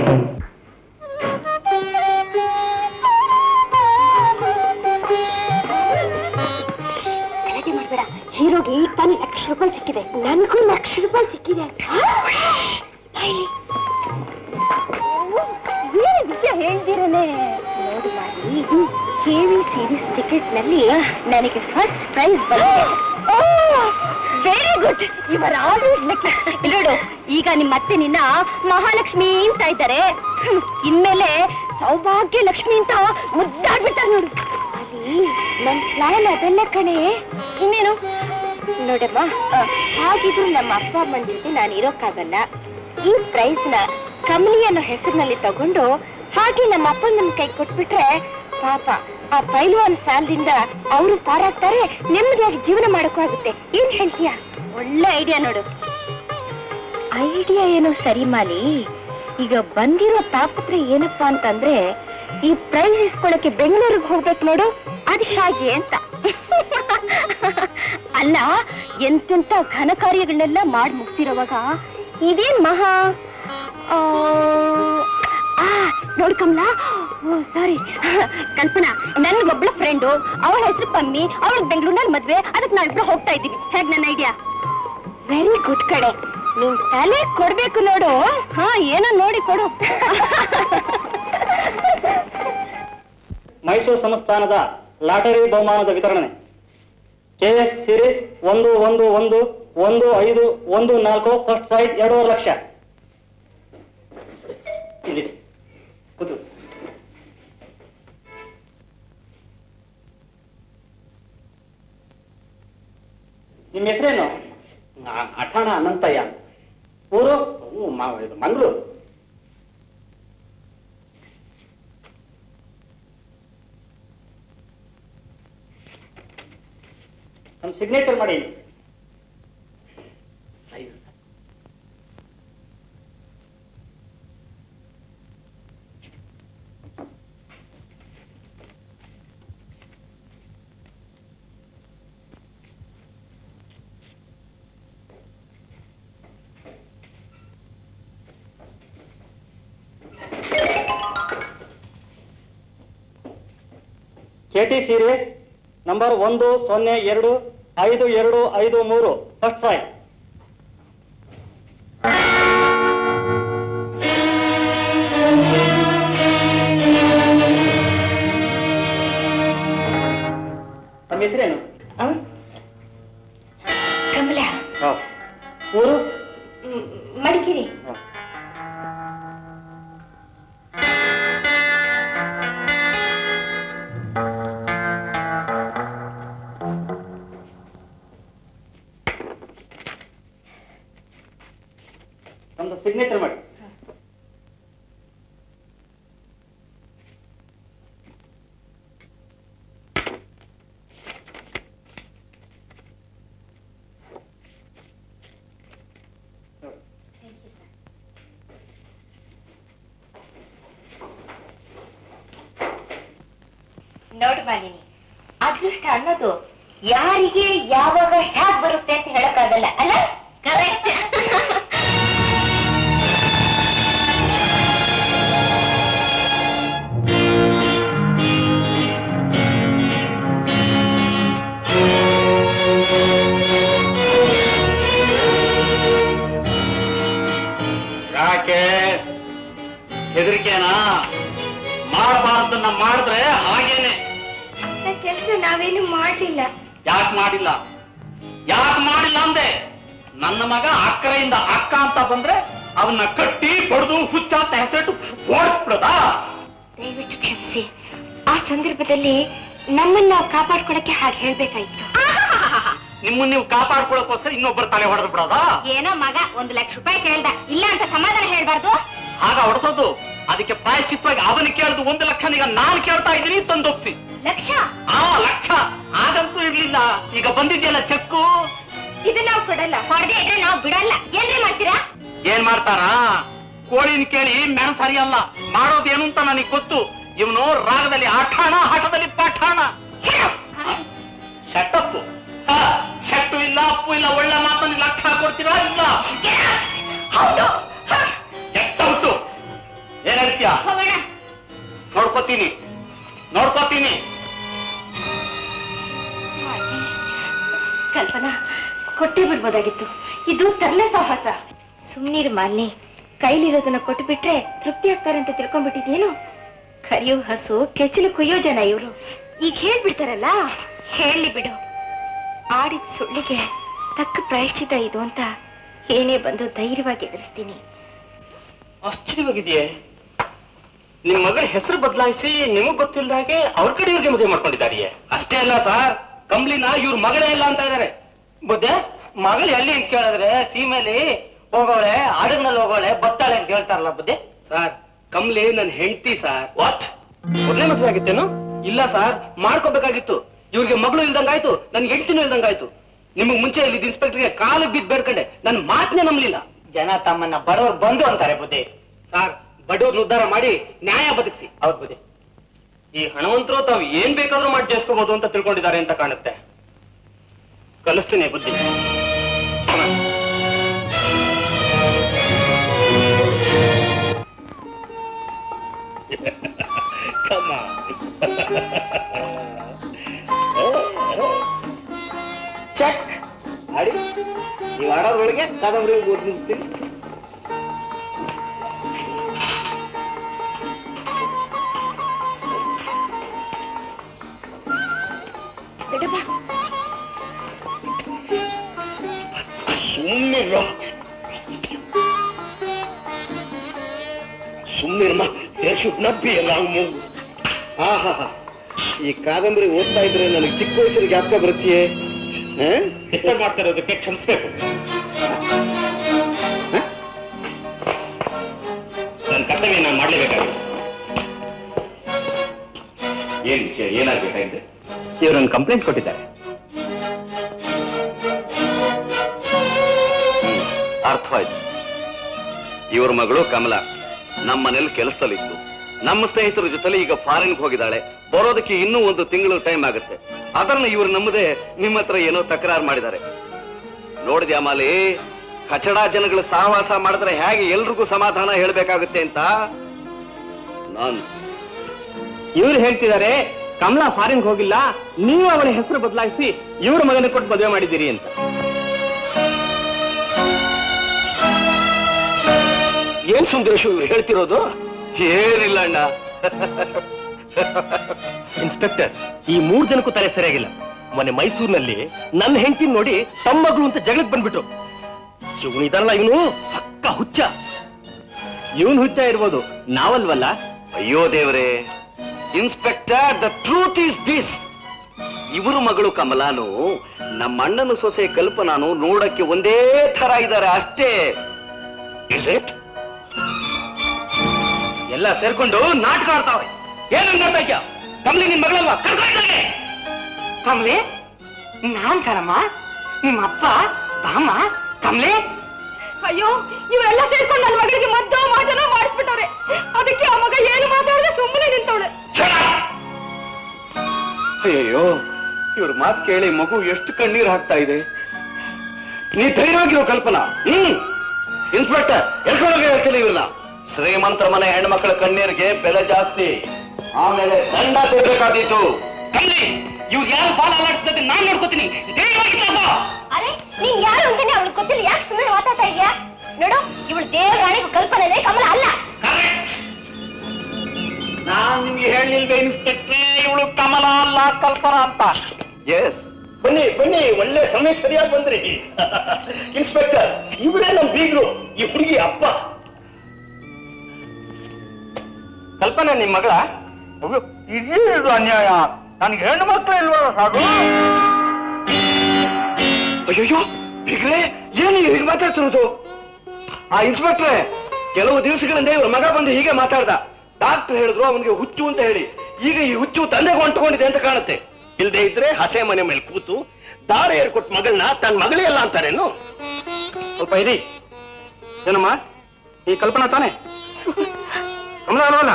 ಗಲಾಟೆ ಮಾಡ್ಬೇಡ ಹೀರೋಗೆ ಈಗ ತಾನೇ ಲಕ್ಷ ರೂಪಾಯಿ ಸಿಕ್ಕಿದೆ ನನಗೂ ಲಕ್ಷ ರೂಪಾಯಿ ಸಿಕ್ಕಿದೆ ಬೇರೆ ವಿಷಯ ಹೇಳ್ದಿರನೆ ನೋಡಿ ಮಾಡಿ ಕೆವಿ ಸೀರೀಸ್ ಟಿಕೆಟ್ ನಲ್ಲಿ ನನಗೆ ಫಸ್ಟ್ ಪ್ರೈಸ್ ಬಂದಿದೆ ವೆರಿ ಗುಡ್ ಇವರ್ ಆಲ್ವೇಸ್ ಲಕ್ಕಿ ನೋಡು ಈಗ ನಿಮ್ಮ ಅತ್ತೆ ನಿನ್ನ ಮಹಾಲಕ್ಷ್ಮಿ ಅಂತ ಇದ್ದಾರೆ ಹ್ಮ್, ಇನ್ಮೇಲೆ ಸೌಭಾಗ್ಯ ಲಕ್ಷ್ಮಿ ಅಂತ ಮುದ್ದಾಡ್ಬಿಡ್ತಾರೆ ನೋಡು ಅಲ್ಲಿ ನನ್ ಪ್ಲಾನ್ ಅದಲ್ಲ ಕಣೆ ಇನ್ನೇನು ನೋಡಮ್ಮ ಆ, ಹಾಗಿದ್ರು ನಮ್ಮ ಅಪ್ಪ ಅಮ್ಮನ ಜೊತೆ ನಾನು ಇರೋಕ್ಕಾಗಲ್ಲ ಈ ಪ್ರೈಸ್ ನ ಕಮಲಿ ಅನ್ನೋ ಹೆಸರಿನಲ್ಲಿ ತಗೊಂಡು ಹಾಗೆ ನಮ್ಮ ಅಪ್ಪ ನಮ್ಮ ಕೈ ಕೊಟ್ಬಿಟ್ರೆ ಪಾಪ ಆ ಪೈಲ್ವಾನ್ ಸಾಲದಿಂದ ಅವರು ಪಾರಾಗ್ತಾರೆ ನೆಮ್ಮದಿಯಾಗಿ ಜೀವನ ಮಾಡೋಕ್ಕೂ ಆಗುತ್ತೆ ಏನ್ ಹೇಳ್ತೀಯ ಒಳ್ಳೆ ಐಡಿಯಾ ನೋಡು ಐಡಿಯಾ ಏನೋ ಸರಿ ಮಾಲಿ ಈಗ ಬಂದಿರೋ ತಾಪತ್ರೆ ಏನಪ್ಪಾ ಅಂತಂದ್ರೆ ಈ ಪ್ರೈಸ್ ಇಸ್ಕೊಳಕ್ಕೆ ಬೆಂಗಳೂರಿಗೆ ಹೋಗ್ಬೇಕು ನೋಡು ಅದು ಹೇಗೆ ಅಂತ ಅಲ್ಲ ಎಂತೆಂತ ಘನ ಕಾರ್ಯಗಳನ್ನೆಲ್ಲ ಮಾಡಿ ಮುಗ್ಸಿರೋವಾಗ ಇದೇನ್ ಮಹಾ ಆ, ಆ, ನೋಡು ಕಮಲಾ ಸಾರಿ ಕಲ್ಪನಾ ನನ್ಗೊಬ್ಳ ಫ್ರೆಂಡು ಅವಳ ಹೆಸರು ಪಮ್ಮಿ ಅವಳ ಬೆಂಗಳೂರಿನಲ್ಲಿ ಮದ್ವೆ ಅದಕ್ಕೆ ನಾವಿಬ್ರು ಹೋಗ್ತಾ ಇದ್ದೀವಿ ಹೇಗ್ ನನ್ನ ಐಡಿಯಾ ವೆರಿ ಗುಡ್ ಕಡೆ ನೀನ್ ತಲೆ ಕೊಡ್ಬೇಕು ನೋಡು ಹಾ ಏನೋ ನೋಡಿ ಕೊಡು ಮೈಸೂರು ಸಂಸ್ಥಾನದ ಲಾಟರಿ ಬಹುಮಾನದ ವಿತರಣೆ ಕೆಎಸ್ ಸಿರೀಸ್ ಒಂದು ಒಂದು ಒಂದು ಒಂದು ಐದು ಒಂದು ನಾಲ್ಕು ಫಸ್ಟ್ ಪ್ರೈಸ್ ಎರಡೂವರೆ ಲಕ್ಷ ಇಲ್ಲಿದೆ ಕೂತು ನಿಮ್ಮ ಹೆಸರೇನು ಅಠಾಣ ಅನಂತಯ್ಯ ಊರು ಹ್ಞೂ ಮ- ಇದು ಮಂಗಳೂರು ನಮ್ಮ ಸಿಗ್ನೇಚರ್ ಮಾಡಿ ಕೆಟಿ ಸೀರೀಸ್ ನಂಬರ್ ಒಂದು ಸೊನ್ನೆ ಎರಡು ಐದು ಎರಡು ಐದು ಮೂರು ಫಸ್ಟ್ ಪ್ರೈಸ್ ತಮ್ಮ ಹೆಸರೇನು ಕಮಲ ಊರು ಮಡಿಕೇರಿ ಒಂದು ಸಿಗ್ನೇಚರ್ ಮಾಡಿ ನೋಡು ಮಾಲಿನಿ ಅದೃಷ್ಟ ಅನ್ನೋದು ಯಾರಿಗೆ ಯಾವಾಗ ಹ್ಯಾಕ್ ಬರುತ್ತೆ ಅಂತ ಹೇಳಕ್ಕಾಗಲ್ಲ ಅಲ್ಲ ಕರೆಕ್ಟ್ ಯಾಕೆ ಹೆದರಿಕೆನಾ ಮಾಡಬಾರ್ದನ್ನ ಮಾಡಿದ್ರೆ ಹಾಗೇನೆ ಕೆಲಸ ನಾವೇನು ಮಾಡ್ಲಿಲ್ಲ ಯಾಕೆ ಮಾಡಿಲ್ಲ ಯಾಕೆ ಮಾಡಿಲ್ಲ ಅಂದೆ ನನ್ನ ಮಗ ಅಕ್ಕರೆಯಿಂದ ಅಕ್ಕ ಅಂತ ಬಂದ್ರೆ ಅವನ್ನ ಕಟ್ಟಿ ಬಡ್ದು ಹುಚ್ಚ ಅಂತ ಹೆಸರಿಟ್ಟು ಓಡಿಸ್ಬಿಡೋದಾ ದಯವಿಟ್ಟು ಕ್ಷಮಿಸಿ ಆ ಸಂದರ್ಭದಲ್ಲಿ ನಮ್ಮನ್ನ ನಾವು ಕಾಪಾಡ್ಕೊಳಕ್ಕೆ ಹಾಗೆ ಹೇಳ್ಬೇಕಾಯ್ತು ನಿಮ್ಮನ್ನ ನೀವು ಕಾಪಾಡ್ಕೊಳ್ಳೋಕೋಸ್ಕರ ಇನ್ನೊಬ್ಬರ ತಲೆ ಹೊಡೆದು ಬಿಡೋದಾ ಏನೋ ಮಗ ಒಂದು ಲಕ್ಷ ರೂಪಾಯಿ ಕೇಳ್ದ ಇಲ್ಲ ಅಂತ ಸಮಾಧಾನ ಹೇಳ್ಬಾರ್ದು ಆಗ ಹೊಡೆಸೋದು ಅದಕ್ಕೆ ಪ್ರಾಯಶ್ಚಿತ್ತವಾಗಿ ಅವನು ಕೇಳಿದು ಒಂದು ಲಕ್ಷ ಈಗ ನಾನು ಕೇಳ್ತಾ ಇದ್ದೀನಿ ತಂದೊಪ್ಸಿ ಲಕ್ಷ ಆ ಲಕ್ಷ ಆಗಂತೂ ಇರ್ಲಿಲ್ಲ ಈಗ ಬಂದಿದ್ಯಲ್ಲ ಚೆಕ್ಕು ಇದು ನಾವು ಕೊಡಲ್ಲ ಹೊಡೆದೇ ಇದ್ರೆ ನಾವು ಬಿಡಲ್ಲ ಏನ್ರಿ ಮಾಡ್ತೀರಾ ಏನ್ ಮಾಡ್ತಾರಾ ಕೋಳಿನ ಕೇಳಿ ಮೆಣ ಸರಿಯಲ್ಲ ಮಾಡೋದೇನು ಅಂತ ನನಗೆ ಗೊತ್ತು ಇವನು ರಾಗದಲ್ಲಿ ಆಠಾಣ ಹಠದಲ್ಲಿ ಪಾಠಾಣ ಶಟ್ಟಪ್ಪು ಶಟ್ಟು ಇಲ್ಲ ಅಪ್ಪು ಇಲ್ಲ ಒಳ್ಳೆ ಮಾತನ್ನು ಲಕ್ಷ ಕೊಡ್ತೀರಾ ಇಲ್ಲ ಹೌದು ಎಷ್ಟ ಹುಟ್ಟು ಏನ್ ಹೇಳ್ತೀಯ ಹೋಗೋಣ ನೋಡ್ಕೋತೀನಿ ನೋಡ್ಕೋತೀನಿ ಕಲ್ಪನಾ ಕೊಟ್ಟೇ ಬಿಡ್ಬೋದಾಗಿತ್ತು ಇದು ತರಲೆ ಸಾಹಸ ಸುಮ್ನೀರು ಮಾಲಿನಿ ಕೈಲಿರೋದನ್ನ ಕೊಟ್ಟು ಬಿಟ್ರೆ ತೃಪ್ತಿ ಆಗ್ತಾರೆ ಅಂತ ತಿಳ್ಕೊಂಡ್ಬಿಟ್ಟಿದೇನು ಕರಿಯೋ ಹಸು ಕೆಚ್ಚಲು ಕುಯ್ಯೋ ಜನ ಇವರು ಈಗ ಹೇಳ್ಬಿಡ್ತಾರಲ್ಲ ಹೇಳಿ ಬಿಡು ಆಡಿದ ಸುಳ್ಳಿಗೆ ತಕ್ಕ ಪ್ರಾಯಶ್ಚಿತ ಇದು ಅಂತ ಏನೇ ಬಂದು ಧೈರ್ಯವಾಗಿ ಎದುರಿಸ್ತೀನಿ ಆಶ್ಚರ್ಯವಾಗಿದೆಯೇ ನಿಮ್ ಮಗಳ ಹೆಸರು ಬದಲಾಯಿಸಿ ನಿಮಗ್ ಗೊತ್ತಿಲ್ಲದ ಹಾಗೆ ಅವ್ರ ಕಡೆ ಇವ್ರಿಗೆ ಮದುವೆ ಮಾಡ್ಕೊಂಡಿದ್ದಾರಿಯೇ ಅಷ್ಟೇ ಅಲ್ಲ ಸರ್ ಕಂಬ್ಲಿನ ಇವ್ರ ಮಗಳೇ ಇಲ್ಲ ಅಂತ ಇದಾರೆ ಬುದ್ಧೆ ಮಗಳು ಎಲ್ಲಿ ಅಂತ ಕೇಳಿದ್ರೆ ಸೀಮೆಲಿ ಹೋಗೋಳೆ ಹಡಗ್ನಲ್ಲಿ ಹೋಗೋಳೆ ಬತ್ತಾಳೆ ಅಂತ ಹೇಳ್ತಾರಲ್ಲ ಬುದ್ಧೆ ಸರ್ ಕಮ್ಲಿ ನನ್ ಹೆಂಡತಿ ಸರ್ ವಾಟ್ ಮೊದಲೇ ಮದುವೆ ಆಗಿತ್ತೇನು ಇಲ್ಲ ಸರ್ ಮಾಡ್ಕೋಬೇಕಾಗಿತ್ತು ಇವ್ರಿಗೆ ಮಗಳು ಇಲ್ದಂಗಾಯ್ತು ನನ್ ಹೆಂಡತಿನೂ ಇಲ್ದಂಗಾಯ್ತು ನಿಮಗ್ ಮುಂಚೆ ಇಲ್ಲಿ ಇನ್ಸ್ಪೆಕ್ಟರ್ಗೆ ಕಾಲು ಬಿದ್ದು ಬೇಡ್ಕಂಡೆ ನನ್ ಮಾತನ್ನೇ ನಂಬಲಿಲ್ಲ ಜನ ತಮ್ಮನ್ನ ಬಡವ್ರು ಬಂದು ಅಂತಾರೆ ಬುದ್ಧಿ ಸರ್ ಬಡವ್ರನ್ನ ಉದ್ಧಾರ ಮಾಡಿ ನ್ಯಾಯ ಬದುಕಿಸಿ ಹೌದು ಬುದ್ಧಿ ಈ ಹಣವಂತರು ತಾವು ಏನ್ ಬೇಕಾದ್ರೂ ಮಾಡಿ ಜಯಿಸ್ಕೋಬಹುದು ಅಂತ ತಿಳ್ಕೊಂಡಿದ್ದಾರೆ ಅಂತ ಕಾಣುತ್ತೆ ಕಲಿಸ್ತೀನಿ ಬುದ್ಧಿ Come on. ಚೆಕ್ ಆಡಿ ನೀವು ಆಡೋದ್ರೊಳಗೆ ಕಾದಂಬರಿ ಓದಿ ನಿಲ್ಸ್ತೀನಿ ದೊಡ್ಡಪ್ಪ ಸುಮ್ಮನಿರೋ ಸುಮ್ಮನಿರಮ್ಮ there should not be wrong move ಆಹಾ ಈ ಕಾದಂಬರಿ ಓದ್ತಾ ಇದ್ರೆ ನನಗೆ ಚಿಕ್ಕ ವಯಸ್ಸಿನ ಜ್ಞಾಪಕ ಬರುತ್ತೆಯೇ ಡಿಸ್ಟರ್ಬ್ ಮಾಡ್ತಾ ಇರೋದಕ್ಕೆ ಕ್ಷಮಿಸ್ಬೇಕು ನನ್ನ ಕರ್ತವ್ಯ ನಾನು ಮಾಡ್ಲೇಬೇಕಾಗಿದೆ ಏನ್ ವಿಷಯ ಏನಾಗ್ಬೇಕಾಗಿದೆ ಇವರೊಂದು ಕಂಪ್ಲೇಂಟ್ ಕೊಟ್ಟಿದ್ದಾರೆ ಅರ್ಥವಾಯ್ತು ಇವ್ರ ಮಗಳು ಕಮಲಾ ನಮ್ಮ ಮನೇಲಿ ಕೆಲಸದಲ್ಲಿತ್ತು ನಮ್ಮ ಸ್ನೇಹಿತರ ಜೊತೆಲಿ ಈಗ ಫಾರಿನ್ಗೆ ಹೋಗಿದ್ದಾಳೆ ಬರೋದಕ್ಕೆ ಇನ್ನೂ ಒಂದು ತಿಂಗಳು ಟೈಮ್ ಆಗುತ್ತೆ ಅದನ್ನ ಇವ್ರು ನಮ್ಮದೇ ನಿಮ್ಮ ಹತ್ರ ಏನೋ ತಕರಾರು ಮಾಡಿದ್ದಾರೆ ನೋಡಿದ್ಯಾ ಮಾಲಿ ಕಚಡ ಜನಗಳ ಸಹವಾಸ ಮಾಡಿದ್ರೆ ಹೇಗೆ ಎಲ್ರಿಗೂ ಸಮಾಧಾನ ಹೇಳ್ಬೇಕಾಗುತ್ತೆ ಅಂತ ನಾನು ಇವ್ರು ಹೇಳ್ತಿದ್ದಾರೆ ಕಮಲಾ ಫಾರಿನ್ ಹೋಗಿಲ್ಲ ನೀವು ಅವಳ ಹೆಸರು ಬದಲಾಯಿಸಿ ಇವ್ರ ಮಗನ ಕೊಟ್ಟು ಮದುವೆ ಮಾಡಿದ್ದೀರಿ ಅಂತ ಏನ್ ಸುಂದರೇಶು ಇವ್ರು ಹೇಳ್ತಿರೋದು ಏನಿಲ್ಲ ಅಣ್ಣ ಇನ್ಸ್ಪೆಕ್ಟರ್ ಈ ಮೂರ್ ಜನಕ್ಕೂ ತಲೆ ಸರಿಯಾಗಿಲ್ಲ ಮೊನ್ನೆ ಮೈಸೂರಿನಲ್ಲಿ ನನ್ನ ಹೆಂಡತಿ ನೋಡಿ ತಮ್ಮ ಮಗಳು ಅಂತ ಜಗಳಕ್ಕೆ ಬಂದ್ಬಿಟ್ರು ಇವನು ಇದಲ್ಲ ಇವನು ಪಕ್ಕ ಹುಚ್ಚ ಇವನ್ ಹುಚ್ಚ ಇರ್ಬೋದು ನಾವಲ್ವಲ್ಲ ಅಯ್ಯೋ ದೇವರೇ inspector the truth is this ಇವರು ಮಗಳು ಕಮಲಾನು ನಮ್ಮ ಅಣ್ಣನ ಸೊಸೆ ಕಲ್ಪನಾನು ನೋಡಕ್ಕೆ ಒಂದೇ ತರ ಇದ್ದಾರೆ ಅಷ್ಟೇ ಇಸ್ ಇಟ್ ಎಲ್ಲ ಸೇರ್ಕೊಂಡು ನಾಟಕ ಆಡ್ತಾವೆ ಏನು ನೋಡ್ತಾ ಇದ್ಯಾ ಕಮ್ಲಿ ನಿನ್ ಮಗಳಲ್ವಾ ಕರ್ಕೊಂಡ್ರೆ ಕಮ್ಲಿ ನಾನ್ ಕಣಮ್ಮ ನಿಮ್ಮ ಅಪ್ಪ ಬಾಮ ಕಮ್ಲಿ ಅಯ್ಯೋ ಇವೆಲ್ಲ ಸೇರ್ಕೊಂಡು ನನ್ನ ಮಗಳಿಗೆ ಮದ್ದೋ ಮಾಟನೋ ಮಾಡಿಸ್ಬಿಟ್ಟವ್ರೆ ಅದಕ್ಕೆ ಆ ಮಗ ಏನು ಮಾತಾಡದೆ ಸುಮ್ಮನೆ ನಿಂತವಳೆ ಅಯ್ಯಯ್ಯೋ ಇವ್ರ ಮಾತು ಕೇಳಿ ಮಗು ಎಷ್ಟು ಕಣ್ಣೀರು ಹಾಕ್ತಾ ಇದೆ ನೀ ಧೈರ್ಯವಾಗಿರೋ ಕಲ್ಪನಾ ಹ್ಮ್ ಇನ್ಸ್ಪೆಕ್ಟರ್ ಎಲ್ಕೊಂಡೋಗಿ ಹೇಳ್ತೀನಿ ಇವ್ರನ್ನ ಶ್ರೀಮಂತರ ಮನೆ ಹೆಣ್ಮಕ್ಳ ಕಣ್ಣೀರಿಗೆ ಬೆಲೆ ಜಾಸ್ತಿ ಆಮೇಲೆ ದಂಡ ತೆಗಬೇಕಾದೀತು ಕಮ್ಲಿ ಇವ್ರು ಯಾರು ಬಾಲ ಅಲ್ಲಾಡ್ಸ್ದಂತೆ ನಾನ್ ನೋಡ್ಕೋತೀನಿ ಧೈರ್ಯವಾಗಿ ಬಾ. ಅರೆ ನೀನ್ ಯಾರು ಅಂತಾನೆ ಅವಳಿಗೆ ಗೊತ್ತಿಲ್ಲ ಯಾಕೆ ಸುಮ್ಮನೆ ಮಾತಾಡ್ತಾ ಇದೀಯಾ ನೋಡು ಇವಳು ದೇವರಾಣಿಗೂ ಕಲ್ಪನೆ ಕಮಲ ಅಲ್ಲ ನಾನ್ ನಿಮ್ಗೆ ಹೇಳಿಲ್ವೇ ಇನ್ಸ್ಪೆಕ್ಟ್ರೆ ಇವಳು ಕಮಲ ಅಲ್ಲ ಕಲ್ಪನಾ ಅಂತ ಎಸ್ ಬನ್ನಿ ಬನ್ನಿ ಒಳ್ಳೆ ಸಮಯಕ್ಕೆ ಸರಿಯಾಗಿ ಬಂದ್ರಿ ಇನ್ಸ್ಪೆಕ್ಟರ್ ಇವರೇ ನಮ್ ಬೀಗ್ರು ಈ ಹುಡುಗಿ ಅಪ್ಪ ಕಲ್ಪನಾ ನಿಮ್ ಮಗಳ ಇದೇನಿದು ಅನ್ಯಾಯ ನನ್ಗೆ ಹೆಣ್ಣು ಮಕ್ಕಳು ಇಲ್ವೋ ಸಾಕು ಅಯ್ಯೋ ಬಿಗ್ರೆ ಏನು ಹೀಗೆ ಮಾತಾಡ್ತಿರೋದು ಆ ಇನ್ಸ್ಪೆಕ್ಟ್ರೆ ಕೆಲವು ದಿವಸಗಳಿಂದ ಇವ್ರ ಮಗ ಬಂದು ಹೀಗೆ ಮಾತಾಡ್ದ ಡಾಕ್ಟರ್ ಹೇಳಿದ್ರು ಅವನಿಗೆ ಹುಚ್ಚು ಅಂತ ಹೇಳಿ ಈಗ ಈ ಹುಚ್ಚು ತಂದೆಗೆ ಹೊಂಟ್ಕೊಂಡಿದೆ ಅಂತ ಕಾಣುತ್ತೆ ಇಲ್ದೇ ಇದ್ರೆ ಹಸೆ ಮನೆ ಮೇಲೆ ಕೂತು ದಾರ ಏರ್ಕೊಟ್ ಮಗಳನ್ನ ತನ್ನ ಮಗಳೇ ಅಲ್ಲ ಅಂತಾರೇನು ಸ್ವಲ್ಪ ಇರಿ ಏನಮ್ಮ ಈ ಕಲ್ಪನಾ ತಾನೆ ಕಮಲ ಅಲ್ವಲ್ಲ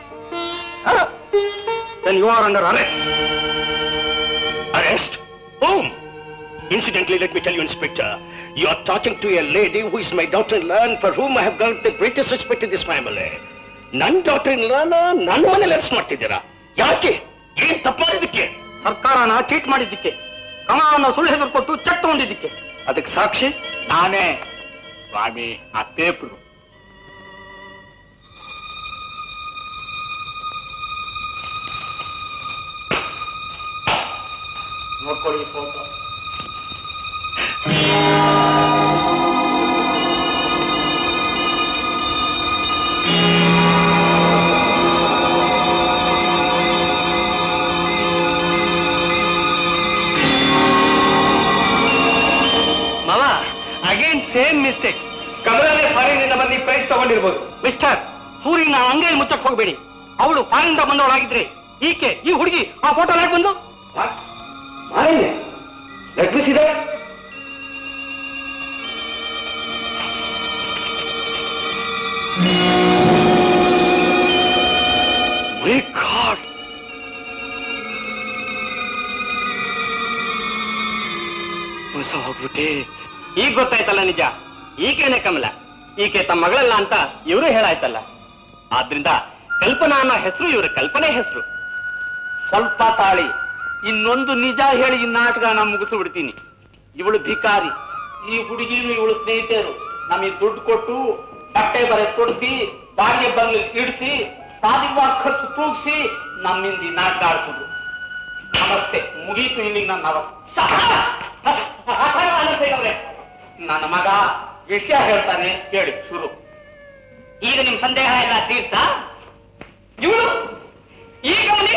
you are under arrest arrest Whom? Incidentally, let me tell you, Inspector, you are talking to a lady who is my daughter-in-law and for whom I have got the greatest respect in this family. ನನ್ನ ಡಾಕ್ಟರ್-ಇನ್-ಲಾನ ನನ್ನ ಮನೇಲಿ arrest ಮಾಡ್ತಿದ್ದೀರಾ ಯಾಕೆ ಏನ್ ತಪ್ಪು ಮಾಡಿದ್ದಕ್ಕೆ ಸರ್ಕಾರನ cheat ಮಾಡಿದ್ದಕ್ಕೆ ಕಮಲವನ್ನು ಸುಳ್ಳು ಹೆಸರು ಕೊಟ್ಟು ಚೆಕ್ ತಗೊಂಡಿದ್ದಕ್ಕೆ ಅದಕ್ಕೆ ಸಾಕ್ಷಿ ನಾನೇ ಸ್ವಾಮಿ ಆ ಪೇಪರು ನೋಡ್ಕೊಳ್ಳಿ ಫೋಟೋ ಮಾವ ಅಗೇನ್ ಸೇಮ್ ಮಿಸ್ಟೇಕ್ ಕಮಲನೇ ಫಾರಿನ್ ಬಂದು ಈ ಪ್ರೈಸ್ ತಗೊಂಡಿರ್ಬೋದು ಮಿಸ್ಟರ್ ಸೂರ್ಯನ ಅಂಗೈಯಲ್ಲಿ ಮುಚ್ಚಕ್ ಹೋಗ್ಬೇಡಿ ಅವಳು ಫಾರಿನ್ ಬಂದವಳಾಗಿದ್ರೆ ಈಕೆ ಈ ಹುಡುಗಿ ಆ ಫೋಟೋ ಯಾಕೆ ಬಂದು let me see that my god ಮೋಸ ಹೋಗ್ಬಿಟ್ಟೆ ಈಗ ಗೊತ್ತಾಯ್ತಲ್ಲ ನಿಜ ಈಕೆನೆ ಕಮಲ ಈಕೆ ತಮ್ಮ ಮಗಳಲ್ಲ ಅಂತ ಇವರು ಹೇಳಾಯ್ತಲ್ಲ ಆದ್ರಿಂದ ಕಲ್ಪನಾ ಅನ್ನೋ ಹೆಸರು ಇವರ ಕಲ್ಪನೆ ಹೆಸರು ಸ್ವಲ್ಪ ತಾಳಿ ಇನ್ನೊಂದು ನಿಜ ಹೇಳಿ ಈ ನಾಟಕನ ಮುಗಿಸಿ ಬಿಡ್ತೀನಿ ಇವಳು ಭಿಕಾರಿ ಈ ಹುಡುಗಿನು ಇವಳು ಸ್ನೇಹಿತರು ನಮಗೆ ದುಡ್ಡು ಕೊಟ್ಟು ಬಟ್ಟೆ ಬರೆ ತೊಡಿಸಿ ಬಾಡಿಗೆ ಬರ್ಲಿ ಇಡಿಸಿ ಸಾಧಿಸುವ ಖರ್ಚು ತೂಗಿಸಿ ನಮ್ಮಿಂದ ಈ ನಾಟಕ ಆಡ್ತಿದ್ರು ನಮಸ್ತೆ ಮುಗೀತು ಇಲ್ಲಿಗೆ ನನ್ನ ಅವಸ್ಥೆ ನನ್ನ ಮಗ ವಿಷಯ ಹೇಳ್ತಾನೆ ಕೇಳಿ ಶುರು ಈಗ ನಿಮ್ ಸಂದೇಹ ಎಲ್ಲ ತೀರ್ತಾ ಇವಳು ಈ ಗಮನಿ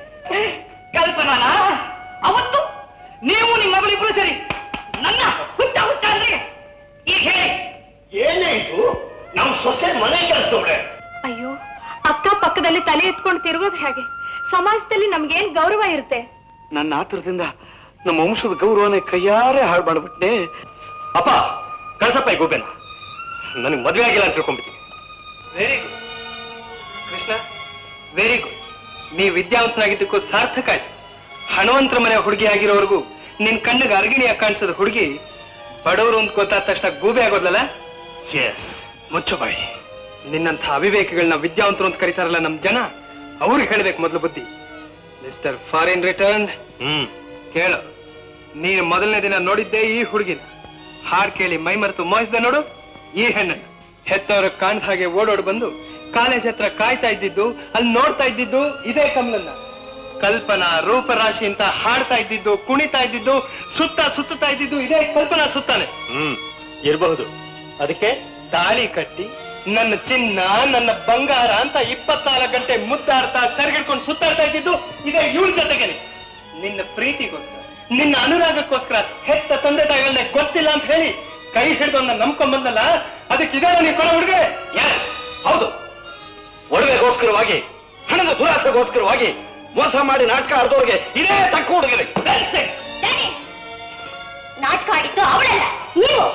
ಕಲ್ಪನಾನ ಅವತ್ತು ನೀವು ನಿಮ್ಮ ಮಗಳಿಬ್ರು ಸರಿ ನನ್ನ ಹುಚ್ಚ ಹುಚ್ಚ ಅಂದ್ರೆ ಈಗ ಹೇಳಿ ಏನೇ ಇದು ನಮ್ ಸೊಸೆ ಮನೆ ಕೆಲಸದವ್ರೆ ಅಯ್ಯೋ ಅಕ್ಕ ಪಕ್ಕದಲ್ಲಿ ತಲೆ ಎತ್ಕೊಂಡು ತಿರುಗೋದು ಹೇಗೆ ಸಮಾಜದಲ್ಲಿ ನಮ್ಗೇನ್ ಗೌರವ ಇರುತ್ತೆ ನನ್ನ ಆತರದಿಂದ ನಮ್ಮ ವಂಶದ ಗೌರವನೇ ಕೈಯಾರೆ ಹಾಳು ಮಾಡ್ಬಿಟ್ನೆ ಅಪ್ಪ ಕಳ್ಸಪ್ಪ ಈ ಗೋಬೆನ ನನಗೆ ಮದುವೆ ಆಗಿಲ್ಲ ಅಂತ ತಿಳ್ಕೊಂಡ್ಬಿಟ್ಟಿನಿ very good Krishna very good ನೀ ವಿದ್ಯಾವಂತನಾಗಿದ್ದಕ್ಕೂ ಸಾರ್ಥಕ ಆಯ್ತು ಹಣವಂತರ ಮನೆ ಹುಡುಗಿ ಆಗಿರೋವರೆಗೂ ನಿನ್ ಕಣ್ಣಿಗೆ ಅರ್ಗಿಣಿಯ ಕಾಣಿಸದ ಹುಡುಗಿ ಬಡವರು ಅಂತ ಗೊತ್ತಾದ ತಕ್ಷಣ ಗೂಬೆ ಆಗೋದ್ಲಲ್ಲ ಎಸ್ ಮುಚ್ಚು ಬಾಯಿ ನಿನ್ನಂಥ ಅವಿವೇಕಗಳನ್ನ ವಿದ್ಯಾವಂತರು ಅಂತ ಕರೀತಾರಲ್ಲ ನಮ್ ಜನ ಅವ್ರಿಗೆ ಹೇಳ್ಬೇಕು ಮೊದಲು ಬುದ್ಧಿ ಮಿಸ್ಟರ್ ಫಾರಿನ್ ರಿಟರ್ನ್ ಹ್ಮ್ ಕೇಳು ನೀನು ಮೊದಲನೇ ದಿನ ನೋಡಿದ್ದೆ ಈ ಹುಡುಗಿನ ಹಾಡ್ ಕೇಳಿ ಮೈ ಮರೆತು ಮೋಹಿಸಿದ ನೋಡು ಈ ಹೆಣ್ಣನ್ನು ಹೆತ್ತವರು ಕಾಣ್ದ ಹಾಗೆ ಓಡೋಡ್ ಬಂದು ಕಾಲೇಜ್ ಹತ್ರ ಕಾಯ್ತಾ ಇದ್ದಿದ್ದು ಅಲ್ಲಿ ನೋಡ್ತಾ ಇದ್ದಿದ್ದು ಇದೇ ಕಮಲನ್ನ ಕಲ್ಪನಾ ರೂಪರಾಶಿ ಅಂತ ಹಾಡ್ತಾ ಇದ್ದಿದ್ದು ಕುಣಿತಾ ಇದ್ದಿದ್ದು ಸುತ್ತ ಸುತ್ತುತ್ತಾ ಇದ್ದಿದ್ದು ಇದೇ ಕಲ್ಪನಾ ಸುತ್ತಾನೆ ಹ್ಮ್ ಇರಬಹುದು ಅದಕ್ಕೆ ತಾಳಿ ಕಟ್ಟಿ ನನ್ನ ಚಿನ್ನ ನನ್ನ ಬಂಗಾರ ಅಂತ ಇಪ್ಪತ್ನಾಲ್ಕು ಗಂಟೆ ಮುದ್ದಾಡ್ತಾ ಕರ್ಗಿಡ್ಕೊಂಡು ಸುತ್ತಾಡ್ತಾ ಇದ್ದಿದ್ದು ಇದೇ ಇವಳ ಜೊತೆಗೇನೆ ನಿನ್ನ ಪ್ರೀತಿಗೋಸ್ಕರ ನಿನ್ನ ಅನುರಾಗಕ್ಕೋಸ್ಕರ ಹೆತ್ತ ತಂದೆ ತಾಯಿಗಳನ್ನ ಗೊತ್ತಿಲ್ಲ ಅಂತ ಹೇಳಿ ಕೈ ಹಿಡಿದು ನನ್ನ ನಂಬ್ಕೊಂಡ್ ಬಂದಲ್ಲ ಅದಕ್ಕೆ ಇದೇ ನೀವು ಕೊಡೋ ಹುಡುಗ ಹೌದು ಒಡವೆಗೋಸ್ಕರವಾಗಿ ಹಣದ ದುರಾಸೆಗೋಸ್ಕರವಾಗಿ ಮೋಸ ಮಾಡಿ ನಾಟಕ ಆಡ್ದವ್ರಿಗೆ ಇದೇ ತಕ್ಕ ಹುಡುಗರೆ ಡ್ಯಾಡಿ, ನಾಟಕ ಆಡಿದ್ದು ಅವಳಲ್ಲ ನೀವು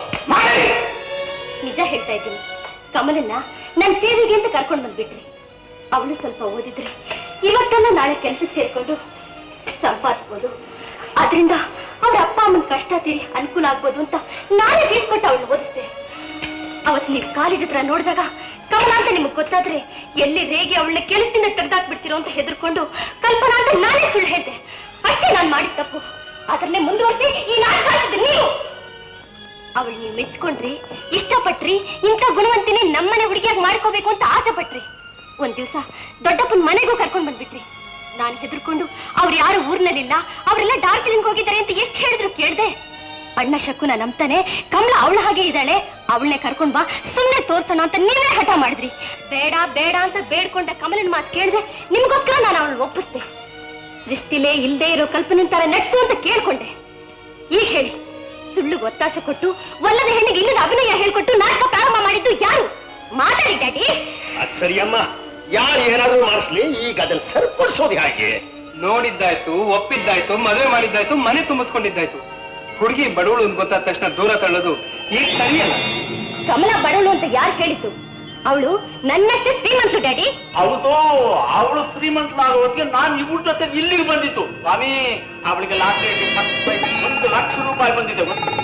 ನಿಜ ಹೇಳ್ತಾ ಇದ್ದೀನಿ ಕಮಲನ್ನ ನನ್ನ ಸೇವೆಗೆ ಅಂತ ಕರ್ಕೊಂಡು ಬಂದ್ಬಿಟ್ರಿ ಅವಳು ಸ್ವಲ್ಪ ಓದಿದ್ರೆ ಇವತ್ತಲ್ಲ ನಾಳೆ ಕೆಲ್ಸಕ್ಕೆ ಸೇರ್ಕೊಂಡು ಸಂಪಾದಿಸ್ಬೋದು ಆದ್ರಿಂದ ಅವ್ರ ಅಪ್ಪ ಅಮ್ಮನ ಕಷ್ಟ ತೀರಿ ಅನುಕೂಲ ಆಗ್ಬೋದು ಅಂತ ನಾನೇ ಬೀಸ್ಕೊಟ್ಟು ಅವಳು ಓದಿಸ್ದೆ ಅವತ್ತು ನೀವು ಕಾಲೇಜ್ ಹತ್ರ ನೋಡಿದಾಗ ಕಮಲ ಅಂತ ನಿಮಗೆ ಗೊತ್ತಾದ್ರೆ ಎಲ್ಲಿ ರೇಗಿ ಅವಳನ್ನ ಕೆಲಸದಿಂದ ತೆಗೆದಾಕ್ಬಿಡ್ತೀರೋ ಅಂತ ಹೆದರ್ಕೊಂಡು ಕಲ್ಪನಾ ಅಂತ ನಾನೇ ಸುಳ್ಳು ಹೇಳ್ದೆ ಅಷ್ಟೇ ನಾನು ಮಾಡಿದ ತಪ್ಪು ಅದನ್ನೇ ಮುಂದುವರೆಸಿ ಈ ನಾಟಕ ಆಡ್ತಿದ್ದು ನೀವು ಅವಳು ನೀವು ಮೆಚ್ಕೊಂಡ್ರಿ ಇಷ್ಟಪಟ್ರಿ ಇಂಥ ಗುಣವಂತಿನೇ ನಮ್ಮನೆ ಹುಡುಗಿಯಾಗಿ ಮಾಡ್ಕೋಬೇಕು ಅಂತ ಆಸೆ ಪಟ್ರಿ ಒಂದ್ ದಿವ್ಸ ದೊಡ್ಡಪ್ಪನ ಮನೆಗೂ ಕರ್ಕೊಂಡ್ ಬಂದ್ಬಿಟ್ರಿ ನಾನು ಹೆದರ್ಕೊಂಡು ಅವ್ರು ಯಾರು ಊರ್ನಲ್ಲಿಲ್ಲ ಅವರೆಲ್ಲ ಡಾರ್ಜಿಲಿಂಗ್ ಹೋಗಿದ್ದಾರೆ ಅಂತ ಎಷ್ಟು ಹೇಳಿದ್ರು ಕೇಳ್ದೆ ಅಣ್ಣ ಶಕುನ ನಂಬ್ತಾನೆ ಕಮಲ ಅವಳ ಹಾಗೆ ಇದ್ದಾಳೆ ಅವಳನ್ನೇ ಕರ್ಕೊಂಡ್ ಬಾ ಸುಮ್ನೆ ತೋರ್ಸೋಣ ಅಂತ ನೀವೇ ಹಠ ಮಾಡಿದ್ರಿ ಬೇಡ ಬೇಡ ಅಂತ ಬೇಡ್ಕೊಂಡ ಕಮಲನ ಮಾತು ಕೇಳ್ದೆ ನಿಮ್ಗೋಸ್ಕರ ನಾನು ಅವಳನ್ನ ಒಪ್ಪಿಸ್ದೆ ಸೃಷ್ಟಿಲೇ ಇಲ್ದೇ ಇರೋ ಕಲ್ಪನೆ ತರ ನಡ್ಸು ಅಂತ ಕೇಳ್ಕೊಂಡೆ ಈಗ ಹೇಳಿ ಸುಳ್ಳು ಒತ್ತಾಸೆ ಕೊಟ್ಟು ಒಲ್ಲದ ಹೆಣ್ಣಿಗೆ ಇಲ್ಲದ ಅಭಿನಯ ಹೇಳ್ಕೊಟ್ಟು ನಾಟಕ ಪ್ರಾರಂಭ ಮಾಡಿದ್ದು ಯಾರು ಮಾತಾಡಿ ಡ್ಯಾಡಿ ಅದ್ ಸರಿಯಮ್ಮ ಯಾರು ಏನಾದ್ರೂ ಮಾಡಿಸ್ಲಿ ಈಗ ಅದನ್ನ ಸರಿಪಡಿಸೋದು ಹೇಗೆ ನೋಡಿದ್ದಾಯ್ತು ಒಪ್ಪಿದ್ದಾಯ್ತು ಮದುವೆ ಮಾಡಿದ್ದಾಯ್ತು ಮನೆ ತುಂಬಿಸ್ಕೊಂಡಿದ್ದಾಯ್ತು ಹುಡುಗಿ ಬಡವಳು ಅಂತ ಗೊತ್ತಾದ ತಕ್ಷಣ ದೂರ ತಳ್ಳೋದು ಈಗ ಸರಿಯಲ್ಲ ಕಮಲ ಬಡವಳು ಅಂತ ಯಾರು ಹೇಳಿದ್ದು ಅವಳು ನನ್ನಷ್ಟೇ ಶ್ರೀಮಂತು ಡ್ಯಾಡಿ ಹೌದು ಅವಳು ಶ್ರೀಮಂತನಾಗೋದಕ್ಕೆ ನಾನು ಇವ್ರ ಜೊತೆ ಇಲ್ಲಿಗೆ ಬಂದಿತ್ತು ಸ್ವಾಮಿ ಅವಳಿಗೆ ಲಾಟ್ರಿ ಒಂದು ಲಕ್ಷ ರೂಪಾಯಿ ಬಂದಿದೆ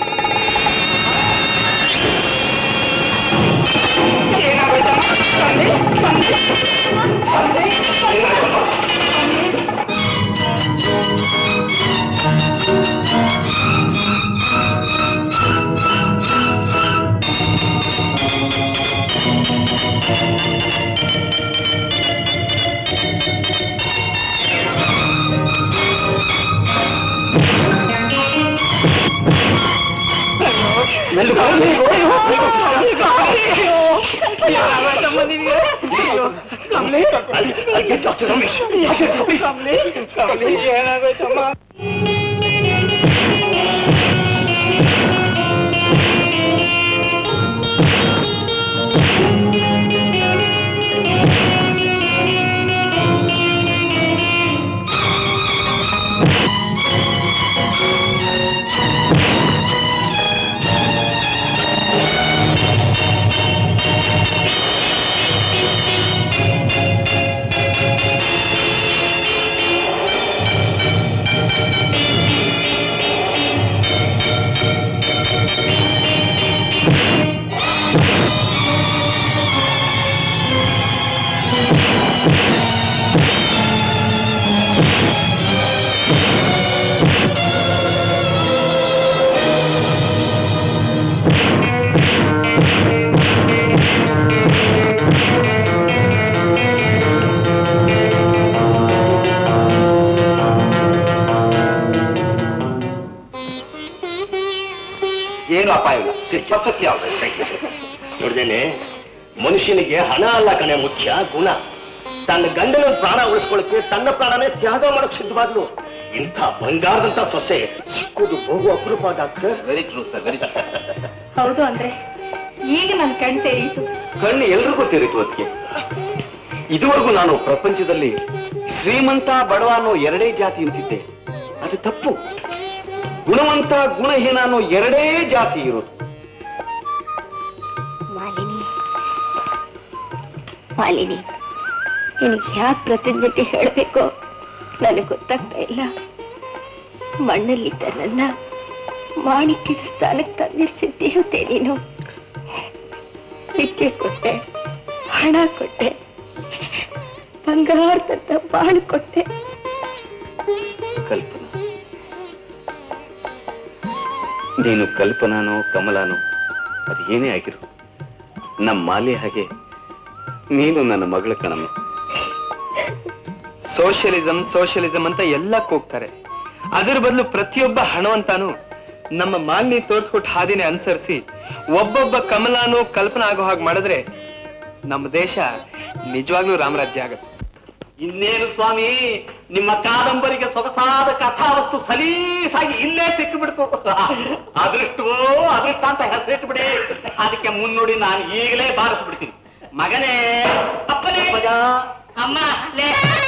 ಏನು ಅಪಾಯವಿಲ್ಲ ಪರ್ಫೆಕ್ಟ್ಲಿ ನೋಡ್ದೇನೆ ಮನುಷ್ಯನಿಗೆ ಹಣ ಅಲ್ಲ ಕಣೆ ಮುಖ್ಯ ಗುಣ ತನ್ನ ಗಂಡನ ಪ್ರಾಣ ಉಳಿಸ್ಕೊಳ್ಳಕ್ಕೆ ತನ್ನ ಪ್ರಾಣನೇ ತ್ಯಾಗ ಮಾಡಕ್ ಸಿದ್ಧವಾದ್ಲು ಇಂಥ ಬಂಗಾರದಂತ ಸೊಸೆ ಸಿಕ್ಕುದು ಬಹು ಅಪರೂಪ doctor very true sir very ಹೌದು ಅಂದ್ರೆ ಈಗ ನನ್ ಕಣ್ ತೆರೀತು ಕಣ್ಣು ಎಲ್ರಿಗೂ ತೆರೀತು ಅದಕ್ಕೆ ಇದುವರೆಗೂ ನಾನು ಪ್ರಪಂಚದಲ್ಲಿ ಶ್ರೀಮಂತ ಬಡವ ಅನ್ನೋ ಎರಡೇ ಜಾತಿ ಅಂತಿದ್ದೆ ಅದು ತಪ್ಪು ಗುಣವಂತ ಗುಣಹೀನ ಅನ್ನೋ ಎರಡೇ ಜಾತಿ ಇರೋದು ಮಾಲಿನಿ ಮಾಲಿನಿ ನಿನಗೆ ಯಾಕೆ ಪ್ರತಿಜ್ಞತೆ ಹೇಳಬೇಕು ನನಗೆ ಗೊತ್ತಾಗ್ತಾ ಇಲ್ಲ ಮಣ್ಣಲ್ಲಿದ್ದ ನನ್ನ ಮಾಣಿಕ್ಯದ ಸ್ಥಾನಕ್ಕೆ ತಂದಿರಿಸಿದ ದೇವತೆ ನೀನು ಸಿಕ್ಕೆ ಕೊಟ್ಟೆ ಹಣ ಕೊಟ್ಟೆ ಬಂಗಾರದಂತ ಬಾಳು ಕೊಟ್ಟೆ ಕಲ್ಪನಾ ನೀನು ಕಲ್ಪನಾನೋ ಕಮಲಾನೋ ಅದು ಏನೇ ಆಗಿರು ನಮ್ಮ ಮಾಲೆ ಹಾಗೆ ನೀನು ನನ್ನ ಮಗಳ ಕಣಮ್ಮ ಸೋಷಿಯಲಿಸಂ ಸೋಷಿಯಲಿಸಂ ಅಂತ ಎಲ್ಲ ಕೂಗ್ತಾರೆ ಅದರ ಬದಲು ಪ್ರತಿಯೊಬ್ಬ ಹಣವಂತಾನು ನಮ್ಮ ಮಾಲಿನಿ ತೋರಿಸ್ಕೊಟ್ಟು ಹಾದಿನೇ ಅನುಸರಿಸಿ ಒಬ್ಬೊಬ್ಬ ಕಮಲಾನು ಕಲ್ಪನಾ ಆಗೋ ಹಾಗೆ ಮಾಡಿದ್ರೆ ನಮ್ಮ ದೇಶ ನಿಜವಾಗ್ಲೂ ರಾಮರಾಜ್ಯ ಆಗತ್ತೆ ಇನ್ನೇನು ಸ್ವಾಮಿ ನಿಮ್ಮ ಕಾದಂಬರಿಗೆ ಸೊಗಸಾದ ಕಥಾವಸ್ತು ಸಲೀಸಾಗಿ ಇಲ್ಲೇ ಸಿಕ್ಕಿಬಿಡ್ತು ಅದೃಷ್ಟವೋ ಅದೃಷ್ಟ ಅಂತ ಹೆಸರಿಟ್ಬಿಡಿ ಅದಕ್ಕೆ ಮುನ್ನುಡಿ ನಾನು ಈಗಲೇ ಬಾರಿಸ್ಬಿಡ್ತೀನಿ ಮಗನೇ ಅಪ್ಪನೇ ಅಮ್ಮ ಲೇ